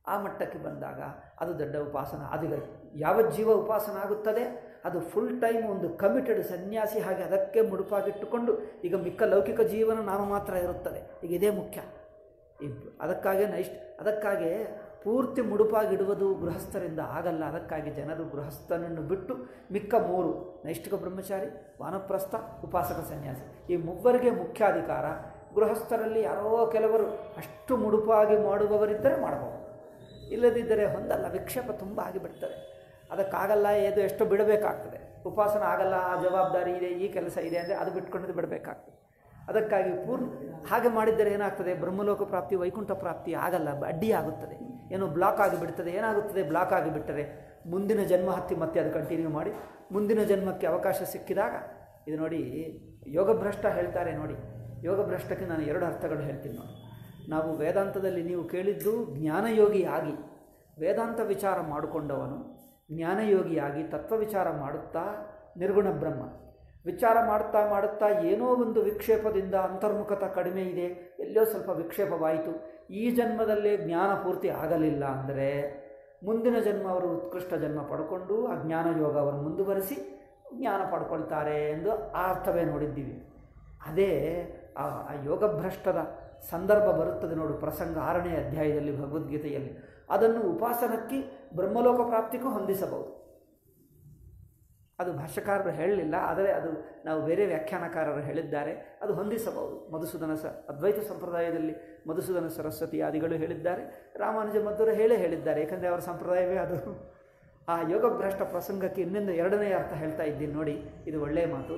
ಆ ಮಟ್ಟಕ್ಕೆ ಬಂದಾಗ ಅದು ದೊಡ್ಡ ಉಪಾಸನ ಅದು ಯಾವ ಜೀವ ಉಪಾಸನ ಆಗುತ್ತದೆ ಅದು ಫುಲ್ ಟೈಮ್ ಒಂದು ಕಮಿಟೆಡ್ ಸನ್ಯಾಸಿ ಹಾಗೆ ಅದಕ್ಕೆ ಮುಡುಪಾಗಿಟ್ಟುಕೊಂಡು ಈಗ ಮಿಕ್ಕ ಲೌಕಿಕ ಜೀವನ ನಾನು ಮಾತ್ರ ಇರುತ್ತದೆ ಈಗ ಇದೇ ಮುಖ್ಯ ಇದು ಅದಕ್ಕಾಗಿ ನೈಷ್ಟ್ ಅದಕ್ಕಾಗಿ ಪೂರ್ತಿ ಮುಡುಪಾಗಿಡುವುದು ಗೃಹಸ್ಥರಿಂದ ಆಗಲ್ಲ ಅದಕ್ಕಾಗಿ ಜನರು ಗೃಹಸ್ಥನನ್ನು ಬಿಟ್ಟು ಮಿಕ್ಕ ಮೂರು ನೈಷ್ಠಿಕ ಬ್ರಹ್ಮಚಾರಿ ವಾನಪ್ರಸ್ಥ ಉಪಾಸಕ ಸನ್ಯಾಸಿ ಈ ಮೂವರಿಗೆ ಮುಖ್ಯಾಧಿಕಾರ ಗೃಹಸ್ಥರಲ್ಲಿ ಯಾರೋ ಕೆಲವರು ಅಷ್ಟು ಮುಡುಪಾಗಿ ಮಾಡುವವರಿದ್ದರೆ ಮಾಡಬಹುದು ಇಲ್ಲದಿದ್ದರೆ ಹೊಂದಲ್ಲ ವಿಕ್ಷೇಪ ತುಂಬ ಆಗಿಬಿಡ್ತದೆ ಅದಕ್ಕಾಗಲ್ಲ ಇದು ಎಷ್ಟು ಬಿಡಬೇಕಾಗ್ತದೆ ಉಪಾಸನ ಆಗಲ್ಲ ಆ ಜವಾಬ್ದಾರಿ ಇದೆ ಈ ಕೆಲಸ ಇದೆ ಅಂದರೆ ಅದು ಬಿಟ್ಕೊಂಡು ಬಿಡಬೇಕಾಗ್ತದೆ ಅದಕ್ಕಾಗಿ ಪೂರ್ಣ ಹಾಗೆ ಮಾಡಿದ್ದರೆ ಏನಾಗ್ತದೆ ಬ್ರಹ್ಮಲೋಕ ಪ್ರಾಪ್ತಿ ವೈಕುಂಠ ಪ್ರಾಪ್ತಿ ಆಗಲ್ಲ ಅಡ್ಡಿ ಆಗುತ್ತದೆ ಏನೋ ಬ್ಲಾಕ್ ಆಗಿಬಿಡ್ತದೆ ಏನಾಗುತ್ತದೆ ಬ್ಲಾಕ್ ಆಗಿಬಿಟ್ಟರೆ ಮುಂದಿನ ಜನ್ಮ ಹತ್ತಿ ಮತ್ತೆ ಅದು ಕಂಟಿನ್ಯೂ ಮಾಡಿ ಮುಂದಿನ ಜನ್ಮಕ್ಕೆ ಅವಕಾಶ ಸಿಕ್ಕಿದಾಗ ಇದು ನೋಡಿ ಯೋಗಭ್ರಷ್ಟ ಹೇಳ್ತಾರೆ ನೋಡಿ ಯೋಗಭ್ರಷ್ಟಕ್ಕೆ ನಾನು ಎರಡು ಅರ್ಥಗಳು ಹೇಳ್ತೀನಿ ನೋಡಿ ನಾವು ವೇದಾಂತದಲ್ಲಿ ನೀವು ಕೇಳಿದ್ದು ಜ್ಞಾನಯೋಗಿ ಆಗಿ ವೇದಾಂತ ವಿಚಾರ ಮಾಡಿಕೊಂಡವನು ಜ್ಞಾನಯೋಗಿಯಾಗಿ ತತ್ವ ವಿಚಾರ ಮಾಡುತ್ತಾ ನಿರ್ಗುಣ ಬ್ರಹ್ಮ ವಿಚಾರ ಮಾಡುತ್ತಾ ಮಾಡುತ್ತಾ ಏನೋ ಒಂದು ವಿಕ್ಷೇಪದಿಂದ ಅಂತರ್ಮುಖತ ಕಡಿಮೆ ಇದೆ ಎಲ್ಲೋ ಸ್ವಲ್ಪ ವಿಕ್ಷೇಪವಾಯಿತು ಈ ಜನ್ಮದಲ್ಲೇ ಜ್ಞಾನ ಪೂರ್ತಿ ಆಗಲಿಲ್ಲ ಅಂದರೆ ಮುಂದಿನ ಜನ್ಮ ಅವರು ಉತ್ಕೃಷ್ಟ ಜನ್ಮ ಪಡ್ಕೊಂಡು ಆ ಜ್ಞಾನ ಯೋಗ ಅವರು ಮುಂದುವರಿಸಿ ಜ್ಞಾನ ಪಡ್ಕೊಳ್ತಾರೆ ಎಂದು ಆ ಅರ್ಥವೇ ನೋಡಿದ್ದೀವಿ ಅದೇ ಆ ಆ ಯೋಗಭ್ರಷ್ಟದ ಸಂದರ್ಭ ಬರುತ್ತದೆ ನೋಡು ಪ್ರಸಂಗ ಆರನೇ ಅಧ್ಯಾಯದಲ್ಲಿ ಭಗವದ್ಗೀತೆಯಲ್ಲಿ ಅದನ್ನು ಉಪಾಸನಕ್ಕೆ ಬ್ರಹ್ಮಲೋಕ ಪ್ರಾಪ್ತಿಗೂ ಹೊಂದಿಸಬಹುದು ಅದು ಭಾಷ್ಯಕಾರರು ಹೇಳಲಿಲ್ಲ ಆದರೆ ಅದು ನಾವು ಬೇರೆ ವ್ಯಾಖ್ಯಾನಕಾರರು ಹೇಳಿದ್ದಾರೆ ಅದು ಹೊಂದಿಸಬಹುದು ಮಧುಸೂದನ ಸ ಅದ್ವೈತ ಸಂಪ್ರದಾಯದಲ್ಲಿ ಮಧುಸೂದನ ಸರಸ್ವತಿ ಆದಿಗಳು ಹೇಳಿದ್ದಾರೆ ರಾಮಾನುಜ ಮಧ್ವರು ಹೇಳೇ ಹೇಳಿದ್ದಾರೆ ಏಕೆಂದರೆ ಅವರ ಸಂಪ್ರದಾಯವೇ ಅದು ಆ ಯೋಗಭ್ರಷ್ಟ ಪ್ರಸಂಗಕ್ಕೆ ಇನ್ನೊಂದು ಎರಡನೇ ಅರ್ಥ ಹೇಳ್ತಾ ಇದ್ದೀನಿ ನೋಡಿ ಇದು ಒಳ್ಳೆಯ ಮಾತು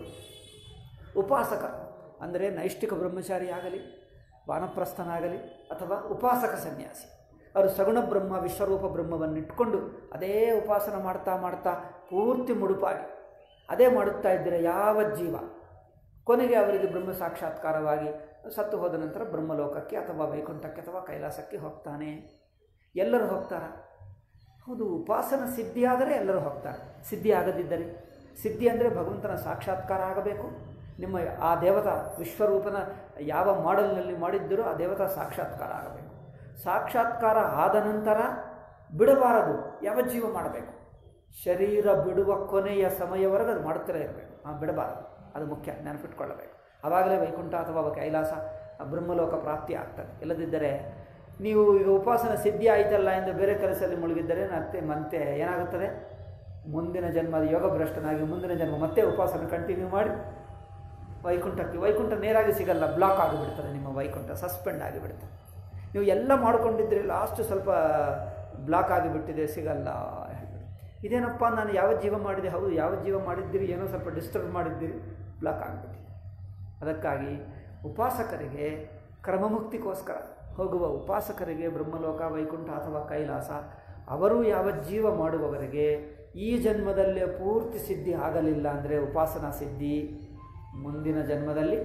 ಉಪಾಸಕ ಅಂದರೆ ನೈಷ್ಠಿಕ ಬ್ರಹ್ಮಚಾರಿ ಆಗಲಿ ವಾನಪ್ರಸ್ಥನಾಗಲಿ ಅಥವಾ ಉಪಾಸಕ ಸನ್ಯಾಸಿ ಅವರು ಸಗುಣ ಬ್ರಹ್ಮ ವಿಶ್ವರೂಪ ಬ್ರಹ್ಮವನ್ನು ಇಟ್ಕೊಂಡು ಅದೇ ಉಪಾಸನ ಮಾಡ್ತಾ ಮಾಡ್ತಾ ಪೂರ್ತಿ ಮುಡುಪಾಗಿ ಅದೇ ಮಾಡುತ್ತಾ ಇದ್ದರೆ ಯಾವ ಜೀವ ಕೊನೆಗೆ ಅವರಿಗೆ ಬ್ರಹ್ಮ ಸಾಕ್ಷಾತ್ಕಾರವಾಗಿ ಸತ್ತು ಹೋದ ನಂತರ ಬ್ರಹ್ಮಲೋಕಕ್ಕೆ ಅಥವಾ ವೈಕುಂಠಕ್ಕೆ ಅಥವಾ ಕೈಲಾಸಕ್ಕೆ ಹೋಗ್ತಾನೆ ಎಲ್ಲರೂ ಹೋಗ್ತಾರ ಹೌದು ಉಪಾಸನ ಸಿದ್ಧಿಯಾದರೆ ಎಲ್ಲರೂ ಹೋಗ್ತಾರೆ ಸಿದ್ಧಿ ಆಗದಿದ್ದರೆ ಸಿದ್ಧಿ ಅಂದರೆ ಭಗವಂತನ ಸಾಕ್ಷಾತ್ಕಾರ ಆಗಬೇಕು ನಿಮ್ಮ ಆ ದೇವತಾ ವಿಶ್ವರೂಪನ ಯಾವ ಮಾಡೆಲ್ನಲ್ಲಿ ಮಾಡಿದ್ದರೂ ಆ ದೇವತಾ ಸಾಕ್ಷಾತ್ಕಾರ ಆಗಬೇಕು ಸಾಕ್ಷಾತ್ಕಾರ ಆದ ನಂತರ ಬಿಡಬಾರದು ಯಾವ ಜೀವ ಮಾಡಬೇಕು ಶರೀರ ಬಿಡುವ ಕೊನೆಯ ಸಮಯವರೆಗೆ ಅದು ಮಾಡುತ್ತಲೇ ಇರಬೇಕು ಆ ಬಿಡಬಾರದು ಅದು ಮುಖ್ಯ ನೆನಪಿಟ್ಕೊಳ್ಳಬೇಕು ಆವಾಗಲೇ ವೈಕುಂಠ ಅಥವಾ ಕೈಲಾಸ ಬ್ರಹ್ಮಲೋಕ ಪ್ರಾಪ್ತಿ ಆಗ್ತದೆ ಇಲ್ಲದಿದ್ದರೆ ನೀವು ಈಗ ಉಪಾಸನ ಸಿದ್ಧಿ ಆಯ್ತಲ್ಲ ಎಂದು ಬೇರೆ ಕೆಲಸದಲ್ಲಿ ಮುಳುಗಿದ್ದರೆ ಮತ್ತೆ ಮತ್ತೆ ಏನಾಗುತ್ತದೆ ಮುಂದಿನ ಜನ್ಮದ ಯೋಗಭ್ರಷ್ಟನಾಗಿ ಮುಂದಿನ ಜನ್ಮ ಮತ್ತೆ ಉಪಾಸನ ಕಂಟಿನ್ಯೂ ಮಾಡಿ ವೈಕುಂಠಕ್ಕೆ ವೈಕುಂಠ ನೇರಾಗಿ ಸಿಗಲ್ಲ ಬ್ಲಾಕ್ ಆಗಿಬಿಡ್ತದೆ ನಿಮ್ಮ ವೈಕುಂಠ ಸಸ್ಪೆಂಡ್ ಆಗಿಬಿಡ್ತದೆ ನೀವು ಎಲ್ಲ ಮಾಡ್ಕೊಂಡಿದ್ದರೆ ಲಾಸ್ಟ್ ಸ್ವಲ್ಪ ಬ್ಲಾಕ್ ಆಗಿಬಿಟ್ಟಿದೆ ಸಿಗಲ್ಲ ಹೇಳ್ಬಿಟ್ಟು ಇದೇನಪ್ಪ ನಾನು ಯಾವ ಜೀವ ಮಾಡಿದೆ ಹೌದು ಯಾವ ಜೀವ ಮಾಡಿದ್ದೀರಿ ಏನೋ ಸ್ವಲ್ಪ ಡಿಸ್ಟರ್ಬ್ ಮಾಡಿದ್ದೀರಿ ಬ್ಲಾಕ್ ಆಗಿಬಿಟ್ಟಿದೆ ಅದಕ್ಕಾಗಿ ಉಪಾಸಕರಿಗೆ ಕ್ರಮಮುಕ್ತಿಗೋಸ್ಕರ ಹೋಗುವ ಉಪಾಸಕರಿಗೆ ಬ್ರಹ್ಮಲೋಕ ವೈಕುಂಠ ಅಥವಾ ಕೈಲಾಸ ಅವರು ಯಾವ ಜೀವ ಮಾಡುವವರಿಗೆ ಈ ಜನ್ಮದಲ್ಲೇ ಪೂರ್ತಿ ಸಿದ್ಧಿ ಆಗಲಿಲ್ಲ ಅಂದರೆ ಉಪಾಸನಾ ಸಿದ್ಧಿ ಮುಂದಿನ ಜನ್ಮದಲ್ಲಿ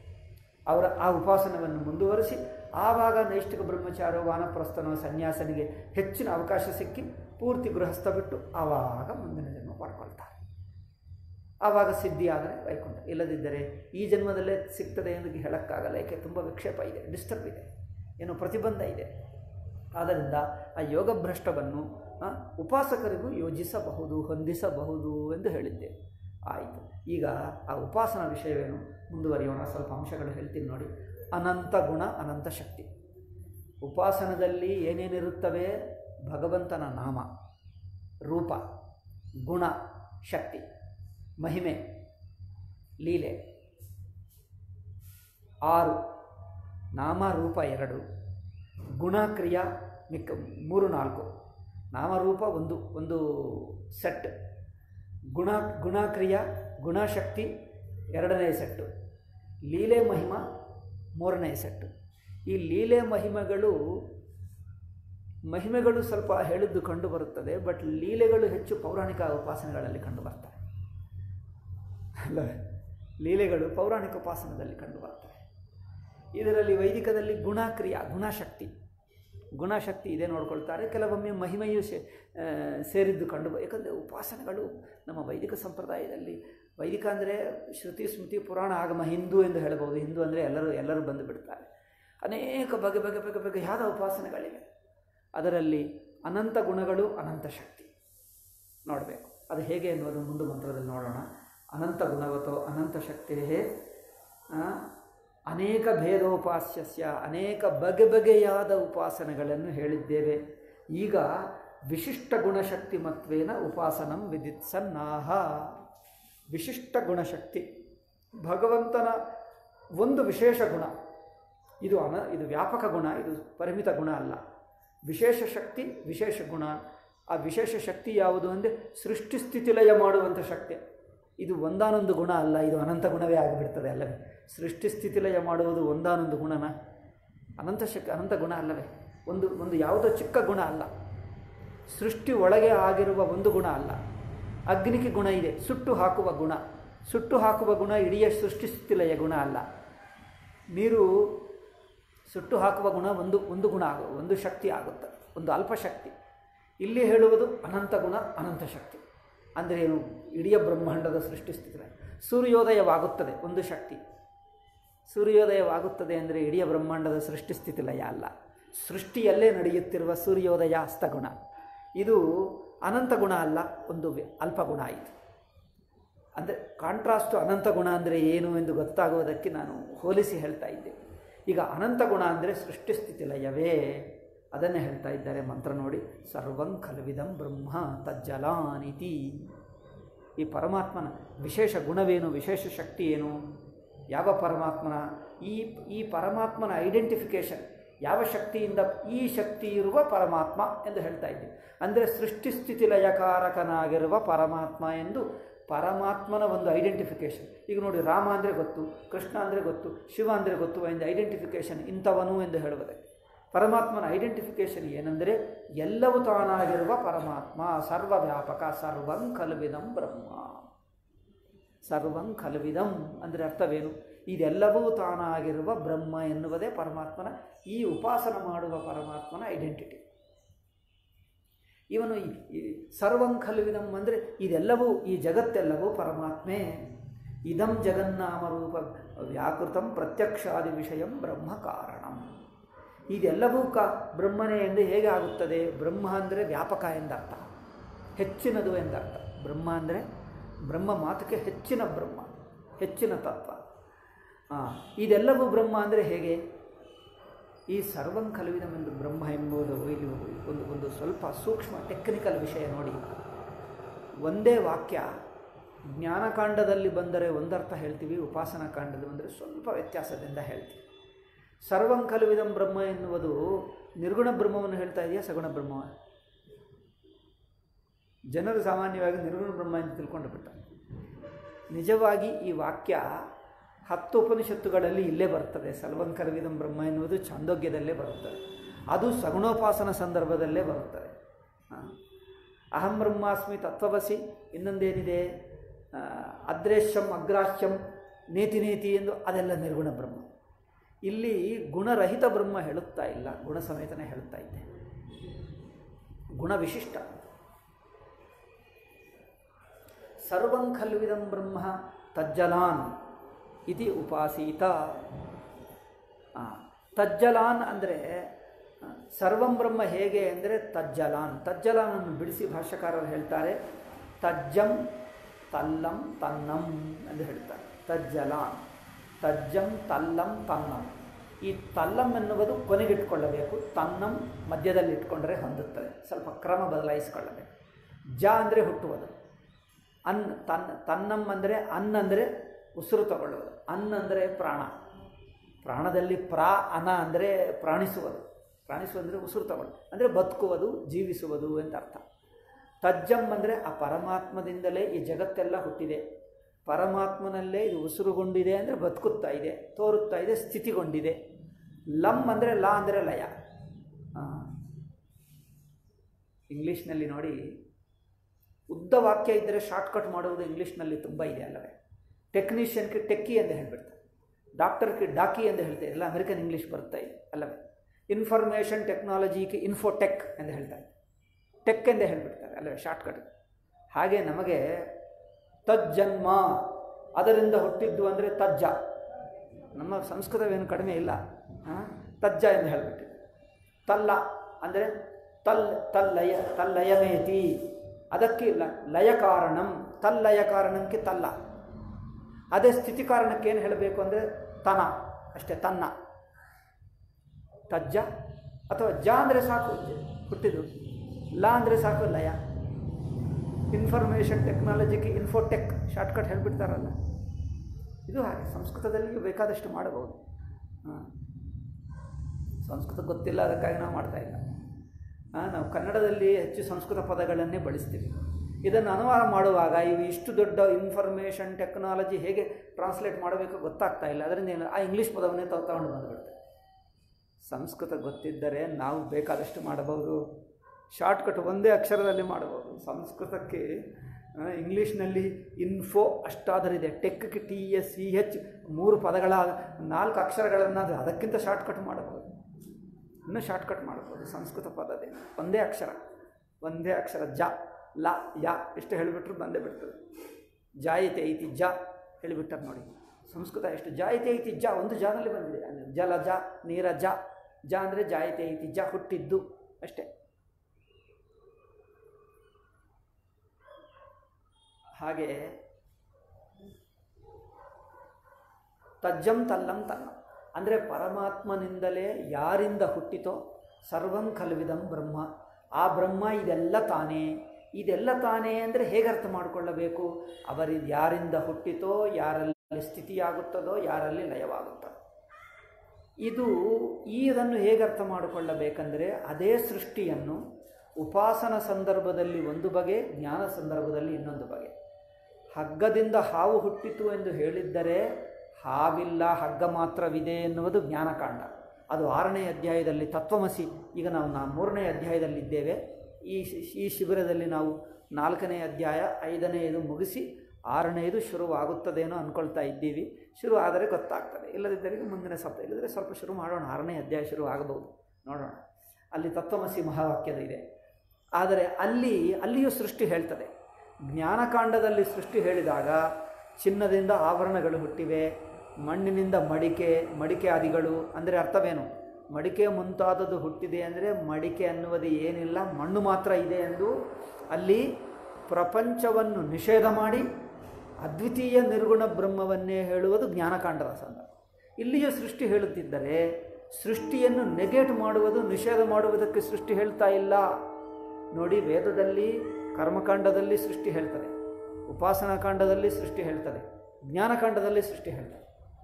ಅವರ ಆ ಉಪಾಸನವನ್ನು ಮುಂದುವರಿಸಿ ಆವಾಗ ನೈಷ್ಠಿಕ ಬ್ರಹ್ಮಚಾರ ವಾನಪ್ರಸ್ಥನೋ ಸನ್ಯಾಸನಿಗೆ ಹೆಚ್ಚಿನ ಅವಕಾಶ ಸಿಕ್ಕಿ ಪೂರ್ತಿ ಗೃಹಸ್ಥ ಬಿಟ್ಟು ಆವಾಗ ಮುಂದಿನ ಜನ್ಮ ಪಡ್ಕೊಳ್ತಾರೆ ಆವಾಗ ಸಿದ್ಧಿ ಆದರೆ ವೈಕುಂಠ ಇಲ್ಲದಿದ್ದರೆ ಈ ಜನ್ಮದಲ್ಲೇ ಸಿಗ್ತದೆ ಎಂದು ಹೇಳೋಕ್ಕಾಗಲ್ಲ ಏಕೆ ತುಂಬ ವಿಕ್ಷೇಪ ಇದೆ ಡಿಸ್ಟರ್ಬ್ ಇದೆ ಏನೋ ಪ್ರತಿಬಂಧ ಇದೆ ಆದ್ದರಿಂದ ಆ ಯೋಗಭ್ರಷ್ಟವನ್ನು ಆ, ಉಪಾಸಕರಿಗೂ ಯೋಜಿಸಬಹುದು ಹೊಂದಿಸಬಹುದು ಎಂದು ಹೇಳಿದ್ದೆ ಆಯಿತು ಈಗ ಆ ಉಪಾಸನ ವಿಷಯವೇನು ಮುಂದುವರಿಯೋಣ ಸ್ವಲ್ಪ ಅಂಶಗಳು ಹೇಳ್ತೀನಿ ನೋಡಿ ಅನಂತ ಗುಣ ಅನಂತ ಶಕ್ತಿ ಉಪಾಸನದಲ್ಲಿ ಏನೇನಿರುತ್ತವೆ ಭಗವಂತನ ನಾಮ ರೂಪ ಗುಣ ಶಕ್ತಿ ಮಹಿಮೆ ಲೀಲೆ ಆರು ನಾಮ ರೂಪ ಎರಡು ಗುಣ ಕ್ರಿಯಾ ಮಿಕ್ಕ ಮೂರು ನಾಲ್ಕು ನಾಮರೂಪ ಒಂದು ಒಂದು ಸೆಟ್ ಗುಣ ಗುಣಕ್ರಿಯಾ ಗುಣಶಕ್ತಿ ಎರಡನೇ ಸೆಟ್ಟು ಲೀಲೆ ಮಹಿಮ ಮೂರನೇ ಸೆಟ್ಟು ಈ ಲೀಲೆ ಮಹಿಮೆಗಳು ಮಹಿಮೆಗಳು ಸ್ವಲ್ಪ ಹೇಳಿದ್ದು ಕಂಡು ಬರುತ್ತದೆ ಬಟ್ ಲೀಲೆಗಳು ಹೆಚ್ಚು ಪೌರಾಣಿಕ ಉಪಾಸನೆಗಳಲ್ಲಿ ಕಂಡು ಬರ್ತವೆ ಅಲ್ಲವೇ ಲೀಲೆಗಳು ಪೌರಾಣಿಕ ಉಪಾಸನದಲ್ಲಿ ಕಂಡು ಬರ್ತವೆ ಇದರಲ್ಲಿ ವೈದಿಕದಲ್ಲಿ ಗುಣಕ್ರಿಯಾ ಗುಣಶಕ್ತಿ ಗುಣಶಕ್ತಿ ಇದೆ ನೋಡ್ಕೊಳ್ತಾರೆ ಕೆಲವೊಮ್ಮೆ ಮಹಿಮೆಯು ಸೇ ಆ, ಸೇರಿದ್ದು ಕಂಡು ಬ- ಯಾಕಂದರೆ ಉಪಾಸನೆಗಳು ನಮ್ಮ ವೈದಿಕ ಸಂಪ್ರದಾಯದಲ್ಲಿ ವೈದಿಕ ಅಂದರೆ ಶ್ರುತಿ ಸ್ಮೃತಿ ಪುರಾಣ ಆಗಮ ಹಿಂದೂ ಎಂದು ಹೇಳಬಹುದು ಹಿಂದೂ ಅಂದರೆ ಎಲ್ಲರೂ ಎಲ್ಲರೂ ಬಂದು ಬಿಡ್ತಾರೆ ಅನೇಕ ಬಗೆ ಬಗೆ ಬಗೆ ಬಗೆಯಾದ ಉಪಾಸನೆಗಳಿವೆ ಅದರಲ್ಲಿ ಅನಂತ ಗುಣಗಳು ಅನಂತ ಶಕ್ತಿ ನೋಡಬೇಕು ಅದು ಹೇಗೆ ಅನ್ನೋದು ಮುಂದೆ ಮಂತ್ರದಲ್ಲಿ ನೋಡೋಣ ಅನಂತ ಗುಣವತೋ ಅನಂತ ಶಕ್ತಿರೇ ಅನೇಕ ಭೇದೋಪಾಸ್ಯಸ್ಯ ಅನೇಕ ಬಗೆ ಬಗೆಯಾದ ಉಪಾಸನೆಗಳನ್ನು ಹೇಳಿದ್ದೇವೆ ಈಗ ವಿಶಿಷ್ಟ ಗುಣಶಕ್ತಿ ಮತ್ವೇನ ಉಪಾಸನಂ ವಿದಿತ್ಸನ್ನಾಹ ವಿಶಿಷ್ಟ ಗುಣಶಕ್ತಿ ಭಗವಂತನ ಒಂದು ವಿಶೇಷ ಗುಣ ಇದು ಅನ ಇದು ವ್ಯಾಪಕ ಗುಣ ಇದು ಪರಿಮಿತ ಗುಣ ಅಲ್ಲ ವಿಶೇಷ ಶಕ್ತಿ ವಿಶೇಷ ಗುಣ ಆ ವಿಶೇಷ ಶಕ್ತಿ ಯಾವುದು ಅಂದರೆ ಸೃಷ್ಟಿ ಸ್ಥಿತಿಲಯ ಮಾಡುವಂಥ ಶಕ್ತಿ ಇದು ಒಂದಾನೊಂದು ಗುಣ ಅಲ್ಲ ಇದು ಅನಂತ ಗುಣವೇ ಆಗಿಬಿಡ್ತದೆ ಅಲ್ಲವೇ ಸೃಷ್ಟಿ ಸ್ಥಿತಿಲಯ ಮಾಡುವುದು ಒಂದಾನೊಂದು ಗುಣನ ಅನಂತ ಶಕ್ತಿ ಅನಂತ ಗುಣ ಅಲ್ಲವೇ ಒಂದು ಒಂದು ಯಾವುದೋ ಚಿಕ್ಕ ಗುಣ ಅಲ್ಲ ಸೃಷ್ಟಿ ಒಳಗೆ ಆಗಿರುವ ಒಂದು ಗುಣ ಅಲ್ಲ ಅಗ್ನಿಗೆ ಗುಣ ಇದೆ ಸುಟ್ಟು ಹಾಕುವ ಗುಣ ಸುಟ್ಟು ಹಾಕುವ ಗುಣ ಇಡೀ ಸೃಷ್ಟಿ ಸ್ಥಿತಿಲಯ ಗುಣ ಅಲ್ಲ ನೀರು ಸುಟ್ಟು ಹಾಕುವ ಗುಣ ಒಂದು ಒಂದು ಗುಣ ಆಗು ಒಂದು ಶಕ್ತಿ ಆಗುತ್ತದೆ ಒಂದು ಅಲ್ಪ ಶಕ್ತಿ ಇಲ್ಲಿ ಹೇಳುವುದು ಅನಂತ ಗುಣ ಅನಂತ ಶಕ್ತಿ ಅಂದರೆ ಏನು ಇಡೀ ಬ್ರಹ್ಮಾಂಡದ ಸೃಷ್ಟಿ ಸ್ಥಿತಿ ಸೂರ್ಯೋದಯವಾಗುತ್ತದೆ ಒಂದು ಶಕ್ತಿ ಸೂರ್ಯೋದಯವಾಗುತ್ತದೆ ಅಂದರೆ ಇಡೀ ಬ್ರಹ್ಮಾಂಡದ ಸೃಷ್ಟಿ ಸ್ಥಿತಿ ಲಯ ಅಲ್ಲ ಸೃಷ್ಟಿಯಲ್ಲೇ ನಡೆಯುತ್ತಿರುವ ಸೂರ್ಯೋದಯ ಅಸ್ತಗುಣ ಇದು ಅನಂತ ಗುಣ ಅಲ್ಲ ಒಂದು ವಿ- ಅಲ್ಪ ಗುಣ ಆಯಿತು ಅಂದರೆ ಕಾಂಟ್ರಾಸ್ಟು ಅನಂತ ಗುಣ ಅಂದರೆ ಏನು ಎಂದು ಗೊತ್ತಾಗುವುದಕ್ಕೆ ನಾನು ಹೋಲಿಸಿ ಹೇಳ್ತಾ ಇದ್ದೆ ಈಗ ಅನಂತ ಗುಣ ಅಂದರೆ ಸೃಷ್ಟಿ ಸ್ಥಿತಿ ಲಯವೇ ಅದನ್ನೇ ಹೇಳ್ತಾ ಇದ್ದಾರೆ ಮಂತ್ರ ನೋಡಿ ಸರ್ವಂ ಖಲ್ವಿದಂ ಬ್ರಹ್ಮ ತಜ್ಜಲಾನಿತಿ ಈ ಪರಮಾತ್ಮನ ವಿಶೇಷ ಗುಣವೇನು ವಿಶೇಷ ಶಕ್ತಿ ಏನು ಯಾವ ಪರಮಾತ್ಮನ ಈ ಈ ಪರಮಾತ್ಮನ ಐಡೆಂಟಿಫಿಕೇಷನ್ ಯಾವ ಶಕ್ತಿಯಿಂದ ಈ ಶಕ್ತಿ ಇರುವ ಪರಮಾತ್ಮ ಎಂದು ಹೇಳ್ತಾ ಇದ್ದೀವಿ ಅಂದರೆ ಸೃಷ್ಟಿ ಸ್ಥಿತಿ ಲಯಕಾರಕನಾಗಿರುವ ಪರಮಾತ್ಮ ಎಂದು ಪರಮಾತ್ಮನ ಒಂದು ಐಡೆಂಟಿಫಿಕೇಷನ್ ಈಗ ನೋಡಿ ರಾಮ ಅಂದರೆ ಗೊತ್ತು ಕೃಷ್ಣ ಅಂದರೆ ಗೊತ್ತು ಶಿವ ಅಂದರೆ ಗೊತ್ತು ಎಂದು ಐಡೆಂಟಿಫಿಕೇಷನ್ ಇಂಥವನು ಎಂದು ಹೇಳುವುದಕ್ಕೆ ಪರಮಾತ್ಮನ ಐಡೆಂಟಿಫಿಕೇಷನ್ ಏನೆಂದರೆ ಎಲ್ಲವೂ ತಾನಾಗಿರುವ ಪರಮಾತ್ಮ ಸರ್ವವ್ಯಾಪಕ ಸರ್ವಂ ಕಲ್ವಿದಂ ಬ್ರಹ್ಮ ಸರ್ವಂ ಖಲ್ವಿದಂ ಅಂದರೆ ಅರ್ಥವೇನು ಇದೆಲ್ಲವೂ ತಾನಾಗಿರುವ ಬ್ರಹ್ಮ ಎನ್ನುವುದೇ ಪರಮಾತ್ಮನ ಈ ಉಪಾಸನ ಮಾಡುವ ಪರಮಾತ್ಮನ ಐಡೆಂಟಿಟಿ ಇವನು ಈ- ಈ ಸರ್ವಂ ಖಲ್ವಿದಂ ಅಂದರೆ ಇದೆಲ್ಲವೂ ಈ ಜಗತ್ತೆಲ್ಲವೂ ಪರಮಾತ್ಮೆ ಇದಂ ಜಗನ್ನಾಮ ರೂಪ ವ್ಯಾಕೃತಂ ಪ್ರತ್ಯಕ್ಷಾದಿ ವಿಷಯಂ ಬ್ರಹ್ಮ ಕಾರಣಂ ಇದೆಲ್ಲವೂ ಕ ಬ್ರಹ್ಮನೇ ಎಂದು ಹೇಗೆ ಆಗುತ್ತದೆ ಬ್ರಹ್ಮ ಅಂದರೆ ವ್ಯಾಪಕ ಎಂದರ್ಥ ಹೆಚ್ಚಿನದು ಎಂದರ್ಥ ಬ್ರಹ್ಮ ಅಂದರೆ ಬ್ರಹ್ಮ ಮಾತಕ್ಕೆ ಹೆಚ್ಚಿನ ಬ್ರಹ್ಮ ಹೆಚ್ಚಿನ ತತ್ವ ಹಾಂ ಇದೆಲ್ಲವೂ ಬ್ರಹ್ಮ ಅಂದರೆ ಹೇಗೆ ಈ ಸರ್ವಂ ಕಲುವಿದಮೆಂದು ಬ್ರಹ್ಮ ಎಂಬುದು ಇಲ್ಲಿ ಒಂದು ಒಂದು ಸ್ವಲ್ಪ ಸೂಕ್ಷ್ಮ ಟೆಕ್ನಿಕಲ್ ವಿಷಯ ನೋಡಿ ಒಂದೇ ವಾಕ್ಯ ಜ್ಞಾನಕಾಂಡದಲ್ಲಿ ಬಂದರೆ ಒಂದರ್ಥ ಹೇಳ್ತೀವಿ ಉಪಾಸನಾ ಕಾಂಡದಲ್ಲಿ ಬಂದರೆ ಸ್ವಲ್ಪ ವ್ಯತ್ಯಾಸದಿಂದ ಹೇಳ್ತೀವಿ ಸರ್ವಂ ಕಲುವಿದಂ ಬ್ರಹ್ಮ ಎನ್ನುವುದು ನಿರ್ಗುಣ ಬ್ರಹ್ಮವನ್ನು ಹೇಳ್ತಾ ಇದೆಯಾ ಸಗುಣ ಬ್ರಹ್ಮ ಜನರು ಸಾಮಾನ್ಯವಾಗಿ ನಿರ್ಗುಣ ಬ್ರಹ್ಮ ಎಂದು ತಿಳ್ಕೊಂಡು ಬಿಟ್ಟ ನಿಜವಾಗಿ ಈ ವಾಕ್ಯ ಹತ್ತು ಉಪನಿಷತ್ತುಗಳಲ್ಲಿ ಇಲ್ಲೇ ಬರ್ತದೆ ಸಲ್ವಂಕರವಿದಂ ಬ್ರಹ್ಮ ಎನ್ನುವುದು ಛಾಂದೋಗ್ಯದಲ್ಲೇ ಬರುತ್ತದೆ ಅದು ಸಗುಣೋಪಾಸನ ಸಂದರ್ಭದಲ್ಲೇ ಬರುತ್ತದೆ ಆ. ಅಹಂ ಬ್ರಹ್ಮಾಸ್ಮಿ ತತ್ವವಸಿ ಇನ್ನೊಂದೇನಿದೆ ಆ, ಅದ್ರೇಶ್ಯಂ ಅಗ್ರಾಶ್ಯಂ ನೇತಿ ನೇತಿ ಎಂದು ಅದೆಲ್ಲ ನಿರ್ಗುಣ ಬ್ರಹ್ಮ ಇಲ್ಲಿ ಗುಣರಹಿತ ಬ್ರಹ್ಮ ಹೇಳುತ್ತಾ ಇಲ್ಲ ಗುಣ ಸಮೇತನೇ ಹೇಳುತ್ತಾ ಇದ್ದೆ ಗುಣ ವಿಶಿಷ್ಟ ಸರ್ವಂ ಖಲ್ವಿದಂ ಬ್ರಹ್ಮ ತಜ್ಜಲಾನ್ ಇತಿ ಉಪಾಸೀತ ಆ, ತಜ್ಜಲಾನ್ ಅಂದರೆ ಆ, ಸರ್ವಂ ಬ್ರಹ್ಮ ಹೇಗೆ ಅಂದರೆ ತಜ್ಜಲಾನ್ ತಜ್ಜಲಾನನ್ನು ಬಿಡಿಸಿ ಭಾಷ್ಯಕಾರರು ಹೇಳ್ತಾರೆ ತಜ್ಜಂ ತಲ್ಲಂ ತನ್ನಂ ಎಂದು ಹೇಳ್ತಾರೆ ತಜ್ಜಲಾನ್ ತಜ್ಜಂ ತಲ್ಲಂ ತನ್ನಂ ಈ ತಲ್ಲಂ ಎನ್ನುವುದು ಕೊನೆಗಿಟ್ಕೊಳ್ಳಬೇಕು ತನ್ನಂ ಮಧ್ಯದಲ್ಲಿ ಇಟ್ಕೊಂಡ್ರೆ ಹೊಂದುತ್ತದೆ ಸ್ವಲ್ಪ ಕ್ರಮ ಬದಲಾಯಿಸಿಕೊಳ್ಳಬೇಕು ಜ ಅಂದರೆ ಹುಟ್ಟುವುದು ಅನ್ ತನ್ ತನ್ನಂ ಅಂದರೆ ಅನ್ ಅಂದರೆ ಉಸಿರು ತಗೊಳ್ಳುವುದು ಅನ್ ಅಂದರೆ ಪ್ರಾಣ ಪ್ರಾಣದಲ್ಲಿ ಪ್ರಾ ಅನ ಅಂದರೆ ಪ್ರಾಣಿಸುವುದು ಪ್ರಾಣಿಸುವುದು ಅಂದರೆ ಉಸಿರು ತಗೊಳ್ಳುವುದು ಅಂದರೆ ಬದುಕುವುದು ಜೀವಿಸುವುದು ಅಂತ ಅರ್ಥ ತಜ್ಜಂ ಅಂದರೆ ಆ ಪರಮಾತ್ಮದಿಂದಲೇ ಈ ಜಗತ್ತೆಲ್ಲ ಹುಟ್ಟಿದೆ ಪರಮಾತ್ಮನಲ್ಲೇ ಇದು ಉಸಿರುಗೊಂಡಿದೆ ಅಂದರೆ ಬದುಕುತ್ತಾ ಇದೆ ತೋರುತ್ತಾ ಇದೆ ಸ್ಥಿತಿಗೊಂಡಿದೆ ಲಂ ಅಂದರೆ ಲಾ ಅಂದರೆ ಲಯ ಆ. ಇಂಗ್ಲೀಷ್ನಲ್ಲಿ ನೋಡಿ ಉದ್ದ ವಾಕ್ಯ ಇದ್ದರೆ ಶಾರ್ಟ್ಕಟ್ ಮಾಡುವುದು ಇಂಗ್ಲೀಷ್ನಲ್ಲಿ ತುಂಬ ಇದೆ ಅಲ್ಲವೇ ಟೆಕ್ನಿಷಿಯನ್ಗೆ ಟೆಕ್ಕಿ ಎಂದು ಹೇಳ್ಬಿಡ್ತಾರೆ ಡಾಕ್ಟರ್ಗೆ ಡಾಕಿ ಎಂದು ಹೇಳ್ತಾರೆ ಎಲ್ಲ ಅಮೆರಿಕನ್ ಇಂಗ್ಲೀಷ್ ಬರ್ತಾ ಇದೆ ಅಲ್ಲವೇ ಇನ್ಫಾರ್ಮೇಷನ್ ಟೆಕ್ನಾಲಜಿಗೆ ಇನ್ಫೋಟೆಕ್ ಎಂದು ಹೇಳ್ತಾರೆ ಟೆಕ್ ಎಂದೇ ಹೇಳ್ಬಿಡ್ತಾರೆ ಅಲ್ಲವೇ ಶಾರ್ಟ್ಕಟ್ ಹಾಗೆ ನಮಗೆ ತಜ್ಜನ್ಮ ಅದರಿಂದ ಹುಟ್ಟಿದ್ದು ಅಂದರೆ ತಜ್ಜ ನಮ್ಮ ಸಂಸ್ಕೃತವೇನು ಕಡಿಮೆ ಇಲ್ಲ ಆ? ತಜ್ಜ ಎಂದು ಹೇಳಿಬಿಟ್ಟು ತಲ್ಲ ಅಂದರೆ ತಲ್ ತಲ್ಲಯ ತಲ್ಲಯಮೇತಿ ಅದಕ್ಕೆ ಲ ಲಯ ಕಾರಣಂ ತಲ್ಲಯ ಕಾರಣಕ್ಕೆ ತಲ್ಲ ಅದೇ ಸ್ಥಿತಿ ಕಾರಣಕ್ಕೆ ಏನು ಹೇಳಬೇಕು ಅಂದರೆ ತನ ಅಷ್ಟೇ ತನ್ನ ತಜ್ಜ ಅಥವಾ ಜ ಅಂದರೆ ಸಾಕು ಹುಟ್ಟಿದು ಲ ಅಂದರೆ ಸಾಕು ಲಯ ಇನ್ಫಾರ್ಮೇಷನ್ ಟೆಕ್ನಾಲಜಿಗೆ ಇನ್ಫೋಟೆಕ್ ಶಾರ್ಟ್ಕಟ್ ಹೇಳಿಬಿಡ್ತಾರಲ್ಲ ಇದು ಹಾಗೆ ಸಂಸ್ಕೃತದಲ್ಲಿ ಬೇಕಾದಷ್ಟು ಮಾಡಬಹುದು ಹಾಂ ಸಂಸ್ಕೃತ ಗೊತ್ತಿಲ್ಲ ಅದಕ್ಕಾಗಿ ನಾವು ಮಾಡ್ತಾ ಇಲ್ಲ ಹಾಂ ನಾವು ಕನ್ನಡದಲ್ಲಿ ಹೆಚ್ಚು ಸಂಸ್ಕೃತ ಪದಗಳನ್ನೇ ಬಳಸ್ತೀವಿ ಇದನ್ನು ಅನುವಾದ ಮಾಡುವಾಗ ಇವು ಇಷ್ಟು ದೊಡ್ಡ ಇನ್ಫಾರ್ಮೇಷನ್ ಟೆಕ್ನಾಲಜಿ ಹೇಗೆ ಟ್ರಾನ್ಸ್ಲೇಟ್ ಮಾಡಬೇಕು ಗೊತ್ತಾಗ್ತಾ ಇಲ್ಲ ಅದರಿಂದ ಏನು ಆ ಇಂಗ್ಲೀಷ್ ಪದವನ್ನೇ ತಾವು ತಗೊಂಡು ಬಂದುಬಿಡ್ತೇವೆ ಸಂಸ್ಕೃತ ಗೊತ್ತಿದ್ದರೆ ನಾವು ಬೇಕಾದಷ್ಟು ಮಾಡಬಹುದು ಶಾರ್ಟ್ಕಟ್ ಒಂದೇ ಅಕ್ಷರದಲ್ಲಿ ಮಾಡಬಹುದು ಸಂಸ್ಕೃತಕ್ಕೆ ಆ, ಇಂಗ್ಲೀಷ್ನಲ್ಲಿ ಇನ್ಫೋ ಅಷ್ಟಾದರಿದೆ ಟೆಕ್ಗೆ ಟಿ ಎಸ್ ಸಿ ಹೆಚ್ ಮೂರು ಪದಗಳ ನಾಲ್ಕು ಅಕ್ಷರಗಳನ್ನು ಅದು ಅದಕ್ಕಿಂತ ಶಾರ್ಟ್ಕಟ್ ಮಾಡಬಹುದು ಇನ್ನೂ ಶಾರ್ಟ್ಕಟ್ ಮಾಡ್ಬೋದು ಸಂಸ್ಕೃತ ಪದದೇ ಒಂದೇ ಅಕ್ಷರ ಒಂದೇ ಅಕ್ಷರ ಜ ಲ ಯ ಎಷ್ಟು ಹೇಳಿಬಿಟ್ರು ಬಂದೇ ಬಿಡ್ತದೆ ಜಾಯಿತೆ ಐತಿ ಜ ಹೇಳಿಬಿಟ್ಟಾರೆ ನೋಡಿ ಸಂಸ್ಕೃತ ಎಷ್ಟು ಜಾಯಿತೆ ಐತಿ ಜ ಒಂದು ಜಾನಲ್ಲಿ ಬಂದಿದೆ ಅಂದ್ರೆ ಜಲ ಜ ನೀರ ಜ ಜ ಅಂದರೆ ಜಾಯಿತೆ ಐತಿ ಜ ಹುಟ್ಟಿದ್ದು ಅಷ್ಟೇ ಹಾಗೆ ತಜ್ಜಂ ತಲ್ಲಂ ತನ್ನ ಅಂದರೆ ಪರಮಾತ್ಮನಿಂದಲೇ ಯಾರಿಂದ ಹುಟ್ಟಿತೋ ಸರ್ವಂ ಕಲ್ವಿದಂ ಬ್ರಹ್ಮ ಆ ಬ್ರಹ್ಮ ಇದೆಲ್ಲ ತಾನೇ ಇದೆಲ್ಲ ತಾನೇ ಅಂದರೆ ಹೇಗೆ ಅರ್ಥ ಮಾಡಿಕೊಳ್ಳಬೇಕು ಅವರಿದು ಯಾರಿಂದ ಹುಟ್ಟಿತೋ ಯಾರಲ್ಲಿ ಸ್ಥಿತಿಯಾಗುತ್ತದೋ ಯಾರಲ್ಲಿ ಲಯವಾಗುತ್ತದೋ ಇದು ಈ ಇದನ್ನು ಹೇಗೆ ಅರ್ಥ ಮಾಡಿಕೊಳ್ಳಬೇಕೆಂದರೆ ಅದೇ ಸೃಷ್ಟಿಯನ್ನು ಉಪಾಸನ ಸಂದರ್ಭದಲ್ಲಿ ಒಂದು ಬಗೆ ಜ್ಞಾನ ಸಂದರ್ಭದಲ್ಲಿ ಇನ್ನೊಂದು ಬಗೆ ಹಗ್ಗದಿಂದ ಹಾವು ಹುಟ್ಟಿತು ಎಂದು ಹೇಳಿದ್ದರೆ ಹಾವಿಲ್ಲ ಹಗ್ಗ ಮಾತ್ರವಿದೆ ಎನ್ನುವುದು ಜ್ಞಾನಕಾಂಡ ಅದು ಆರನೇ ಅಧ್ಯಾಯದಲ್ಲಿ ತತ್ವಮಸಿ ಈಗ ನಾವು ನಾ ಮೂರನೇ ಅಧ್ಯಾಯದಲ್ಲಿದ್ದೇವೆ ಈ ಶಿ- ಈ ಶಿಬಿರದಲ್ಲಿ ನಾವು ನಾಲ್ಕನೇ ಅಧ್ಯಾಯ ಐದನೆಯದು ಮುಗಿಸಿ ಆರನೆಯದು ಶುರುವಾಗುತ್ತದೇನೋ ಅಂದ್ಕೊಳ್ತಾ ಇದ್ದೀವಿ ಶುರು ಆದರೆ ಗೊತ್ತಾಗ್ತದೆ ಇಲ್ಲದಿದ್ದರೆ ಮುಂದಿನ ಸಪ್ತಾಹ ಇಲ್ಲದ್ರೆ ಸ್ವಲ್ಪ ಶುರು ಮಾಡೋಣ ಆರನೇ ಅಧ್ಯಾಯ ಶುರು ಆಗಬಹುದು ನೋಡೋಣ ಅಲ್ಲಿ ತತ್ವಮಸಿ ಮಹಾವಾಕ್ಯದ ಇದೆ ಆದರೆ ಅಲ್ಲಿ ಅಲ್ಲಿಯೂ ಸೃಷ್ಟಿ ಹೇಳ್ತದೆ ಜ್ಞಾನಕಾಂಡದಲ್ಲಿ ಸೃಷ್ಟಿ ಹೇಳಿದಾಗ ಚಿನ್ನದಿಂದ ಆಭರಣಗಳು ಹುಟ್ಟಿವೆ ಮಣ್ಣಿನಿಂದ ಮಡಿಕೆ ಮಡಿಕೆ ಆದಿಗಳು ಅಂದರೆ ಅರ್ಥವೇನು ಮಡಿಕೆ ಮುಂತಾದದ್ದು ಹುಟ್ಟಿದೆ ಅಂದರೆ ಮಡಿಕೆ ಅನ್ನುವುದು ಏನಿಲ್ಲ ಮಣ್ಣು ಮಾತ್ರ ಇದೆ ಎಂದು ಅಲ್ಲಿ ಪ್ರಪಂಚವನ್ನು ನಿಷೇಧ ಮಾಡಿ ಅದ್ವಿತೀಯ ನಿರ್ಗುಣ ಬ್ರಹ್ಮವನ್ನೇ ಹೇಳುವುದು ಜ್ಞಾನಕಾಂಡದ ಸಂದರ್ಭ ಇಲ್ಲಿಯೂ ಸೃಷ್ಟಿ ಹೇಳುತ್ತಿದ್ದರೆ ಸೃಷ್ಟಿಯನ್ನು ನೆಗೆಟ್ ಮಾಡುವುದು ನಿಷೇಧ ಮಾಡುವುದಕ್ಕೆ ಸೃಷ್ಟಿ ಹೇಳ್ತಾ ಇಲ್ಲ ನೋಡಿ ವೇದದಲ್ಲಿ ಕರ್ಮಕಾಂಡದಲ್ಲಿ ಸೃಷ್ಟಿ ಹೇಳ್ತದೆ ಉಪಾಸನಾ ಕಾಂಡದಲ್ಲಿ ಸೃಷ್ಟಿ ಹೇಳ್ತದೆ ಜ್ಞಾನಕಾಂಡದಲ್ಲಿ ಸೃಷ್ಟಿ ಹೇಳ್ತದೆ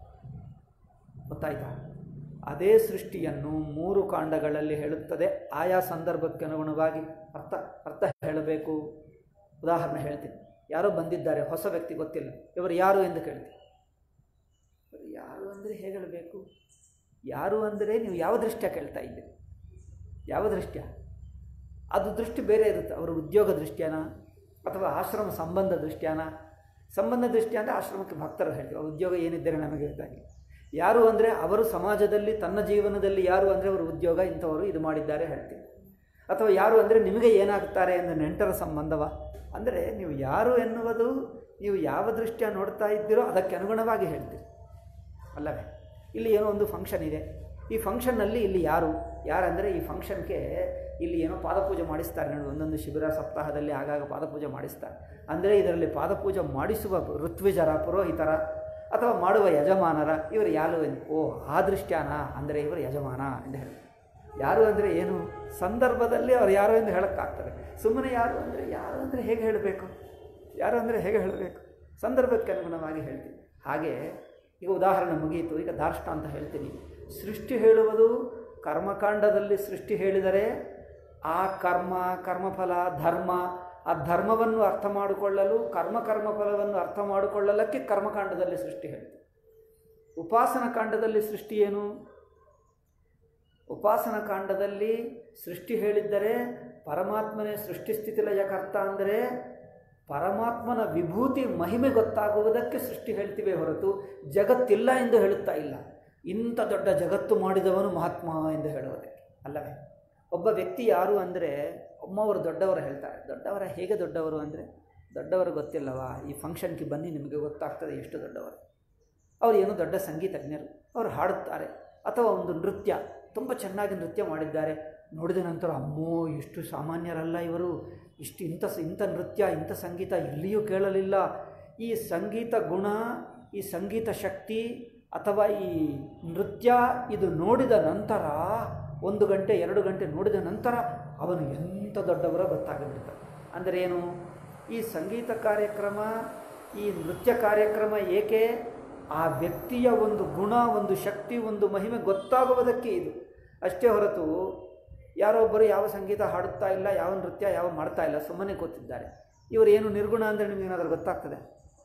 ಗೊತ್ತಾಯ್ತಾ ಅದೇ ಸೃಷ್ಟಿಯನ್ನು ಮೂರು ಕಾಂಡಗಳಲ್ಲಿ ಹೇಳುತ್ತದೆ ಆಯಾ ಸಂದರ್ಭಕ್ಕೆ ಅನುಗುಣವಾಗಿ ಅರ್ಥ ಅರ್ಥ ಹೇಳಬೇಕು ಉದಾಹರಣೆ ಹೇಳ್ತೀನಿ ಯಾರೋ ಬಂದಿದ್ದಾರೆ ಹೊಸ ವ್ಯಕ್ತಿ ಗೊತ್ತಿಲ್ಲ ಇವರು ಯಾರು ಎಂದು ಕೇಳ್ತೀನಿ ಇವರು ಯಾರು ಅಂದರೆ ಹೇಗೆ ಹೇಳಬೇಕು ಯಾರು ಅಂದರೆ ನೀವು ಯಾವ ದೃಷ್ಟ್ಯ ಕೇಳ್ತಾ ಇದ್ದೀರಿ ಯಾವ ದೃಷ್ಟ್ಯ ಅದು ದೃಷ್ಟಿ ಬೇರೆ ಇರುತ್ತೆ ಅವರ ಉದ್ಯೋಗ ದೃಷ್ಟ್ಯಾನ ಅಥವಾ ಆಶ್ರಮ ಸಂಬಂಧ ದೃಷ್ಟ್ಯಾನ ಸಂಬಂಧ ದೃಷ್ಟಿ ಅಂದರೆ ಆಶ್ರಮಕ್ಕೆ ಭಕ್ತರು ಹೇಳ್ತೀವಿ ಅವ್ರ ಉದ್ಯೋಗ ಏನಿದ್ದರೆ ನಮಗೆ ಗೊತ್ತಾಗಿಲ್ಲ ಯಾರು ಅಂದರೆ ಅವರು ಸಮಾಜದಲ್ಲಿ ತನ್ನ ಜೀವನದಲ್ಲಿ ಯಾರು ಅಂದರೆ ಅವರ ಉದ್ಯೋಗ ಇಂಥವರು ಇದು ಮಾಡಿದ್ದಾರೆ ಹೇಳ್ತೀವಿ ಅಥವಾ ಯಾರು ಅಂದರೆ ನಿಮಗೆ ಏನಾಗ್ತಾರೆ ಎಂದು ನೆಂಟರ ಸಂಬಂಧವ ಅಂದರೆ ನೀವು ಯಾರು ಎನ್ನುವುದು ನೀವು ಯಾವ ದೃಷ್ಟಿಯ ನೋಡ್ತಾ ಇದ್ದೀರೋ ಅದಕ್ಕೆ ಅನುಗುಣವಾಗಿ ಹೇಳ್ತೀರಿ ಅಲ್ಲವೇ ಇಲ್ಲಿ ಏನೋ ಒಂದು ಫಂಕ್ಷನ್ ಇದೆ ಈ ಫಂಕ್ಷನ್ನಲ್ಲಿ ಇಲ್ಲಿ ಯಾರು ಯಾರಂದರೆ ಈ ಫಂಕ್ಷನ್ಗೆ ಇಲ್ಲಿ ಏನೋ ಪಾದಪೂಜೆ ಮಾಡಿಸ್ತಾರೆ ನೋಡಿ ಒಂದೊಂದು ಶಿಬಿರ ಸಪ್ತಾಹದಲ್ಲಿ ಆಗಾಗ ಪಾದಪೂಜೆ ಮಾಡಿಸ್ತಾರೆ ಅಂದರೆ ಇದರಲ್ಲಿ ಪಾದಪೂಜೆ ಮಾಡಿಸುವ ಋತ್ವಿಜರ ಪುರೋಹಿತರ ಅಥವಾ ಮಾಡುವ ಯಜಮಾನರ ಇವರು ಯಾರು ಎಂದು ಓ ಆ ದೃಷ್ಟ್ಯಾನ ಅಂದರೆ ಇವರು ಯಜಮಾನ ಎಂದು ಹೇಳಿ ಯಾರು ಅಂದರೆ ಏನು ಸಂದರ್ಭದಲ್ಲಿ ಅವ್ರು ಯಾರು ಎಂದು ಹೇಳೋಕ್ಕಾಗ್ತದೆ ಸುಮ್ಮನೆ ಯಾರು ಅಂದರೆ ಯಾರು ಅಂದರೆ ಹೇಗೆ ಹೇಳಬೇಕು ಯಾರು ಅಂದರೆ ಹೇಗೆ ಹೇಳಬೇಕು ಸಂದರ್ಭಕ್ಕೆ ಅನುಗುಣವಾಗಿ ಹೇಳ್ತೀನಿ ಹಾಗೆ ಈಗ ಉದಾಹರಣೆ ಮುಗಿಯಿತು ಈಗ ದಾರ್ಷ್ಟ ಅಂತ ಹೇಳ್ತೀನಿ ಸೃಷ್ಟಿ ಹೇಳುವುದು ಕರ್ಮಕಾಂಡದಲ್ಲಿ ಸೃಷ್ಟಿ ಹೇಳಿದರೆ ಆ ಕರ್ಮ ಕರ್ಮಫಲ ಧರ್ಮ ಆ ಧರ್ಮವನ್ನು ಅರ್ಥ ಮಾಡಿಕೊಳ್ಳಲು ಕರ್ಮ ಕರ್ಮಫಲವನ್ನು ಅರ್ಥ ಮಾಡಿಕೊಳ್ಳಲಕ್ಕೆ ಕರ್ಮಕಾಂಡದಲ್ಲಿ ಸೃಷ್ಟಿ ಹೇಳ್ತೀವಿ ಉಪಾಸನ ಕಾಂಡದಲ್ಲಿ ಸೃಷ್ಟಿ ಏನು ಉಪಾಸನ ಕಾಂಡದಲ್ಲಿ ಸೃಷ್ಟಿ ಹೇಳಿದ್ದರೆ ಪರಮಾತ್ಮನೇ ಸೃಷ್ಟಿ ಸ್ಥಿತಿ ಲಯಕರ್ತ ಅಂದರೆ ಪರಮಾತ್ಮನ ವಿಭೂತಿ ಮಹಿಮೆ ಗೊತ್ತಾಗುವುದಕ್ಕೆ ಸೃಷ್ಟಿ ಹೇಳ್ತೀವಿ ಹೊರತು ಜಗತ್ತಿಲ್ಲ ಎಂದು ಹೇಳುತ್ತಾ ಇಲ್ಲ ಇಂಥ ದೊಡ್ಡ ಜಗತ್ತು ಮಾಡಿದವನು ಮಹಾತ್ಮ ಎಂದು ಹೇಳುವುದಕ್ಕೆ ಅಲ್ಲವೇ ಒಬ್ಬ ವ್ಯಕ್ತಿ ಯಾರು ಅಂದರೆ ಒಮ್ಮವರು ದೊಡ್ಡವರು ಹೇಳ್ತಾರೆ ದೊಡ್ಡವರ ಹೇಗೆ ದೊಡ್ಡವರು ಅಂದರೆ ದೊಡ್ಡವರು ಗೊತ್ತಿಲ್ಲವಾ ಈ ಫಂಕ್ಷನ್ಗೆ ಬನ್ನಿ ನಿಮಗೆ ಗೊತ್ತಾಗ್ತದೆ ಎಷ್ಟು ದೊಡ್ಡವರು ಅವರು ಏನೋ ದೊಡ್ಡ ಸಂಗೀತಜ್ಞರು ಅವರು ಹಾಡುತ್ತಾರೆ ಅಥವಾ ಒಂದು ನೃತ್ಯ ತುಂಬ ಚೆನ್ನಾಗಿ ನೃತ್ಯ ಮಾಡಿದ್ದಾರೆ ನೋಡಿದ ನಂತರ ಅಮ್ಮೋ ಇಷ್ಟು ಸಾಮಾನ್ಯರಲ್ಲ ಇವರು ಇಷ್ಟು ಇಂಥ ಸ- ಇಂಥ ನೃತ್ಯ ಇಂಥ ಸಂಗೀತ ಎಲ್ಲಿಯೂ ಕೇಳಲಿಲ್ಲ ಈ ಸಂಗೀತ ಗುಣ ಈ ಸಂಗೀತ ಶಕ್ತಿ ಅಥವಾ ಈ ನೃತ್ಯ ಇದು ನೋಡಿದ ನಂತರ ಒಂದು ಗಂಟೆ ಎರಡು ಗಂಟೆ ನೋಡಿದ ನಂತರ ಅವನು ಎಂಥ ದೊಡ್ಡವರ ಗೊತ್ತಾಗಿಬಿಡ್ತಾರೆ ಅಂದರೆ ಏನು ಈ ಸಂಗೀತ ಕಾರ್ಯಕ್ರಮ ಈ ನೃತ್ಯ ಕಾರ್ಯಕ್ರಮ ಏಕೆ ಆ ವ್ಯಕ್ತಿಯ ಒಂದು ಗುಣ ಒಂದು ಶಕ್ತಿ ಒಂದು ಮಹಿಮೆ ಗೊತ್ತಾಗುವುದಕ್ಕೆ ಇದು ಅಷ್ಟೇ ಹೊರತು ಯಾರೊಬ್ಬರು ಯಾವ ಸಂಗೀತ ಹಾಡುತ್ತಾ ಇಲ್ಲ ಯಾವ ನೃತ್ಯ ಯಾವ ಮಾಡ್ತಾ ಇಲ್ಲ ಸುಮ್ಮನೆ ಕೂತಿದ್ದಾರೆ ಇವರು ಏನು ನಿರ್ಗುಣ ಅಂದರೆ ನಿಮಗೇನಾದರೂ ಗೊತ್ತಾಗ್ತದೆ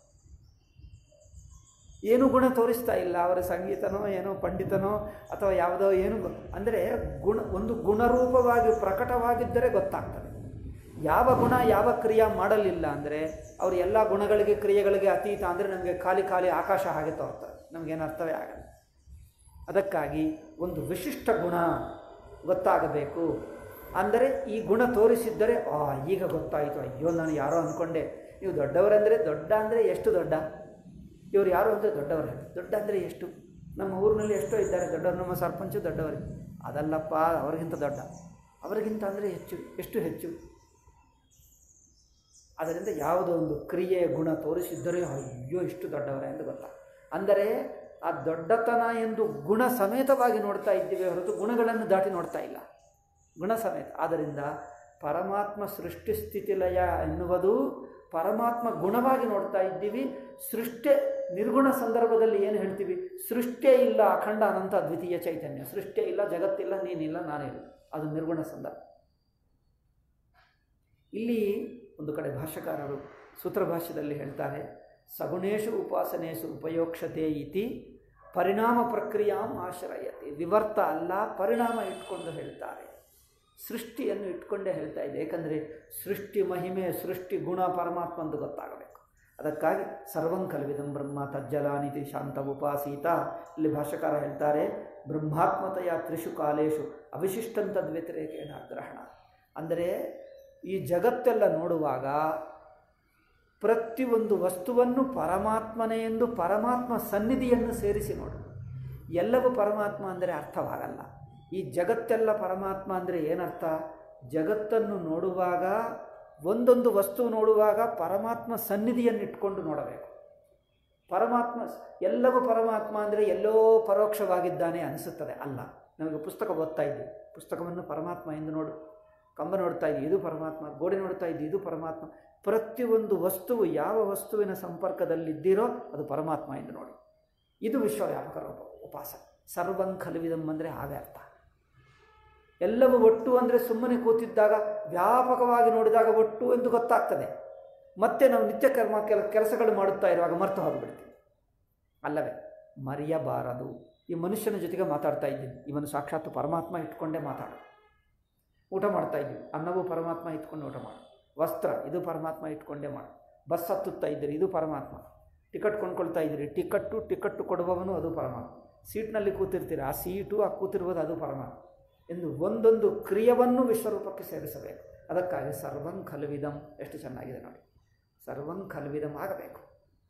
ಏನು ಗುಣ ತೋರಿಸ್ತಾ ಇಲ್ಲ ಅವರ ಸಂಗೀತನೋ ಏನೋ ಪಂಡಿತನೋ ಅಥವಾ ಯಾವುದೋ ಏನು ಗೊ- ಅಂದರೆ ಗುಣ ಒಂದು ಗುಣರೂಪವಾಗಿ ಪ್ರಕಟವಾಗಿದ್ದರೆ ಗೊತ್ತಾಗ್ತದೆ ಯಾವ ಗುಣ ಯಾವ ಕ್ರಿಯೆ ಮಾಡಲಿಲ್ಲ ಅಂದರೆ ಅವರು ಎಲ್ಲ ಗುಣಗಳಿಗೆ ಕ್ರಿಯೆಗಳಿಗೆ ಅತೀತ ಅಂದರೆ ನಮಗೆ ಖಾಲಿ ಖಾಲಿ ಆಕಾಶ ಹಾಗೆ ತೋರ್ತದೆ ನಮಗೇನು ಅರ್ಥವೇ ಆಗಲ್ಲ ಅದಕ್ಕಾಗಿ ಒಂದು ವಿಶಿಷ್ಟ ಗುಣ ಗೊತ್ತಾಗಬೇಕು ಅಂದರೆ ಈ ಗುಣ ತೋರಿಸಿದ್ದರೆ ಆ ಈಗ ಗೊತ್ತಾಯಿತು ಅಯ್ಯೋ ನಾನು ಯಾರೋ ಅಂದ್ಕೊಂಡೆ ನೀವು ದೊಡ್ಡವರಂದರೆ ದೊಡ್ಡ ಅಂದರೆ ಎಷ್ಟು ದೊಡ್ಡ ಇವರು ಯಾರು ಅಂದರೆ ದೊಡ್ಡವರೇ ದೊಡ್ಡ ಅಂದರೆ ಎಷ್ಟು ನಮ್ಮ ಊರಿನಲ್ಲಿ ಎಷ್ಟೋ ಇದ್ದಾರೆ ದೊಡ್ಡವರು ನಮ್ಮ ಸರ್ಪಂಚು ದೊಡ್ಡವರು ಅದಲ್ಲಪ್ಪ ಅವರಿಗಿಂತ ದೊಡ್ಡ ಅವರಿಗಿಂತ ಅಂದರೆ ಹೆಚ್ಚು ಎಷ್ಟು ಹೆಚ್ಚು ಅದರಿಂದ ಯಾವುದೋ ಒಂದು ಕ್ರಿಯೆ ಗುಣ ತೋರಿಸಿದ್ದರೆ ಅಯ್ಯೋ ಇಷ್ಟು ದೊಡ್ಡವರೇ ಎಂದು ಗೊತ್ತಾ ಅಂದರೆ ಆ ದೊಡ್ಡತನ ಎಂದು ಗುಣ ಸಮೇತವಾಗಿ ನೋಡ್ತಾ ಇದ್ದೀವಿ ಹೊರತು ಗುಣಗಳನ್ನು ದಾಟಿ ನೋಡ್ತಾ ಇಲ್ಲ ಗುಣ ಸಮೇತ ಆದ್ದರಿಂದ ಪರಮಾತ್ಮ ಸೃಷ್ಟಿ ಸ್ಥಿತಿಲಯ ಎನ್ನುವುದು ಪರಮಾತ್ಮ ಗುಣವಾಗಿ ನೋಡ್ತಾ ಇದ್ದೀವಿ ಸೃಷ್ಟಿ ನಿರ್ಗುಣ ಸಂದರ್ಭದಲ್ಲಿ ಏನು ಹೇಳ್ತೀವಿ ಸೃಷ್ಟಿಯೇ ಇಲ್ಲ ಅಖಂಡ ಅನಂತ ದ್ವಿತೀಯ ಚೈತನ್ಯ ಸೃಷ್ಟಿಯೇ ಇಲ್ಲ ಜಗತ್ತಿಲ್ಲ ನೀನಿಲ್ಲ ನಾನಿಲ್ಲ ಅದು ನಿರ್ಗುಣ ಸಂದರ್ಭ ಇಲ್ಲಿ ಒಂದು ಕಡೆ ಭಾಷ್ಯಕಾರರು ಸೂತ್ರಭಾಷ್ಯದಲ್ಲಿ ಹೇಳ್ತಾರೆ ಸಗುಣೇಶು ಉಪಾಸನೇಶು ಉಪಯೋಕ್ಷತೆ ಇತಿ ಪರಿಣಾಮ ಪ್ರಕ್ರಿಯಾಂ ಆಶ್ರಯತೆ ವಿವರ್ತ ಅಲ್ಲ ಪರಿಣಾಮ ಇಟ್ಕೊಂಡು ಹೇಳ್ತಾರೆ ಸೃಷ್ಟಿಯನ್ನು ಇಟ್ಕೊಂಡೇ ಹೇಳ್ತಾ ಇದೆ ಏಕೆಂದರೆ ಸೃಷ್ಟಿ ಮಹಿಮೆ ಸೃಷ್ಟಿ ಗುಣ ಪರಮಾತ್ಮ ಅಂತ ಗೊತ್ತಾಗಬೇಕು ಅದಕ್ಕಾಗಿ ಸರ್ವಂ ಕಲ್ವಿದಂ ಬ್ರಹ್ಮ ತಜ್ಜಲಾನಿತಿ ಶಾಂತ ಉಪಾಸೀತ ಇಲ್ಲಿ ಭಾಷ್ಯಕಾರ ಹೇಳ್ತಾರೆ ಬ್ರಹ್ಮಾತ್ಮತೆಯ ತ್ರಿಷು ಕಾಲೇಶು ಅವಿಶಿಷ್ಟಂತ ವ್ಯತಿರೇಕೇಣ ಗ್ರಹಣ ಅಂದರೆ ಈ ಜಗತ್ತೆಲ್ಲ ನೋಡುವಾಗ ಪ್ರತಿಯೊಂದು ವಸ್ತುವನ್ನು ಪರಮಾತ್ಮನೇ ಎಂದು ಪರಮಾತ್ಮ ಸನ್ನಿಧಿಯನ್ನು ಸೇರಿಸಿ ನೋಡು ಎಲ್ಲವೂ ಪರಮಾತ್ಮ ಅಂದರೆ ಅರ್ಥವಾಗಲ್ಲ ಈ ಜಗತ್ತೆಲ್ಲ ಪರಮಾತ್ಮ ಅಂದರೆ ಏನರ್ಥ ಜಗತ್ತನ್ನು ನೋಡುವಾಗ ಒಂದೊಂದು ವಸ್ತು ನೋಡುವಾಗ ಪರಮಾತ್ಮ ಸನ್ನಿಧಿಯನ್ನು ಇಟ್ಕೊಂಡು ನೋಡಬೇಕು ಪರಮಾತ್ಮ ಎಲ್ಲವೂ ಪರಮಾತ್ಮ ಅಂದರೆ ಎಲ್ಲೋ ಪರೋಕ್ಷವಾಗಿದ್ದಾನೆ ಅನಿಸುತ್ತದೆ ಅಲ್ಲ ನಮಗೆ ಪುಸ್ತಕ ಓದ್ತಾ ಇದ್ವಿ ಪುಸ್ತಕವನ್ನು ಪರಮಾತ್ಮ ಎಂದು ನೋಡು ಕಂಬ ನೋಡ್ತಾ ಇದ್ವಿ ಇದು ಪರಮಾತ್ಮ ಗೋಡೆ ನೋಡ್ತಾ ಇದ್ವಿ ಇದು ಪರಮಾತ್ಮ ಪ್ರತಿಯೊಂದು ವಸ್ತುವು ಯಾವ ವಸ್ತುವಿನ ಸಂಪರ್ಕದಲ್ಲಿದ್ದೀರೋ ಅದು ಪರಮಾತ್ಮ ಎಂದು ನೋಡಿ ಇದು ವಿಶ್ವವ್ಯಾಪಕರ ಉಪ- ಉಪಾಸ ಸರ್ವಂ ಖಲುವಿದಂ ಅಂದರೆ ಹಾಗೆ ಅರ್ಥ ಎಲ್ಲವೂ ಒಟ್ಟು ಅಂದರೆ ಸುಮ್ಮನೆ ಕೂತಿದ್ದಾಗ ವ್ಯಾಪಕವಾಗಿ ನೋಡಿದಾಗ ಒಟ್ಟು ಎಂದು ಗೊತ್ತಾಗ್ತದೆ ಮತ್ತೆ ನಾವು ನಿತ್ಯ ಕರ್ಮ ಕೆಲ ಕೆಲಸಗಳು ಮಾಡುತ್ತಾ ಇರುವಾಗ ಮರ್ತು ಹೋಗಿಬಿಡ್ತೀವಿ ಅಲ್ಲವೇ ಮರೆಯಬಾರದು ಈ ಮನುಷ್ಯನ ಜೊತೆಗೆ ಮಾತಾಡ್ತಾ ಇದ್ದೀನಿ ಇವನು ಸಾಕ್ಷಾತ್ ಪರಮಾತ್ಮ ಇಟ್ಕೊಂಡೇ ಮಾತಾಡು ಊಟ ಮಾಡ್ತಾ ಇದ್ದೀವಿ ಅನ್ನವೂ ಪರಮಾತ್ಮ ಇಟ್ಕೊಂಡು ಊಟ ಮಾಡು ವಸ್ತ್ರ ಇದು ಪರಮಾತ್ಮ ಇಟ್ಕೊಂಡೇ ಮಾಡು ಬಸ್ ಹತ್ತುತ್ತಾ ಇದ್ದೀರಿ ಇದು ಪರಮಾತ್ಮ ಟಿಕೆಟ್ ಕೊಂಡ್ಕೊಳ್ತಾ ಇದ್ದೀರಿ ಟಿಕಟ್ಟು ಟಿಕಟ್ಟು ಕೊಡುವವನು ಅದು ಪರಮಾತ್ಮ ಸೀಟ್ನಲ್ಲಿ ಕೂತಿರ್ತೀರಿ ಆ ಸೀಟು ಆ ಕೂತಿರುವುದು ಅದು ಪರಮಾತ್ಮ ಎಂದು ಒಂದೊಂದು ಕ್ರಿಯವನ್ನು ವಿಶ್ವರೂಪಕ್ಕೆ ಸೇರಿಸಬೇಕು ಅದಕ್ಕಾಗಿ ಸರ್ವಂ ಖಲ್ವಿದಂ ಎಷ್ಟು ಚೆನ್ನಾಗಿದೆ ನೋಡಿ ಸರ್ವಂ ಖಲ್ವಿದಂ ಆಗಬೇಕು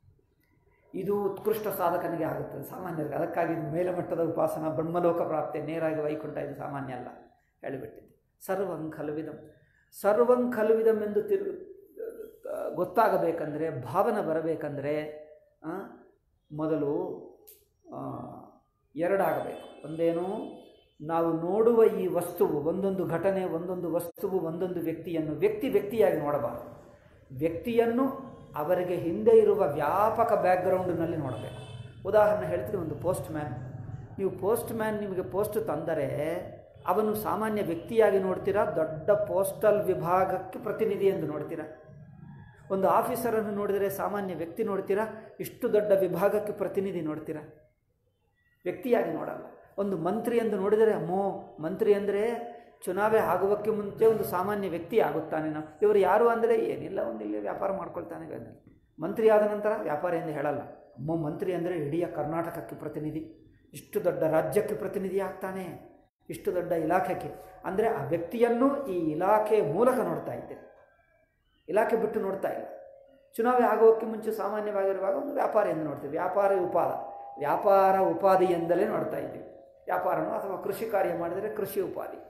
ಇದು ಉತ್ಕೃಷ್ಟ ಸಾಧಕನಿಗೆ ಆಗುತ್ತದೆ ಸಾಮಾನ್ಯರಿಗೆ ಅದಕ್ಕಾಗಿ ಇದು ಮೇಲಮಟ್ಟದ ಉಪಾಸನ ಬ್ರಹ್ಮಲೋಕ ಪ್ರಾಪ್ತಿ ನೇರಾಗಿ ವೈಕುಂಠ ಇದು ಸಾಮಾನ್ಯ ಅಲ್ಲ ಹೇಳಿಬಿಟ್ಟಿದ್ದೆ ಸರ್ವಂ ಖಲ್ವಿದಂ ಸರ್ವಂ ಖಲ್ವಿದಂ ಎಂದು ತಿರು ಗೊತ್ತಾಗಬೇಕಂದ್ರೆ ಭಾವನೆ ಬರಬೇಕಂದ್ರೆ ಆ, ಮೊದಲು ಆ, ಎರಡಾಗಬೇಕು ಒಂದೇನು ನಾವು ನೋಡುವ ಈ ವಸ್ತುವು ಒಂದೊಂದು ಘಟನೆ ಒಂದೊಂದು ವಸ್ತುವು ಒಂದೊಂದು ವ್ಯಕ್ತಿಯನ್ನು ವ್ಯಕ್ತಿ ವ್ಯಕ್ತಿಯಾಗಿ ನೋಡಬಾರದು ವ್ಯಕ್ತಿಯನ್ನು ಅವರಿಗೆ ಹಿಂದೆ ಇರುವ ವ್ಯಾಪಕ ಬ್ಯಾಕ್ಗ್ರೌಂಡಿನಲ್ಲಿ ನೋಡಬೇಕು ಉದಾಹರಣೆ ಹೇಳ್ತೀನಿ ಒಂದು ಪೋಸ್ಟ್ ಮ್ಯಾನ್ ನೀವು ಪೋಸ್ಟ್ ಮ್ಯಾನ್ ನಿಮಗೆ ಪೋಸ್ಟ್ ತಂದರೆ ಅವನು ಸಾಮಾನ್ಯ ವ್ಯಕ್ತಿಯಾಗಿ ನೋಡ್ತೀರಾ ದೊಡ್ಡ ಪೋಸ್ಟಲ್ ವಿಭಾಗಕ್ಕೆ ಪ್ರತಿನಿಧಿ ಎಂದು ನೋಡ್ತೀರಾ ಒಂದು ಆಫೀಸರನ್ನು ನೋಡಿದರೆ ಸಾಮಾನ್ಯ ವ್ಯಕ್ತಿ ನೋಡ್ತೀರಾ ಇಷ್ಟು ದೊಡ್ಡ ವಿಭಾಗಕ್ಕೆ ಪ್ರತಿನಿಧಿ ನೋಡ್ತೀರಾ ವ್ಯಕ್ತಿಯಾಗಿ ನೋಡಲ್ಲ ಒಂದು ಮಂತ್ರಿ ಎಂದು ನೋಡಿದರೆ ಅಮ್ಮೋ ಮಂತ್ರಿ ಅಂದರೆ ಚುನಾವಣೆ ಆಗುವಕ್ಕೆ ಮುಂಚೆ ಒಂದು ಸಾಮಾನ್ಯ ವ್ಯಕ್ತಿ ಆಗುತ್ತಾನೆ ನಾವು ಇವರು ಯಾರು ಅಂದರೆ ಏನಿಲ್ಲ ಒಂದು ಇಲ್ಲಿ ವ್ಯಾಪಾರ ಮಾಡ್ಕೊಳ್ತಾನೆ ಇದ್ದಾನೆ. ಮಂತ್ರಿ ಆದ ನಂತರ ವ್ಯಾಪಾರ ಎಂದು ಹೇಳಲ್ಲ ಅಮ್ಮೋ ಮಂತ್ರಿ ಅಂದರೆ ಇಡೀ ಕರ್ನಾಟಕಕ್ಕೆ ಪ್ರತಿನಿಧಿ ಇಷ್ಟು ದೊಡ್ಡ ರಾಜ್ಯಕ್ಕೆ ಪ್ರತಿನಿಧಿ ಆಗ್ತಾನೆ ಇಷ್ಟು ದೊಡ್ಡ ಇಲಾಖೆಗೆ ಅಂದರೆ ಆ ವ್ಯಕ್ತಿಯನ್ನು ಈ ಇಲಾಖೆ ಮೂಲಕ ನೋಡ್ತಾ ಇದ್ದೇನೆ ಇಲಾಖೆ ಬಿಟ್ಟು ನೋಡ್ತಾ ಇಲ್ಲ ಚುನಾವಣೆ ಆಗೋಕ್ಕೆ ಮುಂಚೆ ಸಾಮಾನ್ಯವಾಗಿರುವಾಗ ಒಂದು ವ್ಯಾಪಾರ ಎಂದು ನೋಡ್ತೀವಿ ವ್ಯಾಪಾರ ಉಪಾದ ವ್ಯಾಪಾರ ಉಪಾಧಿ ಎಂದಲೇ ನೋಡ್ತಾ ಇದ್ದೀವಿ ವ್ಯಾಪಾರನೋ ಅಥವಾ ಕೃಷಿ ಕಾರ್ಯ ಮಾಡಿದರೆ ಕೃಷಿ ಉಪಾಧಿ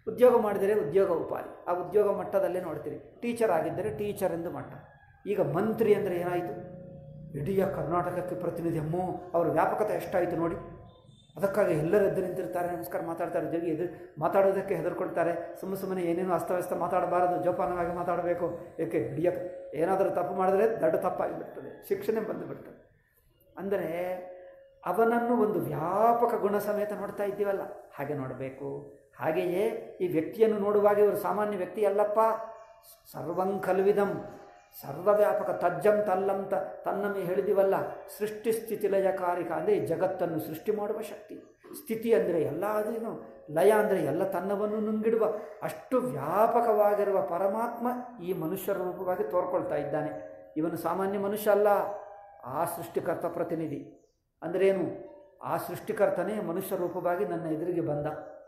ಉದ್ಯೋಗ ಮಾಡಿದರೆ ಉದ್ಯೋಗ ಉಪಾಧಿ ಆ ಉದ್ಯೋಗ ಮಟ್ಟದಲ್ಲೇ ನೋಡ್ತೀರಿ ಟೀಚರ್ ಆಗಿದ್ದರೆ ಟೀಚರ್ ಎಂದು ಮಟ್ಟ ಈಗ ಮಂತ್ರಿ ಅಂದರೆ ಏನಾಯಿತು ಇಡೀ ಕರ್ನಾಟಕಕ್ಕೆ ಪ್ರತಿನಿಧಿ ಅಮ್ಮೋ ಅವರ ವ್ಯಾಪಕತೆ ಎಷ್ಟಾಯಿತು ನೋಡಿ ಅದಕ್ಕಾಗಿ ಎಲ್ಲರೂ ಎದ್ದು ನಿಂತಿರ್ತಾರೆ ನಮಸ್ಕಾರ ಮಾತಾಡ್ತಾರೆ ಜೊತೆಗೆ ಎದು ಮಾತಾಡೋದಕ್ಕೆ ಹೆದರ್ಕೊಳ್ತಾರೆ ಸುಮ್ಮ ಸುಮ್ಮನೆ ಏನೇನು ಅಸ್ತವ್ಯಸ್ತ ಮಾತಾಡಬಾರದು ಜೋಪಾನವಾಗಿ ಮಾತಾಡಬೇಕು ಏಕೆ ಹಿಡಿಯಕ್ಕೆ ಏನಾದರೂ ತಪ್ಪು ಮಾಡಿದ್ರೆ ದೊಡ್ಡ ತಪ್ಪಾಗಿಬಿಡ್ತದೆ ಶಿಕ್ಷಣ ಬಂದು ಬಿಡ್ತದೆ ಅಂದರೆ ಅವನನ್ನು ಒಂದು ವ್ಯಾಪಕ ಗುಣ ಸಮೇತ ನೋಡ್ತಾ ಇದ್ದೀವಲ್ಲ ಹಾಗೆ ನೋಡಬೇಕು ಹಾಗೆಯೇ ಈ ವ್ಯಕ್ತಿಯನ್ನು ನೋಡುವಾಗ ಇವರು ಸಾಮಾನ್ಯ ವ್ಯಕ್ತಿ ಅಲ್ಲಪ್ಪ ಸರ್ವಂ ಕಲ್ವಿದಂ ಸರ್ವವ್ಯಾಪಕ ತಜ್ಜಂ ತಲ್ಲಂ ತ ತನ್ನಮ್ಮಿ ಹೇಳಿದಿವಲ್ಲ ಸೃಷ್ಟಿ ಸ್ಥಿತಿ ಲಯಕಾರಿಕ ಅಂದರೆ ಈ ಜಗತ್ತನ್ನು ಸೃಷ್ಟಿ ಮಾಡುವ ಶಕ್ತಿ ಸ್ಥಿತಿ ಅಂದರೆ ಎಲ್ಲ ಅದೇನು ಲಯ ಅಂದರೆ ಎಲ್ಲ ತನ್ನವನ್ನು ನುಂಗಿಡುವ ಅಷ್ಟು ವ್ಯಾಪಕವಾಗಿರುವ ಪರಮಾತ್ಮ ಈ ಮನುಷ್ಯರ ರೂಪವಾಗಿ ತೋರ್ಕೊಳ್ತಾ ಇದ್ದಾನೆ ಇವನು ಸಾಮಾನ್ಯ ಮನುಷ್ಯ ಅಲ್ಲ ಆ ಸೃಷ್ಟಿಕರ್ತ ಪ್ರತಿನಿಧಿ ಅಂದ್ರೇನು ಆ ಸೃಷ್ಟಿಕರ್ತನೇ ಮನುಷ್ಯ ರೂಪವಾಗಿ ನನ್ನ ಎದುರಿಗೆ ಬಂದ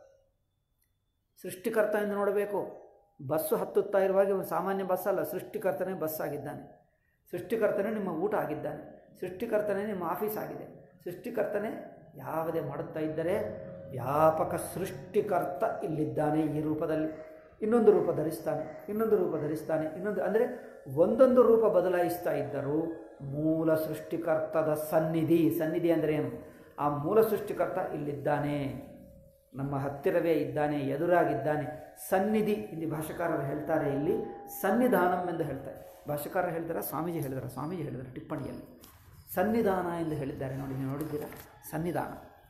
ಸೃಷ್ಟಿಕರ್ತ ಎಂದು ನೋಡಬೇಕು ಬಸ್ಸು ಹತ್ತುತ್ತಾ ಇರುವಾಗ ಇವನು ಸಾಮಾನ್ಯ ಬಸ್ ಅಲ್ಲ ಸೃಷ್ಟಿಕರ್ತನೇ ಬಸ್ ಆಗಿದ್ದಾನೆ ಸೃಷ್ಟಿಕರ್ತನೇ ನಿಮ್ಮ ಊಟ ಆಗಿದ್ದಾನೆ ಸೃಷ್ಟಿಕರ್ತನೇ ನಿಮ್ಮ ಆಫೀಸ್ ಆಗಿದೆ ಸೃಷ್ಟಿಕರ್ತನೇ ಯಾವುದೇ ಮಾಡುತ್ತಾ ಇದ್ದರೆ ವ್ಯಾಪಕ ಸೃಷ್ಟಿಕರ್ತ ಇಲ್ಲಿದ್ದಾನೆ ಈ ರೂಪದಲ್ಲಿ ಇನ್ನೊಂದು ರೂಪ ಧರಿಸ್ತಾನೆ ಇನ್ನೊಂದು ರೂಪ ಧರಿಸ್ತಾನೆ ಇನ್ನೊಂದು ಅಂದರೆ ಒಂದೊಂದು ರೂಪ ಬದಲಾಯಿಸ್ತಾ ಇದ್ದರೂ ಮೂಲ ಸೃಷ್ಟಿಕರ್ತದ ಸನ್ನಿಧಿ ಸನ್ನಿಧಿ ಅಂದರೆ ಏನು ಆ ಮೂಲ ಸೃಷ್ಟಿಕರ್ತ ಇಲ್ಲಿದ್ದಾನೆ ನಮ್ಮ ಹತ್ತಿರವೇ ಇದ್ದಾನೆ ಎದುರಾಗಿದ್ದಾನೆ ಸನ್ನಿಧಿ ಇಲ್ಲಿ ಭಾಷಾಕಾರರು ಹೇಳ್ತಾರೆ ಇಲ್ಲಿ ಸನ್ನಿಧಾನಂ ಎಂದು ಹೇಳ್ತಾರೆ ಭಾಷಾಕಾರರು ಹೇಳ್ತಾರೆ ಸ್ವಾಮೀಜಿ ಹೇಳಿದ್ದಾರೆ ಸ್ವಾಮೀಜಿ ಹೇಳಿದ್ದಾರೆ ಟಿಪ್ಪಣಿಯಲ್ಲಿ ಸನ್ನಿಧಾನ ಎಂದು ಹೇಳಿದ್ದಾರೆ ನೋಡಿ ನೀವು ನೋಡಿದ್ದೀರಾ ಸನ್ನಿಧಾನ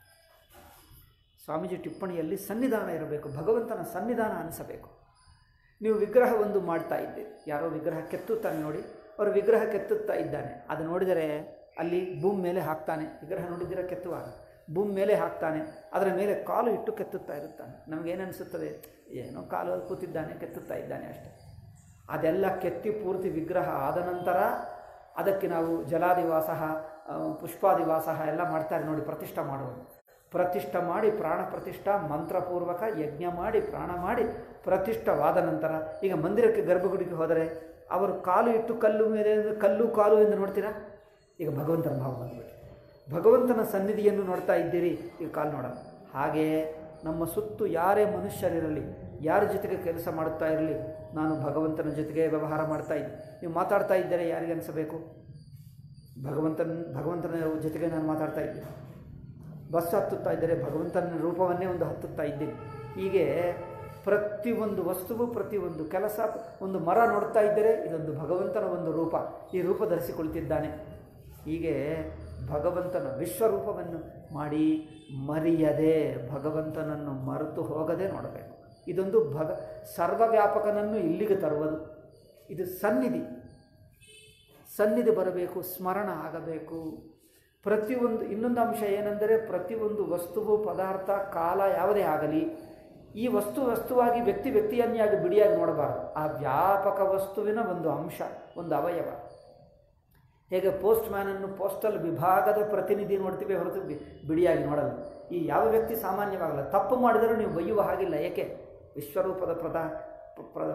ಸ್ವಾಮೀಜಿ ಟಿಪ್ಪಣಿಯಲ್ಲಿ ಸನ್ನಿಧಾನ ಇರಬೇಕು ಭಗವಂತನ ಸನ್ನಿಧಾನ ಅನಿಸಬೇಕು ನೀವು ವಿಗ್ರಹ ಒಂದು ಮಾಡ್ತಾ ಇದ್ದೀರಿ ಯಾರೋ ವಿಗ್ರಹ ಕೆತ್ತುತ್ತಾನೆ ನೋಡಿ ಅವರು ವಿಗ್ರಹ ಕೆತ್ತುತ್ತಾ ಇದ್ದಾನೆ ಅದು ನೋಡಿದರೆ ಅಲ್ಲಿ ಭೂಮಿ ಮೇಲೆ ಹಾಕ್ತಾನೆ ವಿಗ್ರಹ ನೋಡಿದ್ದೀರ ಕೆತ್ತುವಾಗ ಭೂಮಿ ಮೇಲೆ ಹಾಕ್ತಾನೆ ಅದರ ಮೇಲೆ ಕಾಲು ಇಟ್ಟು ಕೆತ್ತುತ್ತಾ ಇರುತ್ತಾನೆ ನಮಗೇನನಿಸುತ್ತದೆ ಏನೋ ಕಾಲು ಕೂತಿದ್ದಾನೆ ಕೆತ್ತುತ್ತಾ ಇದ್ದಾನೆ ಅಷ್ಟೆ ಅದೆಲ್ಲ ಕೆತ್ತಿ ಪೂರ್ತಿ ವಿಗ್ರಹ ಆದ ನಂತರ ಅದಕ್ಕೆ ನಾವು ಜಲಾದಿವಾಸ ಪುಷ್ಪಾದಿವಾಸ ಎಲ್ಲ ಮಾಡ್ತಾರೆ ನೋಡಿ ಪ್ರತಿಷ್ಠೆ ಮಾಡುವುದು ಪ್ರತಿಷ್ಠೆ ಮಾಡಿ ಪ್ರಾಣ ಪ್ರತಿಷ್ಠಾ ಮಂತ್ರಪೂರ್ವಕ ಯಜ್ಞ ಮಾಡಿ ಪ್ರಾಣ ಮಾಡಿ ಪ್ರತಿಷ್ಠವಾದ ನಂತರ ಈಗ ಮಂದಿರಕ್ಕೆ ಗರ್ಭಗುಡಿಗೆ ಹೋದರೆ ಅವರು ಕಾಲು ಇಟ್ಟು ಕಲ್ಲು ಮೇಲೆ ಕಲ್ಲು ಕಾಲು ಎಂದು ನೋಡ್ತೀರಾ ಈಗ ಭಗವಂತನ ಭಾವ ಬಂದ್ಬಿಟ್ಟು ಭಗವಂತನ ಸನ್ನಿಧಿಯನ್ನು ನೋಡ್ತಾ ಇದ್ದೀರಿ ಈಗ ಕಾಲು ನೋಡೋಣ ಹಾಗೆಯೇ ನಮ್ಮ ಸುತ್ತು ಯಾರೇ ಮನುಷ್ಯರಿರಲಿ ಯಾರ ಜೊತೆಗೆ ಕೆಲಸ ಮಾಡುತ್ತಾ ಇರಲಿ ನಾನು ಭಗವಂತನ ಜೊತೆಗೆ ವ್ಯವಹಾರ ಮಾಡ್ತಾ ಇದ್ದೆ ನೀವು ಮಾತಾಡ್ತಾ ಇದ್ದರೆ ಯಾರಿಗೆ ಅನಿಸಬೇಕು ಭಗವಂತನ ಭಗವಂತನ ಜೊತೆಗೆ ನಾನು ಮಾತಾಡ್ತಾ ಇದ್ದೀನಿ ಬಸ್ ಹತ್ತುತ್ತಾ ಇದ್ದರೆ ಭಗವಂತನ ರೂಪವನ್ನೇ ಒಂದು ಹತ್ತುತ್ತಾ ಇದ್ದೀನಿ ಹೀಗೆ ಪ್ರತಿಯೊಂದು ವಸ್ತುವು ಪ್ರತಿಯೊಂದು ಕೆಲಸ ಒಂದು ಮರ ನೋಡ್ತಾ ಇದ್ದರೆ ಇದೊಂದು ಭಗವಂತನ ಒಂದು ರೂಪ ಈ ರೂಪ ಧರಿಸಿಕೊಳ್ತಿದ್ದಾನೆ ಹೀಗೆ ಭಗವಂತನ ವಿಶ್ವರೂಪವನ್ನು ಮಾಡಿ ಮರೆಯದೆ ಭಗವಂತನನ್ನು ಮರೆತು ಹೋಗದೆ ನೋಡಬೇಕು ಇದೊಂದು ಭಗ ಸರ್ವವ್ಯಾಪಕನನ್ನು ಇಲ್ಲಿಗೆ ತರುವುದು ಇದು ಸನ್ನಿಧಿ ಸನ್ನಿಧಿ ಬರಬೇಕು ಸ್ಮರಣ ಆಗಬೇಕು ಪ್ರತಿಯೊಂದು ಇನ್ನೊಂದು ಅಂಶ ಏನೆಂದರೆ ಪ್ರತಿಯೊಂದು ವಸ್ತುವು ಪದಾರ್ಥ ಕಾಲ ಯಾವುದೇ ಆಗಲಿ ಈ ವಸ್ತು ವಸ್ತುವಾಗಿ ವ್ಯಕ್ತಿ ವ್ಯಕ್ತಿಯನ್ಯಾಗಿ ಬಿಡಿಯಾಗಿ ನೋಡಬಾರದು ಆ ವ್ಯಾಪಕ ವಸ್ತುವಿನ ಒಂದು ಅಂಶ ಒಂದು ಅವಯವ ಹೇಗೆ ಪೋಸ್ಟ್ ಮ್ಯಾನನ್ನು ಪೋಸ್ಟಲ್ ವಿಭಾಗದ ಪ್ರತಿನಿಧಿ ನೋಡ್ತೀವಿ ಹೊರತು ಬಿ ಬಿಡಿಯಾಗಿ ನೋಡಲ್ಲ ಈ ಯಾವ ವ್ಯಕ್ತಿ ಸಾಮಾನ್ಯವಾಗಲ್ಲ ತಪ್ಪು ಮಾಡಿದರೂ ನೀವು ಬೈಯುವ ಹಾಗಿಲ್ಲ ಏಕೆ ವಿಶ್ವರೂಪದ ಪ್ರದಾ ಪ್ರ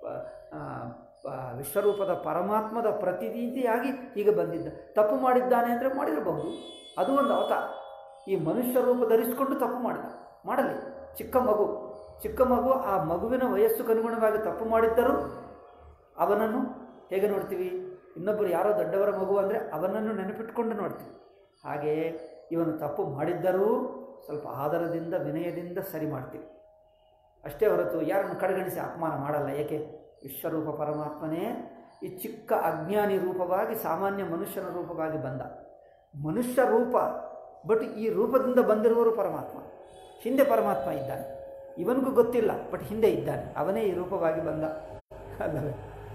ವಿಶ್ವರೂಪದ ಪರಮಾತ್ಮದ ಪ್ರತಿನಿಧಿಯಾಗಿ ಈಗ ಬಂದಿದ್ದ ತಪ್ಪು ಮಾಡಿದ್ದಾನೆ ಅಂದರೆ ಮಾಡಿರಬಹುದು ಅದು ಒಂದು ಅವತಾರ ಈ ಮನುಷ್ಯ ರೂಪ ಧರಿಸಿಕೊಂಡು ತಪ್ಪು ಮಾಡಿದ ಮಾಡಲಿ ಚಿಕ್ಕ ಮಗು ಚಿಕ್ಕ ಮಗು ಆ ಮಗುವಿನ ವಯಸ್ಸುಗೆ ಅನುಗುಣವಾಗಿ ತಪ್ಪು ಮಾಡಿದ್ದರೂ ಅವನನ್ನು ಹೇಗೆ ನೋಡ್ತೀವಿ ಇನ್ನೊಬ್ಬರು ಯಾರೋ ದೊಡ್ಡವರ ಮಗು ಅಂದರೆ ಅವನನ್ನು ನೆನಪಿಟ್ಕೊಂಡು ನೋಡ್ತೀವಿ ಹಾಗೆಯೇ ಇವನು ತಪ್ಪು ಮಾಡಿದ್ದರೂ ಸ್ವಲ್ಪ ಆದರದಿಂದ ವಿನಯದಿಂದ ಸರಿ ಮಾಡ್ತೀವಿ ಅಷ್ಟೇ ಹೊರತು ಯಾರನ್ನು ಕಡೆಗಣಿಸಿ ಅಪಮಾನ ಮಾಡಲ್ಲ ಏಕೆ ವಿಶ್ವರೂಪ ಪರಮಾತ್ಮನೇ ಈ ಚಿಕ್ಕ ಅಜ್ಞಾನಿ ರೂಪವಾಗಿ ಸಾಮಾನ್ಯ ಮನುಷ್ಯನ ರೂಪವಾಗಿ ಬಂದ ಮನುಷ್ಯ ರೂಪ ಬಟ್ ಈ ರೂಪದಿಂದ ಬಂದಿರುವರು ಪರಮಾತ್ಮ ಹಿಂದೆ ಪರಮಾತ್ಮ ಇದ್ದಾನೆ ಇವನಿಗೂ ಗೊತ್ತಿಲ್ಲ ಬಟ್ ಹಿಂದೆ ಇದ್ದಾನೆ ಅವನೇ ಈ ರೂಪವಾಗಿ ಬಂದ ಅಲ್ಲವೇ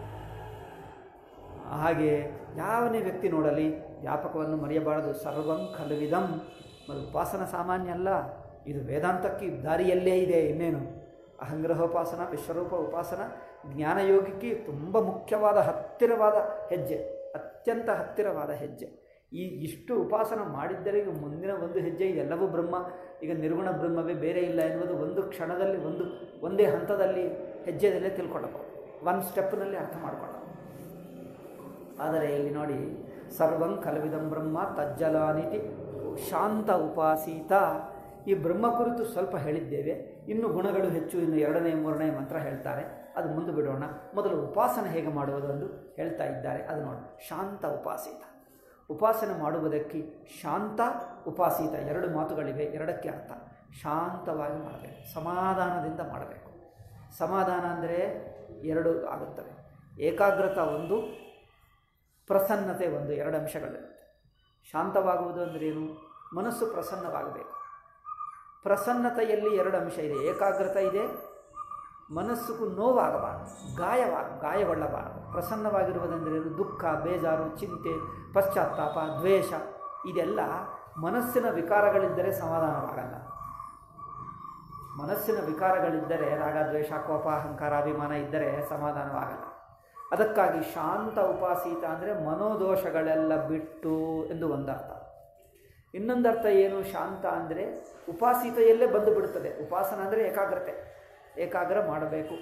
ಹಾಗೆ ಯಾವನೇ ವ್ಯಕ್ತಿ ನೋಡಲಿ ವ್ಯಾಪಕವನ್ನು ಮರೆಯಬಾರದು ಸರ್ವಂ ಖಲುವಿದಂ ಮತ್ತು ಉಪಾಸನ ಸಾಮಾನ್ಯ ಅಲ್ಲ ಇದು ವೇದಾಂತಕ್ಕೆ ದಾರಿಯಲ್ಲೇ ಇದೆ ಇನ್ನೇನು ಅಹಂಗ್ರಹೋಪಾಸನ ವಿಶ್ವರೂಪ ಉಪಾಸನ ಜ್ಞಾನಯೋಗಕ್ಕೆ ತುಂಬ ಮುಖ್ಯವಾದ ಹತ್ತಿರವಾದ ಹೆಜ್ಜೆ ಅತ್ಯಂತ ಹತ್ತಿರವಾದ ಹೆಜ್ಜೆ ಈ ಇಷ್ಟು ಉಪಾಸನ ಮಾಡಿದ್ದರೆ ಈಗ ಮುಂದಿನ ಒಂದು ಹೆಜ್ಜೆ ಇದೆಲ್ಲವೂ ಬ್ರಹ್ಮ ಈಗ ನಿರ್ಗುಣ ಬ್ರಹ್ಮವೇ ಬೇರೆ ಇಲ್ಲ ಎನ್ನುವುದು ಒಂದು ಕ್ಷಣದಲ್ಲಿ ಒಂದು ಒಂದೇ ಹಂತದಲ್ಲಿ ಹೆಜ್ಜೆದಲ್ಲೇ ತಿಳ್ಕೊಳ್ಳಬಹುದು ಒನ್ ಸ್ಟೆಪ್ನಲ್ಲಿ ಅರ್ಥ ಮಾಡ್ಕೊಳ್ಳೋದು ಆದರೆ ಇಲ್ಲಿ ನೋಡಿ ಸರ್ವಂ ಕಲವಿದಂ ಬ್ರಹ್ಮ ತಜ್ಜಲಾನಿತಿ ಶಾಂತ ಉಪಾಸೀತ ಈ ಬ್ರಹ್ಮ ಕುರಿತು ಸ್ವಲ್ಪ ಹೇಳಿದ್ದೇವೆ ಇನ್ನು ಗುಣಗಳು ಹೆಚ್ಚು ಇನ್ನು ಎರಡನೇ ಮೂರನೇ ಮಂತ್ರ ಹೇಳ್ತಾರೆ ಅದು ಮುಂದೆ ಬಿಡೋಣ ಮೊದಲು ಉಪಾಸನೆ ಹೇಗೆ ಮಾಡುವುದು ಎಂದು ಹೇಳ್ತಾ ಇದ್ದಾರೆ ಅದು ನೋಡಿ ಶಾಂತ ಉಪಾಸಿತ ಉಪಾಸನೆ ಮಾಡುವುದಕ್ಕೆ ಶಾಂತ ಉಪಾಸಿತ ಎರಡು ಮಾತುಗಳಿವೆ ಎರಡಕ್ಕೆ ಅರ್ಥ ಶಾಂತವಾಗಿ ಮಾಡಬೇಕು ಸಮಾಧಾನದಿಂದ ಮಾಡಬೇಕು ಸಮಾಧಾನ ಅಂದರೆ ಎರಡು ಆಗುತ್ತವೆ ಏಕಾಗ್ರತ ಒಂದು ಪ್ರಸನ್ನತೆ ಒಂದು ಎರಡು ಅಂಶಗಳಿರುತ್ತೆ ಶಾಂತವಾಗುವುದು ಅಂದರೆ ಏನು ಮನಸ್ಸು ಪ್ರಸನ್ನವಾಗಬೇಕು ಪ್ರಸನ್ನತೆಯಲ್ಲಿ ಎರಡು ಅಂಶ ಇದೆ ಏಕಾಗ್ರತ ಇದೆ ಮನಸ್ಸಿಗೂ ನೋವಾಗಬಾರದು ಗಾಯವಾಗ ಗಾಯಗೊಳ್ಳಬಾರದು ಪ್ರಸನ್ನವಾಗಿರುವುದೆಂದರೆ ಏನು ದುಃಖ ಬೇಜಾರು ಚಿಂತೆ ಪಶ್ಚಾತ್ತಾಪ ದ್ವೇಷ ಇದೆಲ್ಲ ಮನಸ್ಸಿನ ವಿಕಾರಗಳಿದ್ದರೆ ಸಮಾಧಾನವಾಗಲ್ಲ ಮನಸ್ಸಿನ ವಿಕಾರಗಳಿದ್ದರೆ ರಾಗ ದ್ವೇಷ ಕೋಪ ಅಹಂಕಾರ ಅಭಿಮಾನ ಇದ್ದರೆ ಸಮಾಧಾನವಾಗಲ್ಲ ಅದಕ್ಕಾಗಿ ಶಾಂತ ಉಪಾಸೀತ ಅಂದರೆ ಮನೋದೋಷಗಳೆಲ್ಲ ಬಿಟ್ಟು ಎಂದು ಒಂದರ್ಥ ಇನ್ನೊಂದರ್ಥ ಏನು ಶಾಂತ ಅಂದರೆ ಉಪಾಸಿತೆಯಲ್ಲೇ ಬಂದು ಬಿಡುತ್ತದೆ ಉಪಾಸನ ಅಂದರೆ ಏಕಾಗ್ರತೆ ಏಕಾಗ್ರ ಮಾಡಬೇಕು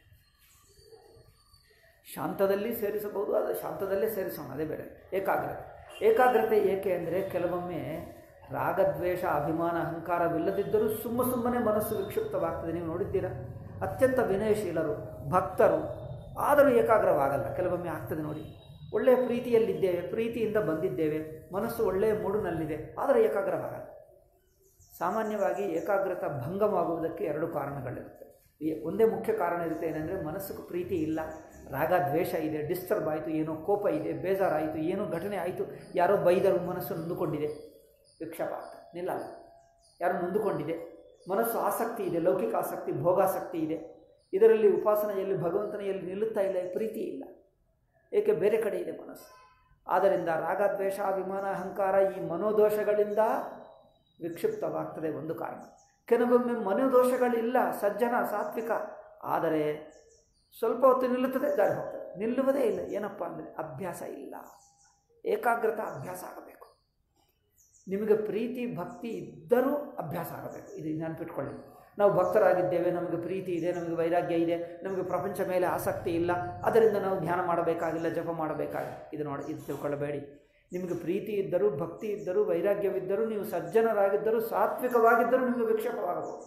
ಶಾಂತದಲ್ಲಿ ಸೇರಿಸಬಹುದು ಅದು ಶಾಂತದಲ್ಲೇ ಸೇರಿಸೋಣ ಅದೇ ಬೇರೆ ಏಕಾಗ್ರತೆ ಏಕಾಗ್ರತೆ ಏಕೆ ಅಂದರೆ ಕೆಲವೊಮ್ಮೆ ರಾಗದ್ವೇಷ ಅಭಿಮಾನ ಅಹಂಕಾರವಿಲ್ಲದಿದ್ದರೂ ಸುಮ್ಮ ಸುಮ್ಮನೆ ಮನಸ್ಸು ವಿಕ್ಷಿಪ್ತವಾಗ್ತದೆ ನೀವು ನೋಡಿದ್ದೀರಾ ಅತ್ಯಂತ ವಿನಯಶೀಲರು ಭಕ್ತರು ಆದರೂ ಏಕಾಗ್ರವಾಗಲ್ಲ ಕೆಲವೊಮ್ಮೆ ಆಗ್ತದೆ ನೋಡಿ ಒಳ್ಳೆಯ ಪ್ರೀತಿಯಲ್ಲಿದ್ದೇವೆ ಪ್ರೀತಿಯಿಂದ ಬಂದಿದ್ದೇವೆ ಮನಸ್ಸು ಒಳ್ಳೆಯ ಮೂಡಿನಲ್ಲಿದೆ ಆದರೆ ಏಕಾಗ್ರವಾಗಲ್ಲ ಸಾಮಾನ್ಯವಾಗಿ ಏಕಾಗ್ರತ ಭಂಗವಾಗುವುದಕ್ಕೆ ಎರಡು ಕಾರಣಗಳಿರುತ್ತೆ ಈ ಒಂದೇ ಮುಖ್ಯ ಕಾರಣ ಇರುತ್ತೆ ಏನಂದರೆ ಮನಸ್ಸಿಗೆ ಪ್ರೀತಿ ಇಲ್ಲ ರಾಗ ದ್ವೇಷ ಇದೆ ಡಿಸ್ಟರ್ಬ್ ಆಯಿತು ಏನೋ ಕೋಪ ಇದೆ ಬೇಜಾರಾಯಿತು ಏನೋ ಘಟನೆ ಆಯಿತು ಯಾರೋ ಬೈದರು ಮನಸ್ಸು ನೊಂದುಕೊಂಡಿದೆ ವಿಕ್ಷೇಪ ಆಗ್ತದೆ ನಿಲ್ಲಲ್ಲ ಯಾರೋ ನೊಂದುಕೊಂಡಿದೆ ಮನಸ್ಸು ಆಸಕ್ತಿ ಇದೆ ಲೌಕಿಕ ಆಸಕ್ತಿ ಭೋಗಾಸಕ್ತಿ ಇದೆ ಇದರಲ್ಲಿ ಉಪಾಸನೆಯಲ್ಲಿ ಭಗವಂತನೆಯಲ್ಲಿ ನಿಲ್ಲುತ್ತಾ ಇಲ್ಲ ಪ್ರೀತಿ ಇಲ್ಲ ಏಕೆ ಬೇರೆ ಕಡೆ ಇದೆ ಮನಸ್ಸು ಆದ್ದರಿಂದ ರಾಗ ದ್ವೇಷ ಅಭಿಮಾನ ಅಹಂಕಾರ ಈ ಮನೋದೋಷಗಳಿಂದ ವಿಕ್ಷಿಪ್ತವಾಗ್ತದೆ ಒಂದು ಕಾರಣ ಕೆಲವೊಮ್ಮೆ ಮನೋದೋಷಗಳಿಲ್ಲ ಸಜ್ಜನ ಸಾತ್ವಿಕ ಆದರೆ ಸ್ವಲ್ಪ ಹೊತ್ತು ನಿಲ್ಲುತ್ತದೆ ಜಾರಿ ಹೋಗ್ತದೆ ನಿಲ್ಲುವುದೇ ಇಲ್ಲ ಏನಪ್ಪ ಅಂದರೆ ಅಭ್ಯಾಸ ಇಲ್ಲ ಏಕಾಗ್ರತ ಅಭ್ಯಾಸ ಆಗಬೇಕು ನಿಮಗೆ ಪ್ರೀತಿ ಭಕ್ತಿ ಇದ್ದರೂ ಅಭ್ಯಾಸ ಆಗಬೇಕು ಇದು ನೆನಪಿಟ್ಕೊಳ್ಳಿ ನಾವು ಭಕ್ತರಾಗಿದ್ದೇವೆ ನಮಗೆ ಪ್ರೀತಿ ಇದೆ ನಮಗೆ ವೈರಾಗ್ಯ ಇದೆ ನಮಗೆ ಪ್ರಪಂಚ ಮೇಲೆ ಆಸಕ್ತಿ ಇಲ್ಲ ಅದರಿಂದ ನಾವು ಧ್ಯಾನ ಮಾಡಬೇಕಾಗಿಲ್ಲ ಜಪ ಮಾಡಬೇಕಾಗಿಲ್ಲ ಇದು ನೋಡಿ ಇದು ತಿಳ್ಕೊಳ್ಳಬೇಡಿ ನಿಮಗೆ ಪ್ರೀತಿ ಇದ್ದರೂ ಭಕ್ತಿ ಇದ್ದರೂ ವೈರಾಗ್ಯವಿದ್ದರೂ ನೀವು ಸಜ್ಜನರಾಗಿದ್ದರೂ ಸಾತ್ವಿಕವಾಗಿದ್ದರೂ ನಿಮಗೆ ವಿಕ್ಷೇಪವಾಗಬಹುದು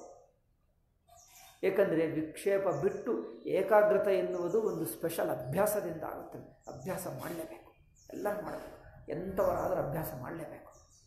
ಏಕೆಂದರೆ ವಿಕ್ಷೇಪ ಬಿಟ್ಟು ಏಕಾಗ್ರತೆ ಎನ್ನುವುದು ಒಂದು ಸ್ಪೆಷಲ್ ಅಭ್ಯಾಸದಿಂದ ಆಗುತ್ತದೆ ಅಭ್ಯಾಸ ಮಾಡಲೇಬೇಕು ಎಲ್ಲರೂ ಮಾಡಬೇಕು ಎಂಥವರಾದರೂ ಅಭ್ಯಾಸ ಮಾಡಲೇಬೇಕು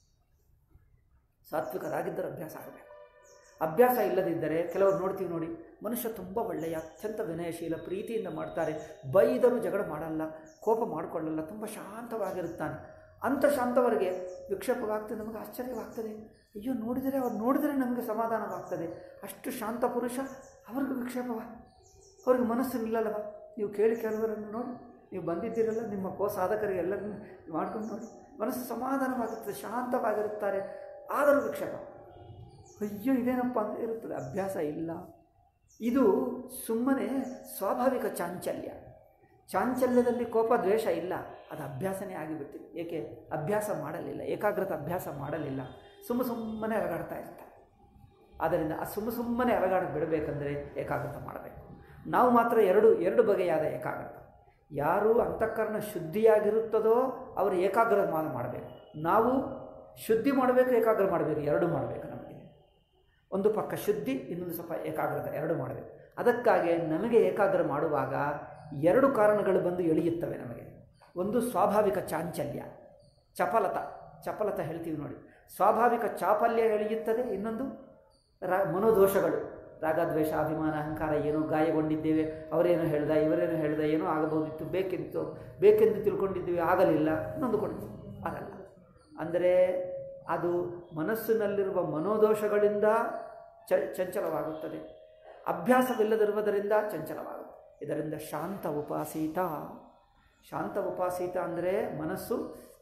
ಸಾತ್ವಿಕರಾಗಿದ್ದರೆ ಅಭ್ಯಾಸ ಆಗಬೇಕು ಅಭ್ಯಾಸ ಇಲ್ಲದಿದ್ದರೆ ಕೆಲವರು ನೋಡ್ತೀವಿ ನೋಡಿ ಮನುಷ್ಯ ತುಂಬ ಒಳ್ಳೆಯ ಅತ್ಯಂತ ವಿನಯಶೀಲ ಪ್ರೀತಿಯಿಂದ ಮಾಡ್ತಾರೆ ಬೈದರೂ ಜಗಳ ಮಾಡಲ್ಲ ಕೋಪ ಮಾಡಿಕೊಳ್ಳಲ್ಲ ತುಂಬ ಶಾಂತವಾಗಿರುತ್ತಾನೆ ಅಂಥ ಶಾಂತವರಿಗೆ ವಿಕ್ಷೇಪವಾಗ್ತದೆ ನಮಗೆ ಆಶ್ಚರ್ಯವಾಗ್ತದೆ ಅಯ್ಯೋ ನೋಡಿದರೆ ಅವ್ರು ನೋಡಿದರೆ ನಮಗೆ ಸಮಾಧಾನವಾಗ್ತದೆ ಅಷ್ಟು ಶಾಂತ ಪುರುಷ ಅವ್ರಿಗೆ ವಿಕ್ಷೇಪವ ಅವ್ರಿಗೆ ಮನಸ್ಸು ನಿಲ್ಲಲ್ಲವ ನೀವು ಕೇಳಿ ಕೆಲವರನ್ನು ನೋಡಿ ನೀವು ಬಂದಿದ್ದೀರಲ್ಲ ನಿಮ್ಮ ಕೋ ಸಾಧಕರಿಗೆ ಎಲ್ಲರನ್ನು ಮಾಡ್ಕೊಂಡು ನೋಡಿ ಮನಸ್ಸು ಸಮಾಧಾನವಾಗುತ್ತದೆ ಶಾಂತವಾಗಿರುತ್ತಾರೆ ಆದರೂ ವಿಕ್ಷೇಪ ಅಯ್ಯೋ ಇದೇನಪ್ಪ ಅಂತ ಇರುತ್ತದೆ ಅಭ್ಯಾಸ ಇಲ್ಲ ಇದು ಸುಮ್ಮನೆ ಸ್ವಾಭಾವಿಕ ಚಾಂಚಲ್ಯ ಚಾಂಚಲ್ಯದಲ್ಲಿ ಕೋಪ ದ್ವೇಷ ಇಲ್ಲ ಅದು ಅಭ್ಯಾಸನೇ ಆಗಿಬಿಟ್ಟಿದೆ ಏಕೆ ಅಭ್ಯಾಸ ಮಾಡಲಿಲ್ಲ ಏಕಾಗ್ರತೆ ಅಭ್ಯಾಸ ಮಾಡಲಿಲ್ಲ ಸುಮ್ಮ ಸುಮ್ಮನೆ ಅಲಗಾಡ್ತಾ ಇರ್ತಾರೆ ಆದ್ದರಿಂದ ಆ ಸುಮ್ಮ ಸುಮ್ಮನೆ ಅಲಗಾಡ ಬಿಡಬೇಕಂದ್ರೆ ಏಕಾಗ್ರತೆ ಮಾಡಬೇಕು ನಾವು ಮಾತ್ರ ಎರಡು ಎರಡು ಬಗೆಯಾದ ಏಕಾಗ್ರತೆ ಯಾರು ಅಂತಃಕರಣ ಶುದ್ಧಿಯಾಗಿರುತ್ತದೋ ಅವರು ಏಕಾಗ್ರ ಮಾಡಬೇಕು ನಾವು ಶುದ್ಧಿ ಮಾಡಬೇಕು ಏಕಾಗ್ರ ಮಾಡಬೇಕು ಎರಡು ಮಾಡಬೇಕು ನಮಗೆ ಒಂದು ಪಕ್ಕ ಶುದ್ಧಿ ಇನ್ನೊಂದು ಸ್ವಲ್ಪ ಏಕಾಗ್ರತೆ ಎರಡು ಮಾಡಬೇಕು ಅದಕ್ಕಾಗಿ ನಮಗೆ ಏಕಾಗ್ರ ಮಾಡುವಾಗ ಎರಡು ಕಾರಣಗಳು ಬಂದು ಎಳೆಯುತ್ತವೆ ನಮಗೆ ಒಂದು ಸ್ವಾಭಾವಿಕ ಚಾಂಚಲ್ಯ ಚಪಲತ ಚಪಲತ ಹೇಳ್ತೀವಿ ನೋಡಿ ಸ್ವಾಭಾವಿಕ ಚಾಪಲ್ಯ ಎಳೆಯುತ್ತದೆ ಇನ್ನೊಂದು ರಾ ಮನೋದೋಷಗಳು ರಾಗದ್ವೇಷ ಅಭಿಮಾನ ಅಹಂಕಾರ ಏನೋ ಗಾಯಗೊಂಡಿದ್ದೇವೆ ಅವರೇನೋ ಹೇಳ್ದ ಇವರೇನೋ ಹೇಳ್ದ ಏನೋ ಆಗಬಹುದಿತ್ತು ಬೇಕೆಂದು ಬೇಕೆಂದು ತಿಳ್ಕೊಂಡಿದ್ದೀವಿ ಆಗಲಿಲ್ಲ ನೊಂದುಕೊಂಡಿದ್ದೀವಿ ಆಗಲ್ಲ ಅಂದರೆ ಅದು ಮನಸ್ಸಿನಲ್ಲಿರುವ ಮನೋದೋಷಗಳಿಂದ ಚ ಚಂಚಲವಾಗುತ್ತದೆ ಅಭ್ಯಾಸವಿಲ್ಲದಿರುವುದರಿಂದ ಚಂಚಲವಾಗುತ್ತೆ ಇದರಿಂದ ಶಾಂತ ಉಪಾಸೀತ ಶಾಂತ ಉಪಾಸೀತ ಅಂದರೆ ಮನಸ್ಸು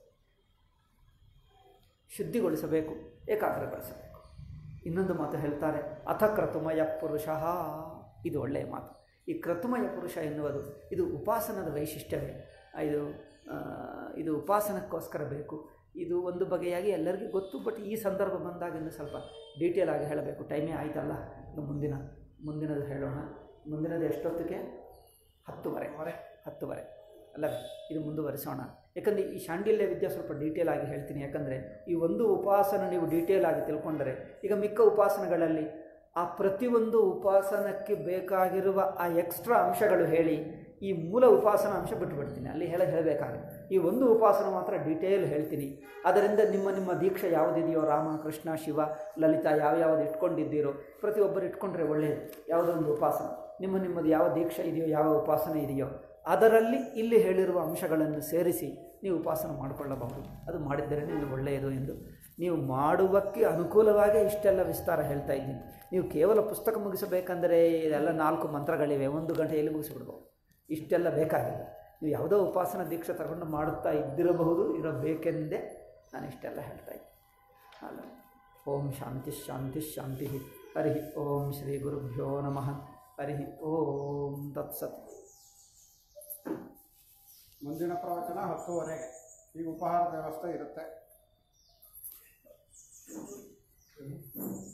ಶುದ್ಧಿಗೊಳಿಸಬೇಕು ಏಕಾಗ್ರಗೊಳಿಸಬೇಕು ಇನ್ನೊಂದು ಮಾತು ಹೇಳ್ತಾರೆ ಅಥ ಕ್ರತುಮಯ ಪುರುಷ ಇದು ಒಳ್ಳೆಯ ಮಾತು ಈ ಕ್ರತುಮಯ ಪುರುಷ ಎನ್ನುವುದು ಇದು ಉಪಾಸನದ ವೈಶಿಷ್ಟ್ಯವೇ ಇದು ಇದು ಉಪಾಸನಕ್ಕೋಸ್ಕರ ಬೇಕು ಇದು ಒಂದು ಬಗೆಯಾಗಿ ಎಲ್ಲರಿಗೂ ಗೊತ್ತು ಬಟ್ ಈ ಸಂದರ್ಭ ಬಂದಾಗ ಇನ್ನು ಸ್ವಲ್ಪ ಡೀಟೇಲ್ ಆಗಿ ಹೇಳಬೇಕು ಟೈಮೇ ಆಯ್ತಲ್ಲ ಇನ್ನು ಮುಂದಿನ ಮುಂದಿನದು ಹೇಳೋಣ ಮುಂದಿನದು ಎಷ್ಟೊತ್ತಿಗೆ ಹತ್ತುವರೆ ಹತ್ತುವರೆ ಅಲ್ಲ ಇದು ಮುಂದುವರಿಸೋಣ ಯಾಕಂದರೆ ಈ ಶಾಂಡಿಲ್ಯ ವಿದ್ಯೆ ಸ್ವಲ್ಪ ಡೀಟೇಲ್ ಆಗಿ ಹೇಳ್ತೀನಿ ಯಾಕಂದರೆ ಈ ಒಂದು ಉಪಾಸನ ನೀವು ಡೀಟೇಲ್ ಆಗಿ ತಿಳ್ಕೊಂಡರೆ ಈಗ ಮಿಕ್ಕ ಉಪಾಸನೆಗಳಲ್ಲಿ ಆ ಪ್ರತಿಯೊಂದು ಉಪಾಸನಕ್ಕೆ ಬೇಕಾಗಿರುವ ಆ ಎಕ್ಸ್ಟ್ರಾ ಅಂಶಗಳು ಹೇಳಿ ಈ ಮೂಲ ಉಪಾಸನ ಅಂಶ ಬಿಟ್ಟುಬಿಡ್ತೀನಿ ಅಲ್ಲಿ ಹೇಳ ಹೇಳಬೇಕಾಗಿದೆ ಈ ಒಂದು ಉಪಾಸನ ಮಾತ್ರ ಡೀಟೇಲ್ ಹೇಳ್ತೀನಿ ಅದರಿಂದ ನಿಮ್ಮ ನಿಮ್ಮ ದೀಕ್ಷೆ ಯಾವುದಿದೆಯೋ ರಾಮ ಕೃಷ್ಣ ಶಿವ ಲಲಿತಾ ಯಾವ ಯಾವ್ದು ಇಟ್ಕೊಂಡಿದ್ದೀರೋ ಪ್ರತಿಯೊಬ್ಬರು ಇಟ್ಕೊಂಡ್ರೆ ಒಳ್ಳೆಯದು ಯಾವುದೋ ಒಂದು ಉಪಾಸನ ನಿಮ್ಮ ನಿಮ್ಮದು ಯಾವ ದೀಕ್ಷೆ ಇದೆಯೋ ಯಾವ ಉಪಾಸನೆ ಇದೆಯೋ ಅದರಲ್ಲಿ ಇಲ್ಲಿ ಹೇಳಿರುವ ಅಂಶಗಳನ್ನು ಸೇರಿಸಿ ನೀವು ಉಪಾಸನ ಮಾಡಿಕೊಳ್ಳಬಹುದು ಅದು ಮಾಡಿದ್ದರೆ ನಿಮಗೆ ಒಳ್ಳೆಯದು ಎಂದು ನೀವು ಮಾಡುವಕ್ಕೆ ಅನುಕೂಲವಾಗಿ ಇಷ್ಟೆಲ್ಲ ವಿಸ್ತಾರ ಹೇಳ್ತಾ ಇದ್ದೀನಿ ನೀವು ಕೇವಲ ಪುಸ್ತಕ ಮುಗಿಸಬೇಕಂದರೆ ಇದೆಲ್ಲ ನಾಲ್ಕು ಮಂತ್ರಗಳಿವೆ ಒಂದು ಗಂಟೆಯಲ್ಲಿ ಮುಗಿಸಿಬಿಡ್ಬೋದು ಇಷ್ಟೆಲ್ಲ ಬೇಕಾಗಿಲ್ಲ ನೀವು ಯಾವುದೋ ಉಪಾಸನ ದೀಕ್ಷೆ ತಗೊಂಡು ಮಾಡುತ್ತಾ ಇದ್ದಿರಬಹುದು ಇರಬೇಕೆಂದೇ ನಾನು ಇಷ್ಟೆಲ್ಲ ಹೇಳ್ತಾ ಇದ್ದೀನಿ ಅಲ್ಲ ಓಂ ಶಾಂತಿ ಶಾಂತಿ ಶಾಂತಿ ಹರಿ ಓಂ ಶ್ರೀ ಗುರುಭ್ಯೋ ನಮಃ ಹರಿ ಓಂ ತತ್ಸತ್ ಮುಂದಿನ ಪ್ರವಚನ ಹತ್ತುವರೆಗೆ ಈಗ ಉಪಹಾರದ ವ್ಯವಸ್ಥೆ ಇರುತ್ತೆ